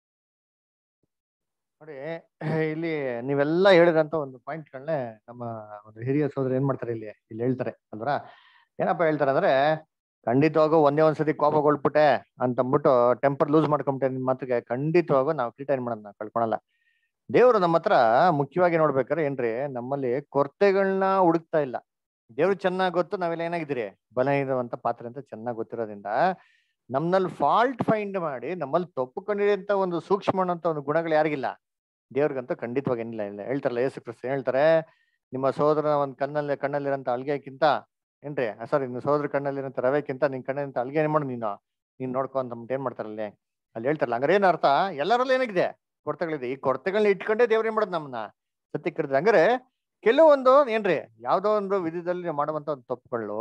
ನೋಡಿ ಇಲ್ಲಿ ನೀವೆಲ್ಲ ಹೇಳಿದಂತ ಒಂದು ಪಾಯಿಂಟ್ಗಳನ್ನೇ ನಮ್ಮ ಒಂದು ಹಿರಿಯ ಸೋದರ ಏನ್ ಮಾಡ್ತಾರೆ ಇಲ್ಲಿ ಇಲ್ಲಿ ಹೇಳ್ತಾರೆ ಅಲ್ವರ ಏನಪ್ಪ ಹೇಳ್ತಾರೆ ಅಂದ್ರೆ ಖಂಡಿತವಾಗೂ ಒಂದೇ ಒಂದ್ಸತಿ ಕೋಪಗೊಳ್ಬಿಟ್ಟೆ ಅಂತ ಅಂದ್ಬಿಟ್ಟು ಟೆಂಪರ್ ಲೂಸ್ ಮಾಡ್ಕೊಂಬಿಟ್ಟೆ ನಿನ್ ಮಾತಿಗೆ ಖಂಡಿತವಾಗೂ ನಾವು ಕ್ರೀಟ ಏನ್ ಮಾಡೋಣ ಕಳ್ಕೊಳಲ್ಲ ದೇವ್ರು ನಮ್ಮ ಹತ್ರ ಮುಖ್ಯವಾಗಿ ನೋಡ್ಬೇಕಾದ್ರೆ ಏನ್ರಿ ನಮ್ಮಲ್ಲಿ ಕೊರತೆಗಳನ್ನ ಹುಡುಕ್ತಾ ಇಲ್ಲ ದೇವ್ರು ಚೆನ್ನಾಗ್ ಗೊತ್ತು ನಾವೆಲ್ಲ ಏನಾಗಿದ್ದೀರಿ ಬಲ ಇರುವಂತ ಪಾತ್ರೆ ಅಂತ ಚೆನ್ನಾಗ್ ಗೊತ್ತಿರೋದ್ರಿಂದ ನಮ್ನಲ್ಲಿ ಫಾಲ್ಟ್ ಫೈಂಡ್ ಮಾಡಿ ನಮ್ಮಲ್ಲಿ ತಪ್ಪು ಕಂಡಿಡಿಯಂತ ಒಂದು ಸೂಕ್ಷ್ಮ ಅನ್ನೋಂಥ ಒಂದು ಗುಣಗಳು ಯಾರಿಗಿಲ್ಲ ದೇವ್ರಿಗಂತೂ ಖಂಡಿತವಾಗಿ ಏನಿಲ್ಲ ಇಲ್ಲ ಹೇಳ್ತಾರಲ್ಲ ಯೇಸು ಕ್ರಿಸ್ತ ಹೇಳ್ತಾರೆ ನಿಮ್ಮ ಸೋದರ ಒಂದ್ ಕಣ್ಣಲ್ಲಿ ಕಣ್ಣಲ್ಲಿರೋಂಥ ಅಲ್ಗೆಕ್ಕಿಂತ ಏನ್ರಿ ಸಾರಿ ನಿಮ್ಮ ಸೋದರ ಕಣ್ಣಲ್ಲಿರೋಂಥ ರವೆಕ್ಕಿಂತ ನಿನ್ ಕಣ್ಣಿನಂತ ಅಲ್ಗೆ ಏನ್ ಮಾಡು ನೀನು ನೀನ್ ನೋಡ್ಕೊ ಅಂತ ಅಂದ್ಬಿಟ್ಟು ಏನ್ ಮಾಡ್ತಾರಲ್ಲಿ ಅಲ್ಲಿ ಹೇಳ್ತಾರಲ್ಲ ಹಂಗಾರೆ ಏನ್ ಅರ್ಥ ಎಲ್ಲರಲ್ಲಿ ಏನಾಗಿದೆ ಕೊರತೆಗಳಿದೆ ಈ ಕೊರತೆಗಳನ್ನ ಇಟ್ಕೊಂಡೇ ದೇವ್ರು ಏನ್ ಮಾಡೋದು ನಮ್ಮನ್ನ ಸತ್ಯ ಕರೆದ ಹಂಗಾರೆ ಕೆಲವೊಂದು ಏನ್ರಿ ಯಾವ್ದೋ ಒಂದು ವಿಧದಲ್ಲಿ ಮಾಡುವಂತ ಒಂದು ತಪ್ಪುಗಳು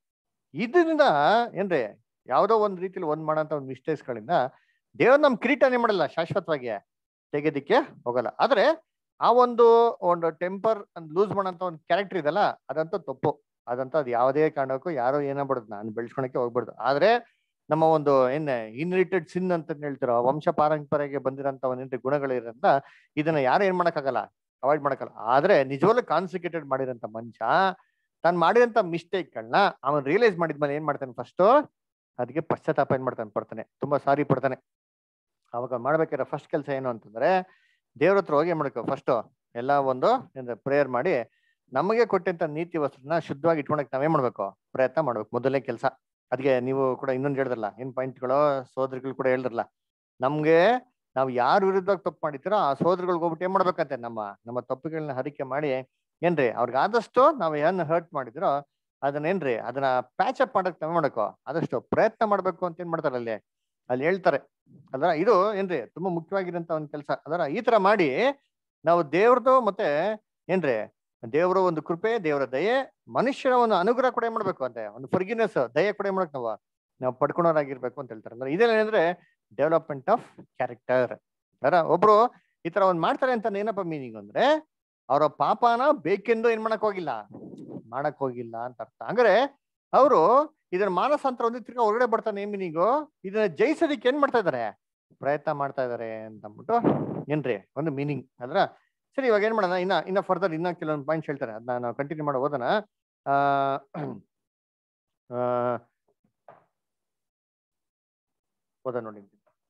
ಇದರಿಂದ ಏನ್ರಿ ಯಾವ್ದೋ ಒಂದ್ ರೀತಿಲಿ ಒಂದ್ ಮಾಡೋಂಥ ಒಂದು ಮಿಸ್ಟೇಕ್ಸ್ಗಳಿಂದ ದೇವ್ರ ನಮ್ ಕಿರೀಟನೇ ಮಾಡಲ್ಲ ಶಾಶ್ವತವಾಗಿ ತೆಗೆದಿಕ್ಕೆ ಹೋಗಲ್ಲ ಆದ್ರೆ ಆ ಒಂದು ಒಂದು ಟೆಂಪರ್ ಲೂಸ್ ಮಾಡೋಂಥ ಒಂದು ಕ್ಯಾರೆಕ್ಟರ್ ಇದಲ್ಲ ಅದಂತೂ ತಪ್ಪು ಅದಂತ ಅದು ಯಾವುದೇ ಕಾರಣಕ್ಕೂ ಯಾರೋ ಏನಾಗ್ಬಿಡುದು ನಾನು ಬೆಳೆಸ್ಕೊಳಕ್ಕೆ ಹೋಗ್ಬಾರ್ದು ಆದ್ರೆ ನಮ್ಮ ಒಂದು ಏನ್ ಇನ್ರಿಟೆಡ್ ಸಿನ್ ಅಂತ ಹೇಳ್ತಿರೋ ವಂಶ ಪಾರಂಪರೆಗೆ ಬಂದಿರೋಂಥ ಒಂದೇನ್ರಿ ಗುಣಗಳಿರೋದ್ರಿಂದ ಇದನ್ನ ಯಾರು ಏನ್ ಮಾಡಕ್ಕಾಗಲ್ಲ ಅವಾಯ್ಡ್ ಮಾಡಕ್ಕಲ್ಲ ಆದ್ರೆ ನಿಜವಾಗ್ಲೂ ಕಾನ್ಸಿಕ್ರೇಟೆಡ್ ಮಾಡಿರೋಂಥ ಮನುಷ್ಯ ತಾನು ಮಾಡಿರೋಂಥ ಮಿಸ್ಟೇಕ್ಗಳನ್ನ ಅವನ್ ರಿಯಲೈಸ್ ಮಾಡಿದ್ಮೇಲೆ ಏನ್ ಮಾಡ್ತಾನೆ ಫಸ್ಟ್ ಅದಕ್ಕೆ ಪಶ್ಚಾತ್ತಾಪ ಏನ್ ಮಾಡ್ತಾನೆ ಪಡ್ತಾನೆ ತುಂಬಾ ಸಾರಿ ಪಡ್ತಾನೆ ಅವಾಗ ಮಾಡ್ಬೇಕಾದ್ರೆ ಫಸ್ಟ್ ಕೆಲಸ ಏನು ಅಂತಂದ್ರೆ ದೇವ್ರ ಹತ್ರ ಹೋಗಿ ಏನ್ ಮಾಡ್ಕೋ ಫಸ್ಟ್ ಎಲ್ಲ ಒಂದು ಪ್ರೇಯರ್ ಮಾಡಿ ನಮಗೆ ಕೊಟ್ಟಂತ ನೀತಿ ವಸ್ತ್ರನ ಶುದ್ಧವಾಗಿ ಇಟ್ಕೊಳಕ್ ನಾವೇನ್ ಮಾಡ್ಬೇಕು ಪ್ರಯತ್ನ ಮಾಡ್ಬೇಕು ಮೊದಲನೇ ಕೆಲಸ ಅದಕ್ಕೆ ನೀವು ಕೂಡ ಇನ್ನೊಂದು ಹೇಳಿದ್ರಲ್ಲ ಏನ್ ಪಾಯಿಂಟ್ಗಳು ಸೋದರಿಗಳು ಕೂಡ ಹೇಳಿದ್ರಲ್ಲ ನಮ್ಗೆ ನಾವು ಯಾರ ವಿರುದ್ಧವಾಗಿ ತಪ್ಪು ಮಾಡಿತೀರೋ ಆ ಸೋದರಿಗಳಿಗೆ ಹೋಗ್ಬಿಟ್ಟು ಏನ್ ಮಾಡ್ಬೇಕಂತೆ ನಮ್ಮ ನಮ್ಮ ತಪ್ಪುಗಳನ್ನ ಹರಿಕೆ ಮಾಡಿ ಏನ್ರಿ ಅವ್ರಿಗೆ ಆದಷ್ಟು ನಾವು ಏನ್ ಹರ್ಟ್ ಮಾಡಿದಿರೋ ಅದನ್ನೇನ್ರಿ ಅದನ್ನ ಪ್ಯಾಚ್ ಅಪ್ ಮಾಡಕ್ ನಾವ್ ಮಾಡಕೋ ಆದಷ್ಟು ಪ್ರಯತ್ನ ಮಾಡ್ಬೇಕು ಅಂತ ಏನ್ ಮಾಡ್ತಾರೆ ಅಲ್ಲಿ ಅಲ್ಲಿ ಹೇಳ್ತಾರೆ ಅದರ ಇದು ಏನ್ರಿ ತುಂಬಾ ಮುಖ್ಯವಾಗಿರಂತ ಒಂದ್ ಕೆಲಸ ಅದರ ಈ ತರ ಮಾಡಿ ನಾವು ದೇವ್ರದ್ದು ಮತ್ತೆ ಏನ್ರಿ ದೇವರ ಒಂದು ಕೃಪೆ ದೇವರ ದಯೆ ಮನುಷ್ಯರ ಒಂದು ಅನುಗ್ರಹ ಕೂಡ ಏನ್ ಮಾಡ್ಬೇಕು ಅಂತೆ ಒಂದು ಫರ್ಗಿನೆಸ್ ದಯೆ ಕೂಡ ಏನ್ ಮಾಡಕ್ ನಾವು ನಾವು ಪಡ್ಕೊಳೋರಾಗಿರ್ಬೇಕು ಅಂತ ಹೇಳ್ತಾರೆ ಅಂದ್ರೆ ಇದೆಲ್ಲ ಏನಂದ್ರೆ ಡೆವಲಪ್ಮೆಂಟ್ ಆಫ್ ಕ್ಯಾರೆಕ್ಟರ್ ಅದರ ಒಬ್ರು ಈ ತರ ಒಂದ್ ಮಾಡ್ತಾರೆ ಅಂತ ಏನಪ್ಪ ಮೀನಿಂಗ್ ಅಂದ್ರೆ ಅವರ ಪಾಪನ ಬೇಕೆಂದು ಏನ್ ಮಾಡಕ್ ಹೋಗಿಲ್ಲ ಮಾಡಕ್ ಹೋಗಿಲ್ಲ ಅಂತ ಅರ್ಥ ಹಂಗಾರೆ ಅವರು ಇದನ್ನ ಮಾನಸಾಂತರ ಒಂದು ತಿರ್ಗಾ ಹೊರಗಡೆ ಬರ್ತಾನೆ ಏನ್ ಮೀನಿಂಗು ಇದನ್ನ ಜಯಿಸೋದಕ್ಕೆ ಏನ್ ಮಾಡ್ತಾ ಇದಾರೆ ಪ್ರಯತ್ನ ಮಾಡ್ತಾ ಇದಾರೆ ಅಂತ ಅಂದ್ಬಿಟ್ಟು ಏನ್ರಿ ಒಂದು ಮೀನಿಂಗ್ ಅದ್ರ ಸರಿ ಇವಾಗ ಏನ್ ಮಾಡೋಣ ಇನ್ನ ಇನ್ನ ಫರ್ದರ್ ಇನ್ನ ಕೆಲವೊಂದು ಪಾಯಿಂಟ್ಸ್ ಹೇಳ್ತಾರೆ ಅದನ್ನ ನಾವು ಕಂಟಿನ್ಯೂ ಮಾಡೋ ಓದೋಣ ಆ ಆ, ಓದೋಣ ನೋಡಿ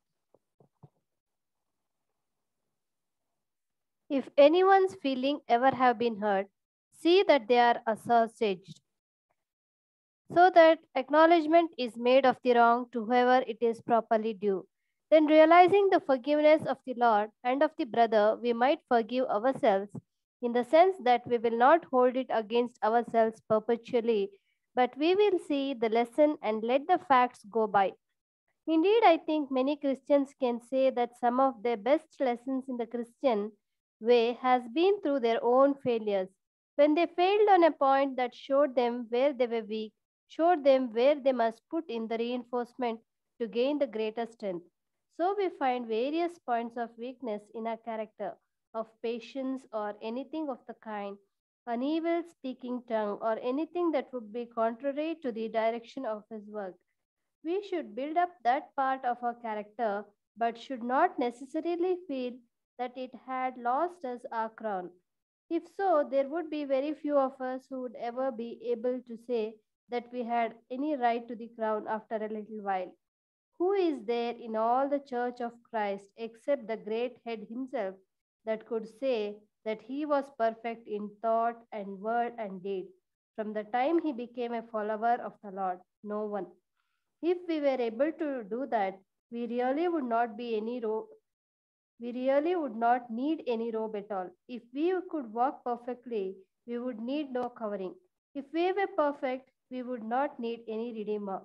If anyone's feeling ever have been hurt, see that they are assuaged, so that acknowledgement is made of the wrong to whoever it is properly due. Then, realizing the forgiveness of the Lord and of the brother, we might forgive ourselves in the sense that we will not hold it against ourselves perpetually, but we will see the lesson and let the facts go by. Indeed, I think many Christians can say that some of their best lessons in the Christian way has been through their own failures. When they failed on a point that showed them where they were weak, showed them where they must put in the reinforcement to gain the greater strength. So we find various points of weakness in our character, of patience or anything of the kind, an evil speaking tongue, or anything that would be contrary to the direction of his work. We should build up that part of our character, but should not necessarily feel that it had lost us our crown. If so, there would be very few of us who would ever be able to say that we had any right to the crown after a little while. Who is there in all the church of Christ except the great head himself that could say that he was perfect in thought and word and deed from the time he became a follower of the Lord? No one. If we were able to do that, we really would not be any ro- we really would not need any robe at all. If we could walk perfectly, we would need no covering. If we were perfect, we would not need any redeemer.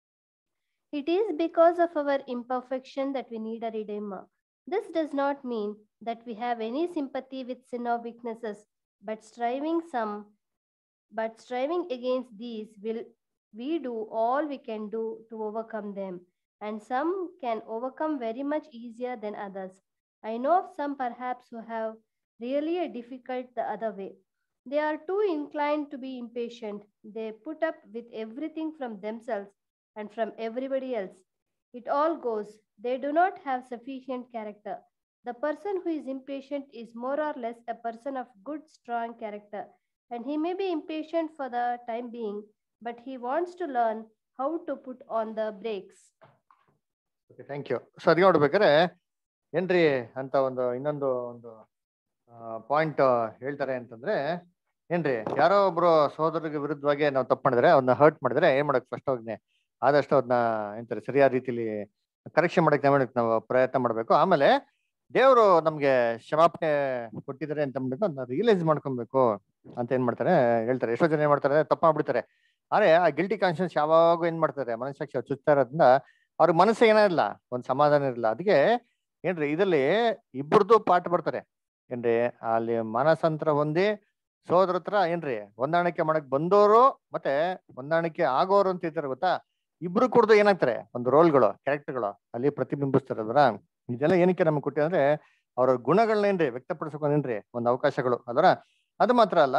It is because of our imperfection that we need a redeemer. This does not mean that we have any sympathy with sin or weaknesses, but striving some but striving against these will we do all we can do to overcome them, and some can overcome very much easier than others. I know of some perhaps who have really a difficult the other way. They are too inclined to be impatient. They put up with everything from themselves and from everybody else. It all goes. They do not have sufficient character. The person who is impatient is more or less a person of good, strong character, and he may be impatient for the time being, but he wants to learn how to put on the brakes. Okay thank you so ಅದಕ್ಕೆ ನೋಡ್ಬೇಕಾದ್ರೆ ಏನ್ರಿ ಅಂತ ಒಂದು ಇನ್ನೊಂದು ಒಂದು point ಹೇಳ್ತಾರೆ ಅಂತಂದ್ರೆ ಏನ್ರಿ ಯಾರೋ ಒಬ್ರು ಸಹೋದರಿಗೆ ವಿರುದ್ಧವಾಗಿ ನಾವು ತಪ್ಪು ಮಾಡಿದ್ರೆ ಅವ್ರನ್ನ ಹರ್ಟ್ ಮಾಡಿದ್ರೆ ಏನ್ ಮಾಡಕ್ ಫಸ್ಟ್ ಹೋಗ್ನೆ ಆದಷ್ಟು ಅದನ್ನ ಎಂತಾರೆ ಸರಿಯಾದ ರೀತಿಲಿ ಕರೆಕ್ಷನ್ ಮಾಡಕ್ ನಾವ್ ಮಾಡಕ್ ನಾವು ಪ್ರಯತ್ನ ಮಾಡ್ಬೇಕು ಆಮೇಲೆ ದೇವರು ನಮ್ಗೆ ಕ್ಷಮಾಪಣೆ ಕೊಟ್ಟಿದ್ದಾರೆ ಅಂತ ಅಂದ್ಬಿಟ್ಟು ಅದನ್ನ ರಿಯಲೈಸ್ ಮಾಡ್ಕೊಬೇಕು ಅಂತ ಏನ್ ಮಾಡ್ತಾರೆ ಹೇಳ್ತಾರೆ ಎಷ್ಟೋ ಜನ ಏನ್ ಮಾಡ್ತಾರೆ ತಪ್ಪು ಮಾಡ್ಬಿಡ್ತಾರೆ ಆದ್ರೆ ಆ ಗಿಲ್ಟಿ ಕಾನ್ಶಿಯನ್ಸ್ ಯಾವಾಗೂ ಏನ್ ಮಾಡ್ತಾರೆ ಮನಸ್ಸಾಕ್ಷಿ ಚುಚ್ತಾ ಇರೋದ್ರಿಂದ ಅವ್ರ ಮನಸ್ಸು ಏನಿರಲ್ಲ ಒಂದ್ ಸಮಾಧಾನ ಇರಲ್ಲ ಅದಕ್ಕೆ ಏನ್ರಿ ಇದರಲ್ಲಿ ಇಬ್ಬರದು ಪಾಠ ಬರ್ತಾರೆ ಏನ್ರಿ ಅಲ್ಲಿ ಮಾನಸಾಂತರ ಹೊಂದಿ ಸೋದರ ಹತ್ರ ಏನ್ರಿ ಹೊಂದಾಣಿಕೆ ಮಾಡಕ್ ಬಂದವರು ಮತ್ತೆ ಹೊಂದಾಣಿಕೆ ಆಗೋರು ಅಂತ ಇರ್ತಾರೆ ಗೊತ್ತಾ ಇಬ್ರು ಕುಡ್ದು ಏನಾಗ್ತಾರೆ ಒಂದು ರೋಲ್ಗಳು ಕ್ಯಾರೆಕ್ಟರ್ಗಳು ಅಲ್ಲಿ ಪ್ರತಿಬಿಂಬಿಸ್ತಾರೆ ಅಲ್ವರ ಇದೆಲ್ಲ ಏನಕ್ಕೆ ನಮ್ಗೆ ಕೊಟ್ಟಿ ಅಂದ್ರೆ ಅವ್ರ ಗುಣಗಳನ್ನ ಏನ್ರಿ ವ್ಯಕ್ತಪಡಿಸೋಕೆ ಏನ್ರಿ ಒಂದು ಅವಕಾಶಗಳು ಅಲ್ವರ ಅದು ಮಾತ್ರ ಅಲ್ಲ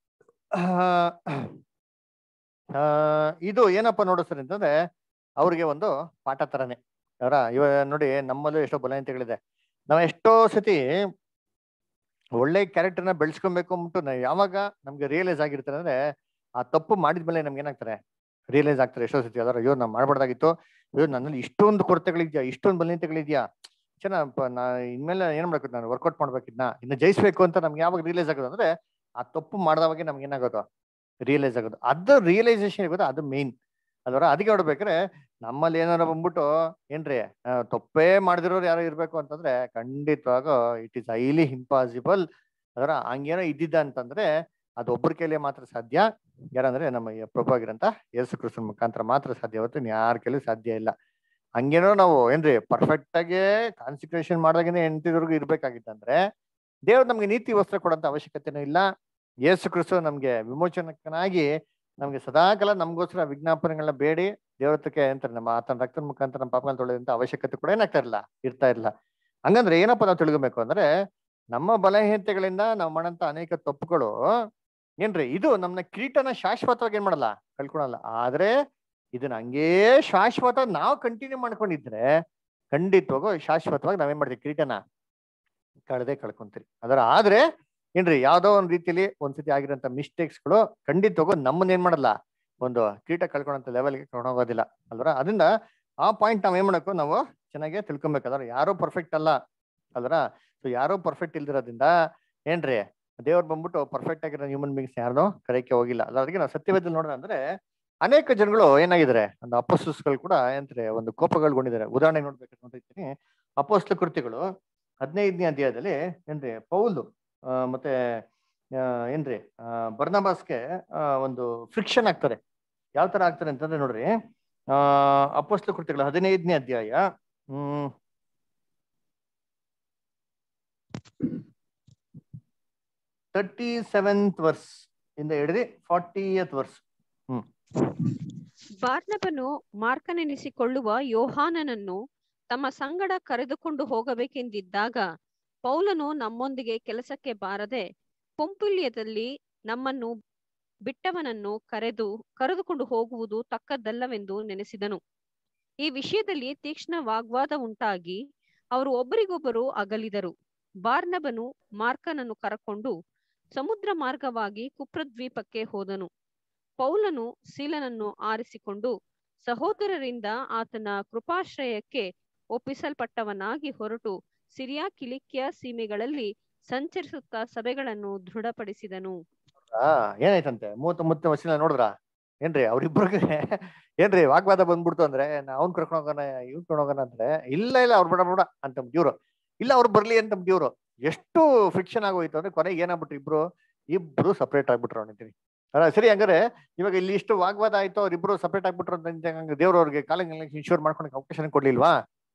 ಆ ಇದು ಏನಪ್ಪ ನೋಡಿಸ್ತಾರೆ ಅಂತಂದ್ರೆ ಅವ್ರಿಗೆ ಒಂದು ಪಾಠ ತರನೇ ಅವರ ಇವ ನೋಡಿ ನಮ್ಮಲ್ಲೂ ಎಷ್ಟೋ ಬಲಹೀನತೆಗಳಿದೆ ನಾವ್ ಎಷ್ಟೋ ಸತಿ ಒಳ್ಳೆ ಕ್ಯಾರೆಕ್ಟರ್ನ ಬೆಳೆಸ್ಕೊಬೇಕು ಅಂದ್ಬಿಟ್ಟು ನಾವು ಯಾವಾಗ ನಮ್ಗೆ ರಿಯಲೈಸ್ ಆಗಿರ್ತಾರೆ ಅಂದ್ರೆ ಆ ತಪ್ಪು ಮಾಡಿದ್ಮೇಲೆ ನಮ್ಗೆ ಏನಾಗ್ತಾರೆ ರಿಯಲೈಸ್ ಆಗ್ತಾರೆ ಎಷ್ಟೋ ಸತಿ ಅದರ ಅಯ್ಯೋ ನಾವು ಮಾಡ್ಬಾರ್ದಾಗಿತ್ತು ಅಯ್ಯೋ ನನ್ನಲ್ಲಿ ಇಷ್ಟೊಂದು ಕೊರತೆಗಳಿದ್ಯಾ ಇಷ್ಟೊಂದು ಬಲಹೀನತೆಗಳಿದ್ಯಾ ಚೆನ್ನಾಗಿ ನಾ ಇನ್ಮೇಲೆ ಏನ್ ಮಾಡ್ಬೇಕು ನಾನು ವರ್ಕೌಟ್ ಮಾಡ್ಬೇಕಿದ್ನ ಇನ್ನು ಜಯಿಸ್ಬೇಕು ಅಂತ ನಮ್ಗೆ ಯಾವಾಗ ರಿಯಲೈಸ್ ಆಗೋದು ಅಂದ್ರೆ ಆ ತಪ್ಪು ಮಾಡ್ದವಾಗೆ ನಮ್ಗೆ ಏನಾಗೋದು ರಿಯಲೈಸ್ ಆಗೋದು ಅದು ರಿಯಲೈಸೇಷನ್ ಇರೋದು ಅದು ಮೇನ್ ಅದರ ಅದಕ್ಕೆ ನೋಡ್ಬೇಕಾದ್ರೆ ನಮ್ಮಲ್ಲಿ ಏನಾರ ಬಂದ್ಬಿಟ್ಟು ಏನ್ರಿ ಆ, ತಪ್ಪೇ ಮಾಡಿದಿರೋರು ಯಾರೋ ಇರ್ಬೇಕು ಅಂತಂದ್ರೆ ಖಂಡಿತವಾಗೂ ಇಟ್ ಇಸ್ ಹೈಲಿ ಇಂಪಾಸಿಬಲ್ ಅದರ ಹಂಗೇನೋ ಇದ್ದಿದ್ದ ಅಂತಂದ್ರೆ ಅದು ಒಬ್ಬರ ಕೈಲಿ ಮಾತ್ರ ಸಾಧ್ಯ ಯಾರಂದ್ರೆ ನಮ್ಮ ಈ ಪ್ರಭು ಆಗಿರಂತ ಯೇಸು ಕ್ರಿಸ್ತನ ಮುಖಾಂತರ ಮಾತ್ರ ಸಾಧ್ಯ ಹೊರತು ಯಾರ ಕೈಲಿ ಸಾಧ್ಯ ಇಲ್ಲ ಹಂಗೇನೋ ನಾವು ಏನ್ರಿ ಪರ್ಫೆಕ್ಟ್ ಆಗಿ ಕಾನ್ಸಿಕ್ರೇಷನ್ ಮಾಡಿದಾಗನೇ ಎಂಟಿದವರೆಗೂ ಇರ್ಬೇಕಾಗಿತ್ತಂದ್ರೆ ದೇವ್ರು ನಮ್ಗೆ ನೀತಿ ವಸ್ತ್ರ ಕೊಡೋಂತ ಅವಶ್ಯಕತೆನೂ ಇಲ್ಲ ಯೇಸು ಕ್ರಿಸ್ತು ನಮ್ಗೆ ವಿಮೋಚನಕನಾಗಿ ನಮ್ಗೆ ಸದಾಕಾಲ ನಮಗೋಸ್ಕರ ವಿಜ್ಞಾಪನೆಗಳನ್ನ ಬೇಡಿ ದೇವರತ್ರಕ್ಕೆ ಅಂತಾರೆ ನಮ್ಮ ಆತನ ರಕ್ತದ ಮುಖಾಂತರ ನಮ್ಮ ಪಾಪಗಳನ್ನ ತೊಳೆದಂತ ಅವಶ್ಯಕತೆ ಕೂಡ ಏನಾಗ್ತಾ ಇರಲ್ಲ ಇರ್ತಾ ಇರಲ್ಲ ಹಂಗಂದ್ರೆ ಏನಪ್ಪ ನಾವು ತಿಳ್ಕೊಬೇಕು ಅಂದ್ರೆ ನಮ್ಮ ಬಲಹೀನತೆಗಳಿಂದ ನಾವು ಮಾಡಂತ ಅನೇಕ ತಪ್ಪುಗಳು ಏನ್ರಿ ಇದು ನಮ್ನ ಕಿರೀಟನ ಶಾಶ್ವತವಾಗಿ ಏನ್ ಮಾಡಲ್ಲ ಕಳ್ಕೊಳಲ್ಲ ಆದ್ರೆ ಇದನ್ನ ಹಂಗೇ ಶಾಶ್ವತ ನಾವು ಕಂಟಿನ್ಯೂ ಮಾಡ್ಕೊಂಡಿದ್ರೆ ಖಂಡಿತವಾಗೂ ಶಾಶ್ವತವಾಗಿ ನಾವೇನ್ ಮಾಡ್ತೀವಿ ಕಿರೀಟನ ಕಳ್ದೆ ಕಳ್ಕೊಂತೀರಿ ಅದರ ಆದ್ರೆ ಏನ್ರಿ ಯಾವ್ದೋ ಒಂದ್ ರೀತಿಲಿ ಒಂದ್ಸತಿ ಆಗಿರೋಂಥ ಮಿಸ್ಟೇಕ್ಸ್ಗಳು ಖಂಡಿತವಾಗೂ ನಮ್ಮನ್ನ ಏನ್ ಮಾಡಲ್ಲ ಒಂದು ಕಿರೀಟ ಕಳ್ಕೊಳಂತ ಲೆವೆಲ್ಗೆ ಹೋಗೋದಿಲ್ಲ ಅಲ್ವರ ಅದರಿಂದ ಆ ಪಾಯಿಂಟ್ ನಾವ್ ಏನ್ ಮಾಡಬೇಕು ನಾವು ಚೆನ್ನಾಗಿ ತಿಳ್ಕೊಬೇಕು ಅದ್ರ ಯಾರೋ ಪರ್ಫೆಕ್ಟ್ ಅಲ್ಲ ಅಲ್ವರ ಸೊ ಯಾರೋ ಪರ್ಫೆಕ್ಟ್ ಇಲ್ದಿರೋದ್ರಿಂದ ಏನ್ರಿ ದೇವ್ರು ಬಂದ್ಬಿಟ್ಟು ಪರ್ಫೆಕ್ಟ್ ಆಗಿರೋ ಹ್ಯೂಮನ್ ಬೀಂಗ್ಸ್ ಯಾರನ್ನೋ ಕರೆಯಕ್ಕೆ ಹೋಗಿಲ್ಲ ಅಲ್ಲ ಅದಕ್ಕೆ ನಾವು ಸತ್ಯವೇದಲ್ಲಿ ನೋಡೋಣ ಅಂದ್ರೆ ಅನೇಕ ಜನಗಳು ಏನಾಗಿದ್ದಾರೆ ಒಂದು ಅಪೋಸ್ಟಲ್ಸ್ಗಳು ಕೂಡ ಏನ್ರಿ ಒಂದು ಕೋಪಗಳ್ಗೊಂಡಿದ್ದಾರೆ ಉದಾಹರಣೆ ನೋಡ್ಬೇಕು ನೋಡಿರ್ತೀನಿ ಅಪೋಸ್ಲ ಕೃತಿಗಳು ಹದಿನೈದನೇ ಅಧ್ಯಾಯದಲ್ಲಿ ಏನ್ರಿ ಪೌಲು ಆ, ಮತ್ತೆ ಆ, ಏನ್ರಿ ಆ, ಬರ್ನಬಾಸ್ಗೆ ಆ, ಒಂದು ಫ್ರಿಕ್ಷನ್ ಆಗ್ತಾರೆ ಯಾವ ತರ ಆಗ್ತಾರೆ ಅಂತಂದ್ರೆ ನೋಡ್ರಿ ಆ ಅಪೋಸ್ಲ ಕೃತಿಗಳು ಹದಿನೈದನೇ ಅಧ್ಯಾಯ ಹ್ಮ್ ತರ್ಟಿ ಸೆವೆಂತ್ ವರ್ಸ್ ಇಂದ ಹಿಡಿದು ಫಾರ್ಟಿಯತ್ ವರ್ಸ್ ಹ್ಮ್ ಬಾರ್ನಬನು ಮಾರ್ಕನೆನಿಸಿಕೊಳ್ಳುವ ಯೋಹಾನನನ್ನು ತಮ್ಮ ಸಂಗಡ ಕರೆದುಕೊಂಡು ಹೋಗಬೇಕೆಂದಿದ್ದಾಗ ಪೌಲನು ನಮ್ಮೊಂದಿಗೆ ಕೆಲಸಕ್ಕೆ ಬಾರದೆ ಪೊಂಪುಲ್ಯದಲ್ಲಿ ನಮ್ಮನ್ನು ಬಿಟ್ಟವನನ್ನು ಕರೆದು ಕರೆದುಕೊಂಡು ಹೋಗುವುದು ತಕ್ಕದ್ದಲ್ಲವೆಂದು ನೆನೆಸಿದನು ಈ ವಿಷಯದಲ್ಲಿ ತೀಕ್ಷ್ಣ ವಾಗ್ವಾದ ಉಂಟಾಗಿ ಅವರು ಒಬ್ಬರಿಗೊಬ್ಬರು ಅಗಲಿದರು ಬಾರ್ನಬನು ಮಾರ್ಕನನ್ನು ಕರಕೊಂಡು ಸಮುದ್ರ ಮಾರ್ಗವಾಗಿ ಕುಪ್ರದ್ವೀಪಕ್ಕೆ ಹೋದನು ಪೌಲನು ಸೀಲನನ್ನು ಆರಿಸಿಕೊಂಡು ಸಹೋದರರಿಂದ ಆತನ ಕೃಪಾಶ್ರಯಕ್ಕೆ ಒಪ್ಪಿಸಲ್ಪಟ್ಟವನಾಗಿ ಹೊರಟು ಸಿರಿಯಾ ಕಿಲಿಕ್ಯ ಸೀಮೆಗಳಲ್ಲಿ ಸಂಚರಿಸುತ್ತಾ ಸಭೆಗಳನ್ನು ದೃಢಪಡಿಸಿದನು ಆ ಏನಾಯ್ತಂತೆ ಮೂವತ್ತೊಂಬತ್ತು ವರ್ಷ ನೋಡಿದ್ರ ಏನ್ರಿ ಅವ್ರಿಬ್ರಿಗೆ ಏನ್ರಿ ವಾಗ್ವಾದ ಬಂದ್ಬಿಡ್ತು ಅಂದ್ರೆ ನಾ ಅವ್ನ್ ಕರ್ಕೊಂಡ್ ಹೋಗೋಣ ಇವ್ನ್ ಕರ್ಕೊಂಡ್ ಹೋಗೋಣ ಅಂದ್ರೆ ಇಲ್ಲ ಇಲ್ಲ ಅವ್ರು ಬೇಡ ಬೇಡ ಅಂತ ಇವ್ರು ಇಲ್ಲ ಅವ್ರು ಬರ್ಲಿ ಅಂತ ಇವ್ರು ಎಷ್ಟು ಫ್ರಿಕ್ಷನ್ ಆಗೋಯ್ತು ಅಂದ್ರೆ ಕೊನೆಗೆ ಏನಾಗ್ಬಿಟ್ರು ಇಬ್ರು ಇಬ್ರು ಸಪರೇಟ್ ಆಗ್ಬಿಟ್ರು ಅಂತೀನಿ ಅಲ್ಲ ಸರಿ ಹಂಗಾರೆ ಇವಾಗ ಇಲ್ಲಿ ಇಷ್ಟು ವಾಗ್ವಾದ ಆಯ್ತು ಅವ್ರಿಬ್ರು ಸಪರೇಟ್ ಆಗ್ಬಿಟ್ರು ಅಂತ ಹಂಗ ದೇವ್ರವ್ರಿಗೆ ಕಾಲಿಂಗ್ ಎಲೆಕ್ಷನ್ ಇನ್ಶೂರ್ ಮಾಡ್ಕೊಳಕ್ ಅವಕಾಶ ಕೊಡ್ಲಿಲ್ವಾ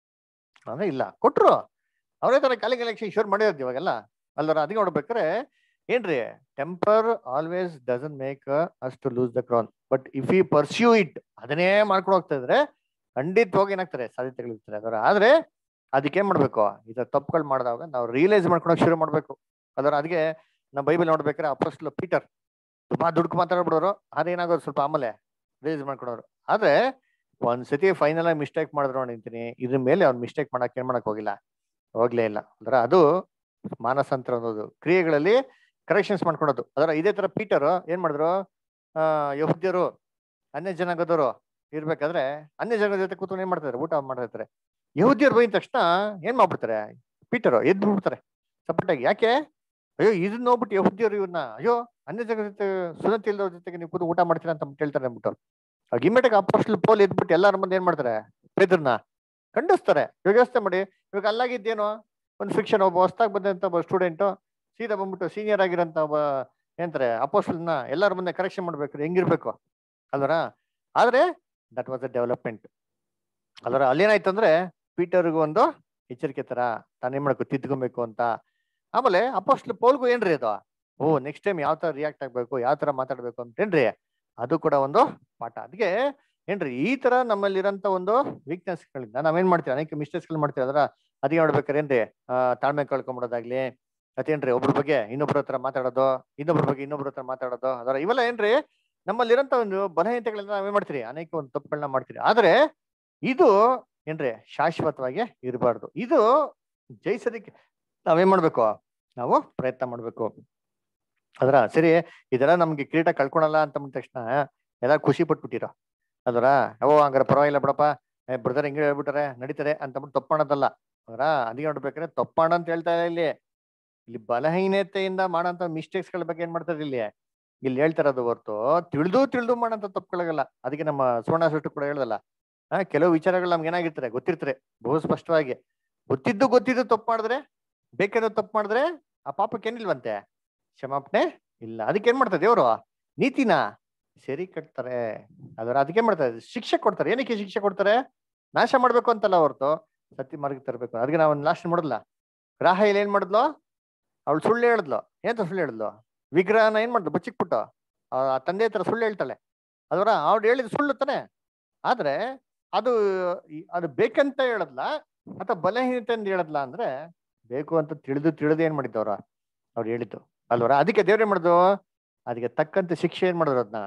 ಅಂದ್ರೆ ಇಲ್ಲ ಕೊಟ್ರು ಅವರೇ ತರ ಕಾಲಿಂಗ್ ಎಲೆಕ್ಷನ್ ಇನ್ಶೂರ್ ಮಾಡಿರೋದು ಇವಾಗೆಲ್ಲ ಅಲ್ಲರ ಅದಕ್ಕೆ ನೋಡ್ಬೇಕಾರೆ ಏನ್ರಿ temper always doesn't make us to lose the crown but if you pursue it ಅದನ್ನೇ ಮಾಡ್ಕೊಂಡು ಹೋಗ್ತಾ ಇದ್ರೆ ಖಂಡಿತವಾಗಿ ಏನಾಗ್ತಾರೆ ಸಾಧ್ಯತೆಗಳಿರ್ತಾರೆ ಅದರ ಆದ್ರೆ ಅದಕ್ಕೆ ಏನ್ ಮಾಡ್ಬೇಕು ಇದ ತಪ್ಪುಗಳು ಮಾಡಿದಾಗ ನಾವು ರಿಯಲೈಸ್ ಮಾಡ್ಕೊಳಕ್ ಶುರು ಮಾಡ್ಬೇಕು ಅದರ ಅದಕ್ಕೆ ನಾವು ಬೈಬಲ್ ನೋಡ್ಬೇಕಾದ್ರೆ ಅಪೋಸ್ಟ್ಲ್ ಪೀಟರ್ ತುಂಬಾ ದುಡ್ಡು ಮಾತಾಡ್ಬಿಡೋರು ಅದೇನಾಗೋದು ಸ್ವಲ್ಪ ಆಮೇಲೆ ರಿಯಲೈಸ್ ಮಾಡ್ಕೊಳೋರು ಆದ್ರೆ ಒಂದ್ಸತಿ ಫೈನಲ್ ಆಗಿ ಮಿಸ್ಟೇಕ್ ಮಾಡಿದ್ರು ನಿಂತೀನಿ ಇದ್ರ ಮೇಲೆ ಅವ್ನು ಮಿಸ್ಟೇಕ್ ಮಾಡಕ್ ಏನ್ ಮಾಡಕ್ ಹೋಗಿಲ್ಲ ಹೋಗ್ಲೇ ಇಲ್ಲ ಅಂದ್ರೆ ಅದು ಮಾನಸಾಂತರ ಅನ್ನೋದು ಕ್ರಿಯೆಗಳಲ್ಲಿ ಕರೆಕ್ಷನ್ಸ್ ಮಾಡ್ಕೊಳೋದು ಅದರ ಇದೇ ತರ ಪೀಟರ್ ಏನ್ ಮಾಡಿದ್ರು ಆ ಯಹುದ್ಯರು ಅನ್ಯ ಜನಾಂಗದವರು ಇರ್ಬೇಕಾದ್ರೆ ಅನ್ಯ ಜನಾಂಗದ ಜೊತೆ ಕೂತ್ಕೊಂಡು ಏನ್ ಮಾಡ್ತಾರೆ ಊಟ ಮಾಡ್ತಿರ್ತಾರೆ ಯಹುದ್ಯರು ಬೈದ ತಕ್ಷಣ ಏನ್ ಮಾಡ್ಬಿಡ್ತಾರೆ ಪೀಟರ್ ಎದ್ದು ಬಿಡ್ತಾರೆ ಸಪೋರ್ಟ್ ಆಗಿ ಯಾಕೆ ಅಯ್ಯೋ ಇದನ್ನ ನೋಡ್ಬಿಟ್ಟು ಯಹುದ್ಯರು ಇವ್ರನ್ನ ಅಯ್ಯೋ ಅನ್ಯ ಜನ ಜೊತೆ ಸುನತಿ ಇಲ್ಲದವ್ರ ಜೊತೆಗೆ ನೀವು ಕೂತು ಊಟ ಮಾಡ್ತೀರಾ ಅಂತ ಹೇಳ್ತಾರೆ ಅಂದ್ಬಿಟ್ಟು ಆಗ ಇಮ್ಮಿಡಿಯೇಟ್ ಅಪೋಸ್ಟಲ್ ಪೋಲ್ ಎದ್ಬಿಟ್ಟು ಎಲ್ಲಾರ ಮುಂದೆ ಏನ್ ಮಾಡ್ತಾರೆ ಪೇದ್ರನ್ನ ಖಂಡಿಸ್ತಾರೆ ಇವಾಗ ಯೋಚನೆ ಮಾಡಿ ಇವಾಗ ಅಲ್ಲಾಗಿದ್ದೇನೋ ಒಂದು ಫಿಕ್ಷನ್ ಒಬ್ಬ ಹೊಸ್ದಾಗಿ ಬಂದಂತ ಒಬ್ಬ ಸ್ಟೂಡೆಂಟ್ ಸೀದಾ ಬಂದ್ಬಿಟ್ಟು ಸೀನಿಯರ್ ಆಗಿರೋಂಥ ಒಬ್ಬ ಏನಂತಾರೆ ಅಪೋಸ್ಟಲ್ನ ಎಲ್ಲರ ಮುಂದೆ ಕರೆಕ್ಷನ್ ಮಾಡ್ಬೇಕು ಹೆಂಗಿರ್ಬೇಕು ಅಲ್ವರ ಆದ್ರೆ ದಟ್ ವಾಸ್ ಅ ಡೆವಲಪ್ಮೆಂಟ್ ಅಲ್ವರ ಅಲ್ಲೇನಾಯ್ತು ಅಂದ್ರೆ ಪೀಟರ್ಗೂ ಒಂದು ಎಚ್ಚರಿಕೆ ತರ ತಾನೇನ್ ಮಾಡ್ಬೇಕು ತಿದ್ಕೊಬೇಕು ಅಂತ ಆಮೇಲೆ ಅಪೋಸ್ಟ್ಲ್ ಪೋಲ್ಗೂ ಏನ್ರಿ ಅದು ಓ ನೆಕ್ಸ್ಟ್ ಟೈಮ್ ಯಾವ ತರ ರಿಯಾಕ್ಟ್ ಆಗ್ಬೇಕು ಯಾವ ತರ ಮಾತಾಡ್ಬೇಕು ಅಂತೇನ್ರಿ ಅದು ಕೂಡ ಒಂದು ಪಾಠ ಅದಕ್ಕೆ ಏನ್ರಿ ಈ ತರ ನಮ್ಮಲ್ಲಿರೋಂಥ ಒಂದು ವೀಕ್ನೆಸ್ ಗಳಿಂದ ನಾವೇನ್ ಮಾಡ್ತೀವಿ ಅನೇಕ ಮಿಸ್ಟೇಕ್ಸ್ ಗಳು ಮಾಡ್ತೀವಿ ಅದರ ಅದೇ ನೋಡ್ಬೇಕಾದ್ರೆ ಏನ್ರಿ ಆ ತಾಳ್ಮೆ ಕಳ್ಕೊಂಬಿಡೋದಾಗ್ಲಿ ಮತ್ತೇನ್ರಿ ಒಬ್ರ ಬಗ್ಗೆ ಇನ್ನೊಬ್ರ ಹತ್ರ ಮಾತಾಡೋದು ಇನ್ನೊಬ್ರ ಬಗ್ಗೆ ಇನ್ನೊಬ್ರ ಹತ್ರ ಮಾತಾಡೋದು ಅದರ ಇವೆಲ್ಲ ಏನ್ರಿ ನಮ್ಮಲ್ಲಿರೋಂಥ ಒಂದು ಬಲಹೀನತೆಗಳಿಂದ ನಾವೇನ್ ಮಾಡ್ತೀರಿ ಅನೇಕ ಒಂದು ತಪ್ಪುಗಳನ್ನ ಮಾಡ್ತೀರಿ ಆದ್ರೆ ಇದು ಏನ್ರಿ ಶಾಶ್ವತವಾಗಿ ಇರಬಾರ್ದು ಇದು ಜಯಿಸೋದಕ್ಕೆ ನಾವೇನ್ ಮಾಡ್ಬೇಕು ನಾವು ಪ್ರಯತ್ನ ಮಾಡ್ಬೇಕು ಅದರ ಸರಿ ಇದೆಲ್ಲ ನಮ್ಗೆ ಕಿರೀಟ ಕಳ್ಕೊಳಲ್ಲ ಅಂತ ಅಂದ ತಕ್ಷಣ ಎಲ್ಲ ಖುಷಿ ಪಟ್ಬಿಟ್ಟಿರೋ ಅದರ ಓ ಹಂಗಾರೆ ಪರವಾಗಿಲ್ಲ ಬಿಡಪ್ಪ ಬ್ರದರ್ ಹಿಂಗೆ ಹೇಳ್ಬಿಟ್ರೆ ನಡೀತಾರೆ ಅಂತ ಬಿಟ್ಟು ತಪ್ಪಣದಲ್ಲ ಅದರ ಅದಕ್ಕೆ ನೋಡ್ಬೇಕಾದ್ರೆ ತಪ್ಪಣ ಅಂತ ಹೇಳ್ತಾ ಇಲ್ಲ ಇಲ್ಲಿ ಇಲ್ಲಿ ಬಲಹೀನತೆಯಿಂದ ಮಾಡೋಂಥ ಮಿಸ್ಟೇಕ್ಸ್ ಗಳ ಬಗ್ಗೆ ಏನ್ ಮಾಡ್ತಾರೆ ಇಲ್ಲಿ ಇಲ್ಲಿ ಹೇಳ್ತಾರದು ಹೊರ್ತು ತಿಳಿದು ತಿಳಿದು ಮಾಡೋಂಥ ತಪ್ಪುಗಳಿಗಲ್ಲ ಅದಕ್ಕೆ ನಮ್ಮ ಸುವರ್ಣ ಸೃಷ್ಟಿ ಕೂಡ ಹೇಳ್ದಲ್ಲ ಆ ಕೆಲವು ವಿಚಾರಗಳು ನಮ್ಗೆ ಏನಾಗಿರ್ತಾರೆ ಗೊತ್ತಿರ್ತಾರೆ ಬಹು ಸ್ಪಷ್ಟವಾಗಿ ಗೊತ್ತಿದ್ದು ಗೊತ್ತಿದ್ದು ತಪ್ಪು ಮಾಡಿದ್ರೆ ಬೇಕಾದ ತಪ್ಪು ಮಾಡಿದ್ರೆ ಆ ಪಾಪಕ್ಕೆ ಏನಿಲ್ವಂತೆ ಕ್ಷಮಾಪಣೆ ಇಲ್ಲ ಅದಕ್ಕೆ ಏನ್ ಮಾಡ್ತಾರೆ ದೇವರು ನೀತಿನ ಸರಿ ಕಟ್ತಾರೆ ಅದರ ಅದಕ್ಕೆ ಏನ್ ಮಾಡ್ತಾರೆ ಶಿಕ್ಷೆ ಕೊಡ್ತಾರೆ ಏನಕ್ಕೆ ಶಿಕ್ಷೆ ಕೊಡ್ತಾರೆ ನಾಶ ಮಾಡ್ಬೇಕು ಅಂತಲ್ಲ ಹೊರತು ಸತ್ಯ ಮಾರ್ಗ ತರಬೇಕು ಅದಕ್ಕೆ ನಾವು ಲಾಸ್ಟ್ ನೋಡಲ್ಲ ರಾಹೇಲ್ ಏನ್ ಮಾಡಿದ್ಲು ಅವಳು ಸುಳ್ಳು ಹೇಳಿದ್ಲು ಏನ್ ಸುಳ್ಳು ಹೇಳಿದ್ಲು ವಿಗ್ರಹನ ಏನ್ ಮಾಡಿದ್ಲು ಬಚ್ಚಿಕ್ಬಿಟ್ಟು ಆ ತಂದೆ ಹತ್ರ ಸುಳ್ಳು ಹೇಳ್ತಾಳೆ ಅದರ ಅವ್ಳು ಹೇಳಿದ ಸುಳ್ಳು ತಾನೆ ಆದ್ರೆ ಅದು ಅದು ಬೇಕಂತ ಹೇಳದ್ಲ ಅಥವಾ ಬಲಹೀನತೆ ಅಂತ ಹೇಳದ್ಲ ಅಂದ್ರೆ ಬೇಕು ಅಂತ ತಿಳಿದು ತಿಳಿದು ಏನ್ ಮಾಡಿದ್ದವ್ರ ಅವ್ರು ಹೇಳಿದ್ದು ಅಲ್ವರ ಅದಕ್ಕೆ ದೇವ್ರ ಏನ್ ಮಾಡಿದ್ರು ಅದಕ್ಕೆ ತಕ್ಕಂತೆ ಶಿಕ್ಷೆ ಏನ್ ಮಾಡಿದ್ರು ಅದನ್ನ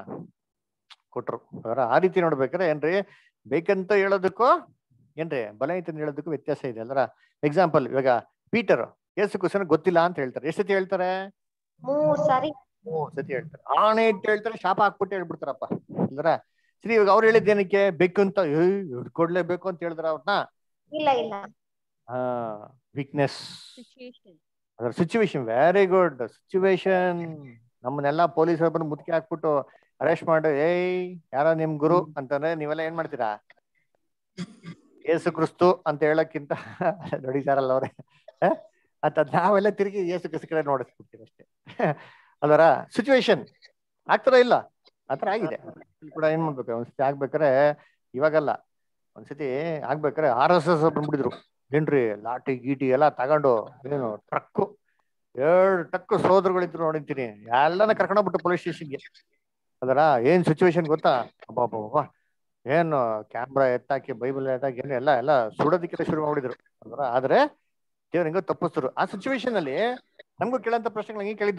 ಕೊಟ್ರು ಅವರ ಆ ರೀತಿ ನೋಡ್ಬೇಕಾದ್ರೆ ಏನ್ರಿ ಬೇಕಂತ ಹೇಳೋದಕ್ಕೂ ಏನ್ರಿ ಬಲಹೀನತೆ ಹೇಳೋದಕ್ಕೂ ವ್ಯತ್ಯಾಸ ಇದೆ ಅಲ್ರ ಎಕ್ಸಾಂಪಲ್ ಇವಾಗ ಪೀಟರ್ ಏಸು ಕುಸನ ಗೊತ್ತಿಲ್ಲ ಅಂತ ಹೇಳ್ತಾರೆ ಎಷ್ಟು ಸತಿ ಹೇಳ್ತಾರೆ ಮೂರ್ ಸಾರಿ ಮೂರ್ ಸತಿ ಹೇಳ್ತಾರೆ ಆಣೆ ಇಟ್ಟು ಹೇಳ್ತಾರೆ ಶಾಪ ಹಾಕ್ಬಿಟ್ಟು ಹೇಳ್ಬಿಡ್ತಾರಪ್ಪ ಅಲ್ರ ಸರಿ ಇವಾಗ ಅವ್ರು ಹೇಳಿದ್ದೇನಕ್ಕೆ ಬೇಕು ಅಂತ ಹಿಡ್ಕೊಡ್ಲೇಬೇಕು ಅಂತ ಹೇಳಿದ್ರ ಅವ್ರನ್ನ ಇಲ್ಲ ಇಲ್ಲ ಹಾ ವೀಕ್ನೆಸ್ ಅದರ ಸಿಚುವೇಶನ್ ವೆರಿ ಗುಡ್ ಸಿಚುವೇಶನ್ ನಮ್ಮನ್ನೆಲ್ಲ ಪೊಲೀಸರು ಬಂದು ಮುದುಕಿ ಹಾಕ್ಬಿಟ್ಟು ಅರೆಸ್ಟ್ ಮಾಡಿ ಏಯ್ ಯಾರ ನಿಮ್ ಗುರು ಅಂತಂದ್ರೆ ನೀವೆಲ್ಲ ಏನ್ ಮಾಡ್ತೀರಾ ಏಸು ಕ್ರಿಸ್ತು ಅಂತ ಹೇಳಕ್ಕಿಂತ ನೋಡಿದಾರಲ್ಲ ಅವ್ರೆ ಅಂತ ನಾವೆಲ್ಲ ತಿರುಗಿ ಏಸು ಕ್ರಿಸ್ತು ಕಡೆ ನೋಡಿಸ್ಬಿಡ್ತೀವಿ ಅಷ್ಟೇ ಅದರ ಸಿಚುವೇಶನ್ ಆಗ್ತಾರ ಇಲ್ಲ ಆತರ ಆಗಿದೆ ಕೂಡ ಏನ್ ಮಾಡ್ಬೇಕು ಒಂದ್ಸತಿ ಆಗ್ಬೇಕಾರೆ ಇವಾಗಲ್ಲ ಒಂದ್ಸತಿ ಆಗ್ಬೇಕಾರೆ ಆರ್ ಎಸ್ ಎಸ್ ಬಂದ್ಬಿಟ್ಟಿದ್ರು ಏನ್ರಿ ಲಾಟಿ ಗೀಟಿ ಎಲ್ಲ ತಗೊಂಡು ಏನು ಟ್ರಕ್ಕು ಎರಡ್ ಟ್ರಕ್ ಸೋದರಗಳಿದ್ರು ನೋಡಿರ್ತೀನಿ ಎಲ್ಲಾನ ಕರ್ಕೊಂಡೋಗ್ಬಿಟ್ಟು ಪೊಲೀಸ್ ಸ್ಟೇಷನ್ಗೆ ಅದರ ಏನ್ ಸಿಚುವೇಶನ್ ಗೊತ್ತಾ ಅಬ್ಬಾ ಏನು ಕ್ಯಾಮ್ರಾ ಎತ್ತಾಕಿ ಬೈಬಲ್ ಎತ್ತಾಕಿ ಏನು ಎಲ್ಲ ಎಲ್ಲ ಸುಡೋದಕ್ಕೆಲ್ಲ ಶುರು ಮಾಡಿದ್ರು ಅದರ ಆದ್ರೆ ದೇವ್ರ ಹೆಂಗೋ ತಪ್ಪಿಸ್ತರು ಆ ಸಿಚುವೇಶನ್ ಅಲ್ಲಿ ನಮಗೂ ಕೇಳಂತ ಪ್ರಶ್ನೆಗಳು ಹಂಗೆ ಕೇಳಿದ್ದು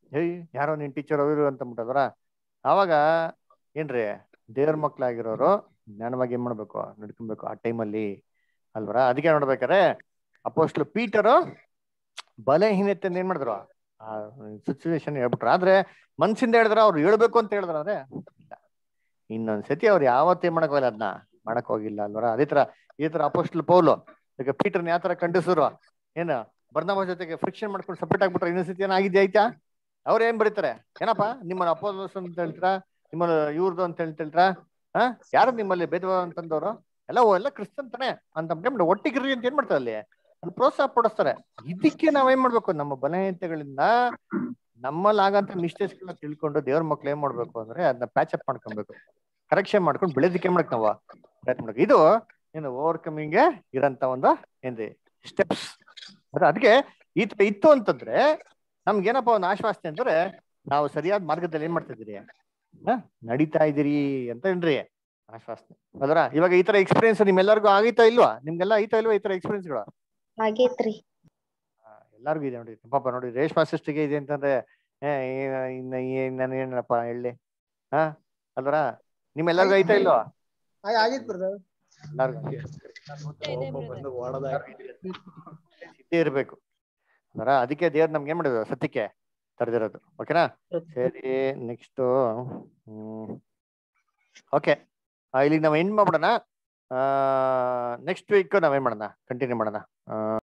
ಏಯ್ ಯಾರೋ ನಿನ್ ಟೀಚರ್ ಅವರು ಅಂತ ಅಂದ್ಬಿಟ್ಟದ್ರ ಆವಾಗ ಏನ್ರಿ ದೇವ್ರ ಮಕ್ಳಾಗಿರೋರು ಜ್ಞಾನವಾಗಿ ಏನ್ ಮಾಡ್ಬೇಕು ನಡ್ಕೊಬೇಕು ಆ ಟೈಮಲ್ಲಿ ಅಲ್ವರ ಅದಕ್ಕೆ ನೋಡ್ಬೇಕಾರೆ ಅಪೋಸ್ಟ್ಲು ಪೀಟರು ಬಲಹೀನತೆ ಏನ್ ಮಾಡಿದ್ರು ಆ ಸಿಚುವೇಶನ್ ಹೇಳ್ಬಿಟ್ರು ಆದ್ರೆ ಮನ್ಸಿಂದ ಹೇಳಿದ್ರ ಅವ್ರು ಹೇಳ್ಬೇಕು ಅಂತ ಹೇಳಿದ್ರ ಅಂದ್ರೆ ಇಲ್ಲ. ಇನ್ನೊಂದ್ಸತಿ ಅವ್ರು ಯಾವತ್ತೇ ಮಾಡಕ್ ಹೋಗಿಲ್ಲ ಅದನ್ನ ಮಾಡಕ್ ಹೋಗಿಲ್ಲ ಅಲ್ವರ ಅದೇ ತರ ಈ ತರ ಅಪೋಸ್ಟ್ಲ್ ಪೌಲು ಈಗ ಪೀಟರ್ನ ಯಾವ ತರ ಖಂಡಿಸಿದ್ರು ಏನ ಬರ್ನಬ ಜೊತೆಗೆ ಫ್ರಿಕ್ಷನ್ ಮಾಡ್ಕೊಂಡು ಸಪ್ರೇಟ್ ಆಗ್ಬಿಟ್ರೆ ಇನ್ನೊಂದ್ಸತಿ ಏನಾಗಿದ್ಯಾ ಆಯ್ತಾ ಅವ್ರ ಏನ್ ಬರೀತಾರೆ ಏನಪ್ಪ ನಿಮ್ಮನ್ನ ಅಪೋಸ್ ಅಂತ ಹೇಳ್ತೀರಾ ನಿಮ್ಮನ್ನ ಇವ್ರದ್ದು ಅಂತ ಹೇಳ್ತಿಲ್ರಾ ಹಾ ಯಾರು ನಿಮ್ಮಲ್ಲಿ ಭೇದ ಅಂತಂದವ್ರು ಎಲ್ಲ ಓ, ಎಲ್ಲ ಕ್ರಿಸ್ತನ್ ತಾನೆ ಅಂತ ಅಂದ್ಬಿಟ್ಟು ಒಟ್ಟಿಗಿರ್ರಿ ಅಂತ ಏನ್ ಮಾಡ್ತಾರೆ ಅಲ್ಲಿ ಅಲ್ಲಿ ಪ್ರೋತ್ಸಾಹ ಪಡಿಸ್ತಾರೆ ಇದಕ್ಕೆ ನಾವೇನ್ ಮಾಡ್ಬೇಕು ನಮ್ಮ ಬಲಹೀನತೆಗಳಿಂದ ನಮ್ಮಲ್ಲಿ ಆಗಂತ ಮಿಸ್ಟೇಕ್ಸ್ ಗಳನ್ನ ತಿಳ್ಕೊಂಡು ದೇವ್ರ ಮಕ್ಳು ಏನ್ ಮಾಡ್ಬೇಕು ಅಂದ್ರೆ ಅದನ್ನ ಪ್ಯಾಚ್ ಅಪ್ ಮಾಡ್ಕೊಬೇಕು ಕರೆಕ್ಷನ್ ಮಾಡ್ಕೊಂಡು ಬೆಳೆದಿಕ್ಕೆ ಮಾಡಕ್ ನಾವು ಪ್ರಯತ್ನ ಮಾಡ್ಬೇಕು ಇದು ಏನು ಓವರ್ಕಮಿಂಗ್ ಇರಂತ ಒಂದು ಏನ್ರಿ ಸ್ಟೆಪ್ಸ್ ಅದಕ್ಕೆ ಈ ತರ ಇತ್ತು ಅಂತಂದ್ರೆ ನಮ್ಗೆ ಏನಪ್ಪ ಒಂದು ಆಶ್ವಾಸನೆ ಅಂದ್ರೆ ನಾವು ಸರಿಯಾದ ಮಾರ್ಗದಲ್ಲಿ ಏನ್ ಮಾಡ್ತಾ ಇದೀರಿ ಹ? ನಡೀತಾ ಇದೀರಿ ಅಂತ ಏನ್ರಿ ಆಶ್ವಾಸನೆ ಅದರ ಇವಾಗ ಈ ತರ ಎಕ್ಸ್ಪೀರಿಯನ್ಸ್ ನಿಮ್ಮೆಲ್ಲರಿಗೂ ಆಗೈತಾ ಇಲ್ವಾ ನಿಮ್ಗೆಲ್ಲ ಐತಾ ಇಲ್ವಾ ಈ ತರ ಎಕ್ಸ್ಪೀರಿಯನ್ಸ್ಗಳು ಆಗೇತ್ರಿ ಎಲ್ಲಾರ್ಗು ಇದೆ ನೋಡಿ ಪಾಪ ನೋಡಿ ರೇಷ್ಮಾ ಸಿಸ್ಟಿಗೆ ಇದೆ ಅಂತಂದ್ರೆ ಏ, ಏ- ಇನ್ನ ಏನ್ ನಾನು ಏನಪ್ಪ ಹೇಳಿ ಹಾ ಅಲ್ವರ ನಿಮ್ಮೆಲ್ಲರಿಗೂ ಐತಾ ಇಲ್ವಾ ಆಗಿತ್ತು ಬ್ರದರ್ ಎಲ್ಲಾರ್ಗು ಇದ್ದೇ ಇರ್ಬೇಕು ಅದರ ಅದಕ್ಕೆ ದೇವ್ರು ನಮ್ಗೆ ಏನ್ ಮಾಡಿದ್ರು ಸತ್ಯಕ್ಕೆ ತಡೆದಿರೋದು ಓಕೆನಾ ಸರಿ ನೆಕ್ಸ್ಟ್ ಹ್ಮ್ ಓಕೆ ಇಲ್ಲಿಗೆ ನಾವು ಎಂಡ್ ಮಾಡ್ಬಿಡೋಣ ನೆಕ್ಸ್ಟ್ ವೀಕ್ ನಾವೇನ್ ಮಾಡೋಣ ಕಂಟಿನ್ಯೂ ಮಾಡೋಣ ಆ,